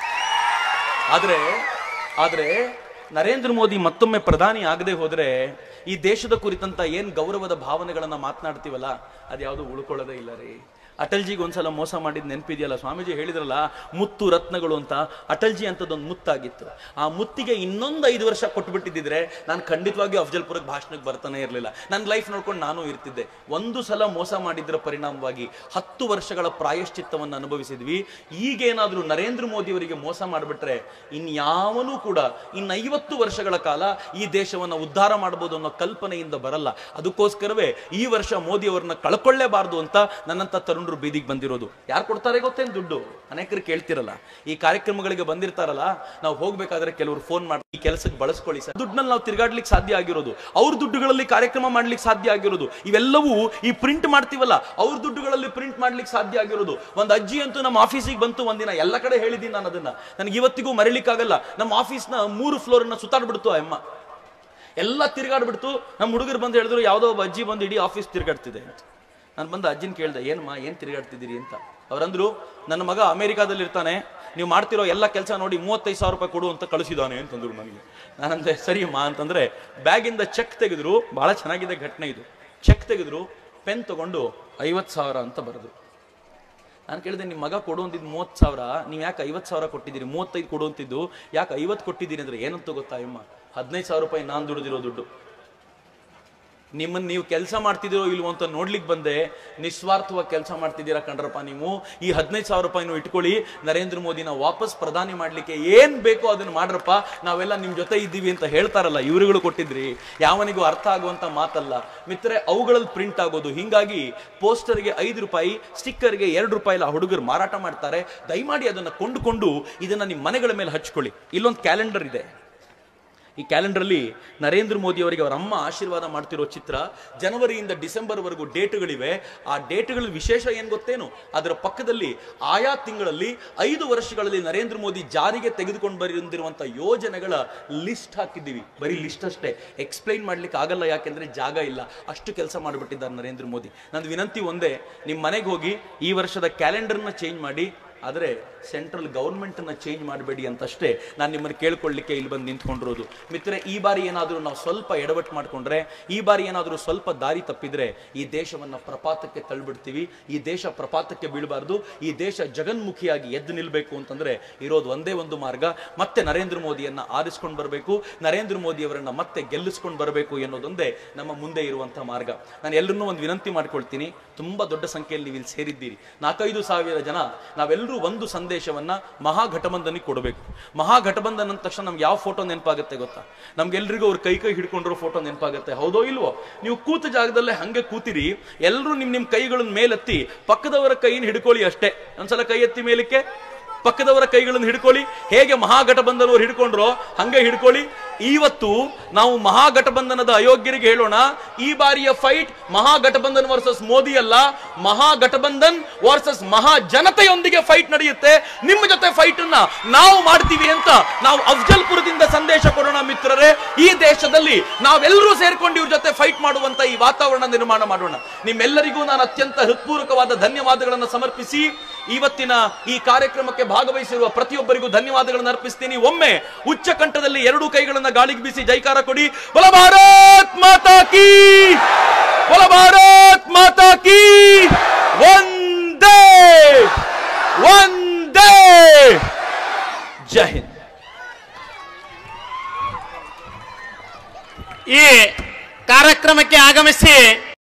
ಆದ್ರೆ ಆದ್ರೆ ನರೇಂದ್ರ ಮೋದಿ ಮತ್ತೊಮ್ಮೆ ಪ್ರಧಾನಿ ಆಗದೆ ಹೋದ್ರೆ ಈ ದೇಶದ ಕುರಿತಂತ ಏನ್ ಗೌರವದ ಭಾವನೆಗಳನ್ನ ಮಾತನಾಡ್ತೀವಲ್ಲ ಅದ್ಯಾವುದು ಉಳ್ಕೊಳ್ಳೋದೇ ಇಲ್ಲ ರೀ ಅಟಲ್ಜಿಗೆ ಒಂದ್ಸಲ ಮೋಸ ಮಾಡಿದ್ ನೆನಪಿದೆಯಲ್ಲ ಸ್ವಾಮೀಜಿ ಹೇಳಿದ್ರಲ್ಲ ಮುತ್ತು ರತ್ನಗಳು ಅಂತ ಅಟಲ್ಜಿ ಅಂತದೊಂದು ಮುತ್ತಾಗಿತ್ತು ಆ ಮುತ್ತಿಗೆ ಇನ್ನೊಂದು ಐದು ವರ್ಷ ಕೊಟ್ಬಿಟ್ಟಿದ್ರೆ ನಾನು ಖಂಡಿತವಾಗಿ ಅಫ್ಜಲ್ಪುರಕ್ಕೆ ಭಾಷಣಕ್ಕೆ ಬರ್ತಾನೆ ಇರಲಿಲ್ಲ ನನ್ನ ಲೈಫ್ ನೋಡ್ಕೊಂಡು ನಾನು ಇರ್ತಿದ್ದೆ ಒಂದು ಸಲ ಮೋಸ ಮಾಡಿದ್ರ ಪರಿಣಾಮವಾಗಿ ಹತ್ತು ವರ್ಷಗಳ ಪ್ರಾಯಶ್ಚಿತ್ತವನ್ನು ಅನುಭವಿಸಿದ್ವಿ ಈಗೇನಾದ್ರೂ ನರೇಂದ್ರ ಮೋದಿ ಅವರಿಗೆ ಮೋಸ ಮಾಡಿಬಿಟ್ರೆ ಇನ್ಯಾವನೂ ಕೂಡ ಇನ್ನು ಐವತ್ತು ವರ್ಷಗಳ ಕಾಲ ಈ ದೇಶವನ್ನು ಉದ್ಧಾರ ಮಾಡಬಹುದು ಅನ್ನೋ ಕಲ್ಪನೆಯಿಂದ ಬರಲ್ಲ ಅದಕ್ಕೋಸ್ಕರವೇ ಈ ವರ್ಷ ಮೋದಿ ಅವರನ್ನ ಕಳ್ಕೊಳ್ಳೇಬಾರ್ದು ಅಂತ ನನ್ನಂತ ತರುಣರು ಬೀದಿಗೆ ಬಂದಿರೋದು ಯಾರು ಕೊಡ್ತಾರೆ ಗೊತ್ತೇನು ದುಡ್ಡು ಅನೇಕರು ಕೇಳ್ತಿರಲ್ಲ ಈ ಕಾರ್ಯಕ್ರಮಗಳಿಗೆ ಬಂದಿರ್ತಾರಲ್ಲ ನಾವು ಹೋಗ್ಬೇಕಾದ್ರೆ ಕೆಲವರು ಫೋನ್ ಮಾಡಿ ಈ ಕೆಲಸಕ್ಕೆ ಬಳಸ್ಕೊಳ್ಳಿ ಸರ್ ದುಡ್ಡಲ್ಲಿ ನಾವು ತಿರ್ಗಾಡ್ಲಿಕ್ಕೆ ಸಾಧ್ಯ ಆಗಿರೋದು ಅವ್ರ ದುಡ್ಡುಗಳಲ್ಲಿ ಕಾರ್ಯಕ್ರಮ ಮಾಡ್ಲಿಕ್ಕೆ ಸಾಧ್ಯ ಆಗಿರೋದು ಇವೆಲ್ಲವೂ ಈ ಪ್ರಿಂಟ್ ಮಾಡ್ತೀವಲ್ಲ ಅವ್ರ ದುಡ್ಡುಗಳಲ್ಲಿ ಪ್ರಿಂಟ್ ಮಾಡ್ಲಿಕ್ಕೆ ಸಾಧ್ಯ ಆಗಿರೋದು ಒಂದು ಅಜ್ಜಿ ಅಂತೂ ನಮ್ಮ ಆಫೀಸಿಗೆ ಬಂತು ಒಂದಿನ ಎಲ್ಲ ಕಡೆ ಹೇಳಿದ್ದೀನಿ ನಾನು ಅದನ್ನ ನನಗೆ ಇವತ್ತಿಗೂ ಮರಿಲಿಕ್ಕಾಗಲ್ಲ ನಮ್ಮ ಆಫೀಸ್ನ ಮೂರು ಫ್ಲೋರ್ ಅನ್ನ ಸುತ್ತಾಡ್ಬಿಡ್ತು ಆ ಅಮ್ಮ ಎಲ್ಲ ತಿರ್ಗಾಡ್ಬಿಡ್ತು ನಮ್ಮ ಹುಡುಗರು ಬಂದು ಹೇಳಿದ್ರು ಯಾವುದೋ ಒಬ್ಬ ಅಜ್ಜಿ ಬಂದು ಇಡೀ ಆಫೀಸ್ ತಿರ್ಗಾಡ್ತಿದೆ ಅಂತ ನಾನು ಬಂದು ಅಜ್ಜಿನ ಕೇಳ್ದೆ ಏನಮ್ಮ ಏನು ತಿರುಗಾಡ್ತಿದ್ದೀರಿ ಅಂತ ಅವ್ರಂದ್ರು ನನ್ನ ಮಗ ಅಮೆರಿಕಾದಲ್ಲಿ ಇರ್ತಾನೆ ನೀವು ಮಾಡ್ತಿರೋ ಎಲ್ಲ ಕೆಲಸ ನೋಡಿ ಮೂವತ್ತೈದು ಸಾವಿರ ರೂಪಾಯಿ ಕೊಡು ಅಂತ ಕಳಿಸಿದಾನೆ ಅಂತಂದ್ರು ನನಗೆ ನಾನಂದೆ ಸರಿಯಮ್ಮ ಅಂತಂದ್ರೆ ಬ್ಯಾಗಿಂದ ಚೆಕ್ ತೆಗೆದ್ರು ಬಹಳ ಚೆನ್ನಾಗಿದೆ ಘಟನೆ ಇದು ಚೆಕ್ ತೆಗೆದ್ರು ಪೆನ್ ತಗೊಂಡು ಐವತ್ತು ಸಾವಿರ ಅಂತ ಬರೆದ್ರು ನಾನು ಕೇಳಿದೆ ನಿಮ್ಮ ಮಗ ಕೊಡುವಂತಿದ್ದು ಮೂವತ್ತು ಸಾವಿರ ನೀವು ಯಾಕೆ ಐವತ್ತು ಸಾವಿರ ಕೊಟ್ಟಿದ್ದೀರಿ ಮೂವತ್ತೈದು ಕೊಡುವಂತಿದ್ದು ಯಾಕೆ ಐವತ್ತು ಕೊಟ್ಟಿದ್ದೀರಿ ಅಂದ್ರೆ ಏನಂತ ಗೊತ್ತಾ ಅಮ್ಮ ಹದಿನೈದು ಸಾವಿರ ರೂಪಾಯಿ ನಾನು ದುಡಿದಿರೋ ದುಡ್ಡು ನಿಮ್ಮನ್ನ ನೀವು ಕೆಲಸ ಮಾಡ್ತಿದ್ದೀರೋ ಇಲ್ವೋ ಅಂತ ನೋಡ್ಲಿಕ್ಕೆ ಬಂದೆ ನಿಸ್ವಾರ್ಥವಾಗಿ ಕೆಲಸ ಮಾಡ್ತಿದ್ದೀರಾ ಕಣ್ರಪ್ಪ ನೀವು ಈ ಹದಿನೈದು ಸಾವಿರ ರೂಪಾಯಿನೂ ಇಟ್ಕೊಳ್ಳಿ ನರೇಂದ್ರ ಮೋದಿನ ವಾಪಸ್ ಪ್ರಧಾನಿ ಮಾಡ್ಲಿಕ್ಕೆ ಏನ್ ಬೇಕೋ ಅದನ್ನ ಮಾಡ್ರಪ್ಪ ನಾವೆಲ್ಲ ನಿಮ್ ಜೊತೆ ಇದ್ದೀವಿ ಅಂತ ಹೇಳ್ತಾರಲ್ಲ ಇವರುಗಳು ಕೊಟ್ಟಿದ್ರಿ ಯಾವನಿಗೂ ಅರ್ಥ ಆಗುವಂತ ಮಾತಲ್ಲ ಮಿತ್ರೆ ಅವುಗಳಲ್ಲಿ ಪ್ರಿಂಟ್ ಆಗೋದು ಹಿಂಗಾಗಿ ಪೋಸ್ಟರ್ಗೆ ಐದು ರೂಪಾಯಿ ಸ್ಟಿಕ್ಕರ್ಗೆ ಎರಡು ರೂಪಾಯಿ ಎಲ್ಲ ಹುಡುಗರು ಮಾರಾಟ ಮಾಡ್ತಾರೆ ದಯಮಾಡಿ ಅದನ್ನ ಕೊಂಡುಕೊಂಡು ಇದನ್ನ ನಿಮ್ಮ ಮನೆಗಳ ಮೇಲೆ ಹಚ್ಕೊಳ್ಳಿ ಇಲ್ಲೊಂದು ಕ್ಯಾಲೆಂಡರ್ ಇದೆ ಈ ಕ್ಯಾಲೆಂಡರ್ಲಿ ನರೇಂದ್ರ ಮೋದಿ ಅವರಿಗೆ ಅವರ ಅಮ್ಮ ಆಶೀರ್ವಾದ ಮಾಡ್ತಿರೋ ಚಿತ್ರ ಜನವರಿಯಿಂದ ಡಿಸೆಂಬರ್ವರೆಗೂ ಡೇಟ್ಗಳಿವೆ ಆ ಡೇಟ್ಗಳ ವಿಶೇಷ ಏನು ಗೊತ್ತೇನು ಅದರ ಪಕ್ಕದಲ್ಲಿ ಆಯಾ ತಿಂಗಳಲ್ಲಿ ಐದು ವರ್ಷಗಳಲ್ಲಿ ನರೇಂದ್ರ ಮೋದಿ ಜಾರಿಗೆ ತೆಗೆದುಕೊಂಡು ಬಂದಿರುವಂತಹ ಯೋಜನೆಗಳ ಲಿಸ್ಟ್ ಹಾಕಿದ್ದೀವಿ ಬರೀ ಲಿಸ್ಟ್ ಅಷ್ಟೇ ಎಕ್ಸ್ಪ್ಲೈನ್ ಮಾಡ್ಲಿಕ್ಕೆ ಆಗಲ್ಲ ಯಾಕೆಂದ್ರೆ ಜಾಗ ಇಲ್ಲ ಅಷ್ಟು ಕೆಲಸ ಮಾಡಿಬಿಟ್ಟಿದ್ದಾರೆ ನರೇಂದ್ರ ಮೋದಿ ನಂದು ವಿನಂತಿ ಒಂದೇ ನಿಮ್ಮ ಮನೆಗೆ ಹೋಗಿ ಈ ವರ್ಷದ ಕ್ಯಾಲೆಂಡರ್ನ ಚೇಂಜ್ ಮಾಡಿ ಆದರೆ ಸೆಂಟ್ರಲ್ ಗೌರ್ಮೆಂಟನ್ನು ಚೇಂಜ್ ಮಾಡಬೇಡಿ ಅಂತಷ್ಟೇ ನಾನು ನಿಮ್ಮನ್ನು ಕೇಳ್ಕೊಳ್ಳಿಕ್ಕೆ ಇಲ್ಲಿ ಬಂದು ನಿಂತ್ಕೊಂಡಿರೋದು ಮಿತ್ರ ಈ ಬಾರಿ ಏನಾದರೂ ನಾವು ಸ್ವಲ್ಪ ಎಡವಟ್ಟು ಮಾಡಿಕೊಂಡ್ರೆ ಈ ಬಾರಿ ಏನಾದರೂ ಸ್ವಲ್ಪ ದಾರಿ ತಪ್ಪಿದ್ರೆ ಈ ದೇಶವನ್ನು ಪ್ರಪಾತಕ್ಕೆ ತಳ್ಳಿಬಿಡ್ತೀವಿ ಈ ದೇಶ ಪ್ರಪಾತಕ್ಕೆ ಬೀಳಬಾರ್ದು ಈ ದೇಶ ಜಗನ್ಮುಖಿಯಾಗಿ ಎದ್ದು ನಿಲ್ಲಬೇಕು ಅಂತಂದ್ರೆ ಇರೋದು ಒಂದೇ ಒಂದು ಮಾರ್ಗ ಮತ್ತೆ ನರೇಂದ್ರ ಮೋದಿಯನ್ನ ಆರಿಸ್ಕೊಂಡು ಬರಬೇಕು ನರೇಂದ್ರ ಮೋದಿ ಅವರನ್ನ ಮತ್ತೆ ಗೆಲ್ಲಿಸ್ಕೊಂಡು ಬರಬೇಕು ಎನ್ನುವುದೊಂದೇ ನಮ್ಮ ಮುಂದೆ ಇರುವಂತಹ ಮಾರ್ಗ ನಾನು ಎಲ್ಲರನ್ನೂ ಒಂದು ವಿನಂತಿ ಮಾಡ್ಕೊಳ್ತೀನಿ ತುಂಬಾ ದೊಡ್ಡ ಸಂಖ್ಯೆಯಲ್ಲಿ ನೀವು ಇಲ್ಲಿ ಸೇರಿದ್ದೀರಿ ನಾಲ್ಕೈದು ಸಾವಿರ ಜನ ನಾವೆಲ್ಲರೂ ಒಂದು ಸಂದೇಶವನ್ನ ಮಹಾಘಟಬಂಧನಿಗೆ ಕೊಡಬೇಕು ಮಹಾಘಟಬಂಧನ್ ಅಂದ ತಕ್ಷಣ ನಮ್ಗೆ ಯಾವ ಫೋಟೋ ನೆನಪಾಗುತ್ತೆ ಗೊತ್ತಾ ನಮ್ಗೆಲ್ರಿಗೂ ಅವ್ರ ಕೈ ಕೈ ಹಿಡ್ಕೊಂಡಿರೋ ಫೋಟೋ ನೆನಪಾಗುತ್ತೆ ಹೌದೋ ಇಲ್ವೋ ನೀವು ಕೂತ ಜಾಗದಲ್ಲೇ ಹಂಗೆ ಕೂತಿರಿ ಎಲ್ಲರೂ ನಿಮ್ ನಿಮ್ ಕೈಗಳನ್ನ ಮೇಲೆತ್ತಿ ಪಕ್ಕದವರ ಕೈನ ಹಿಡ್ಕೊಳ್ಳಿ ಅಷ್ಟೇ ಒಂದ್ಸಲ ಕೈ ಎತ್ತಿ ಮೇಲಕ್ಕೆ ಪಕ್ಕದವರ ಕೈಗಳನ್ನು ಹಿಡ್ಕೊಳ್ಳಿ ಹೇಗೆ ಮಹಾಗಠಬಂಧನವರು ಹಿಡ್ಕೊಂಡ್ರೋ ಹಂಗೆ ಹಿಡ್ಕೊಳ್ಳಿ ಇವತ್ತು ನಾವು ಮಹಾಗಠಬಂಧನದ ಅಯೋಗ್ಯರಿಗೆ ಹೇಳೋಣ ಈ ಬಾರಿಯ ಫೈಟ್ ಮಹಾಗಠಬಂಧನ್ ವರ್ಸಸ್ ಮೋದಿ ಅಲ್ಲ ಮಹಾಗಠಬಂಧನ್ ವರ್ಸಸ್ ಮಹಾ ಜನತೆಯೊಂದಿಗೆ ಫೈಟ್ ನಡೆಯುತ್ತೆ ನಿಮ್ಮ ಜೊತೆ ಫೈಟ್ ಅನ್ನ ನಾವು ಮಾಡ್ತೀವಿ ಅಂತ ನಾವು ಅಫ್ಜಲ್ಪುರದಿಂದ ಸಂದೇಶ ಕೊಡೋಣ ಮಿತ್ರರೇ ಈ ದೇಶದಲ್ಲಿ ನಾವೆಲ್ಲರೂ ಸೇರ್ಕೊಂಡು ಇವ್ರ ಜೊತೆ ಫೈಟ್ ಮಾಡುವಂತ ಈ ವಾತಾವರಣ ನಿರ್ಮಾಣ ಮಾಡೋಣ ನಿಮ್ಮೆಲ್ಲರಿಗೂ ನಾನು ಅತ್ಯಂತ ಹೃತ್ಪೂರ್ವಕವಾದ ಧನ್ಯವಾದಗಳನ್ನು ಸಮರ್ಪಿಸಿ ಇವತ್ತಿನ ಈ ಕಾರ್ಯಕ್ರಮಕ್ಕೆ ಭಾಗವಹಿಸಿರುವ ಪ್ರತಿಯೊಬ್ಬರಿಗೂ ಧನ್ಯವಾದಗಳನ್ನು ಅರ್ಪಿಸ್ತೀನಿ ಒಮ್ಮೆ ಉಚ್ಚ ಕಂಠದಲ್ಲಿ ಎರಡು ಕೈಗಳನ್ನ ಗಾಳಿಗೆ ಬೀಸಿ ಜೈಕಾರ ಕೊಡಿ ಬಲ ಭಾರತ್ ಮಾತಾ ಕೀ ಬಲ ಭಾರತ್ ಮಾತಾ ಕೀ ಒಂದೇ ಒಂದೇ ಜೈ ಹಿಂದ್ ಈ ಕಾರ್ಯಕ್ರಮಕ್ಕೆ ಆಗಮಿಸಿ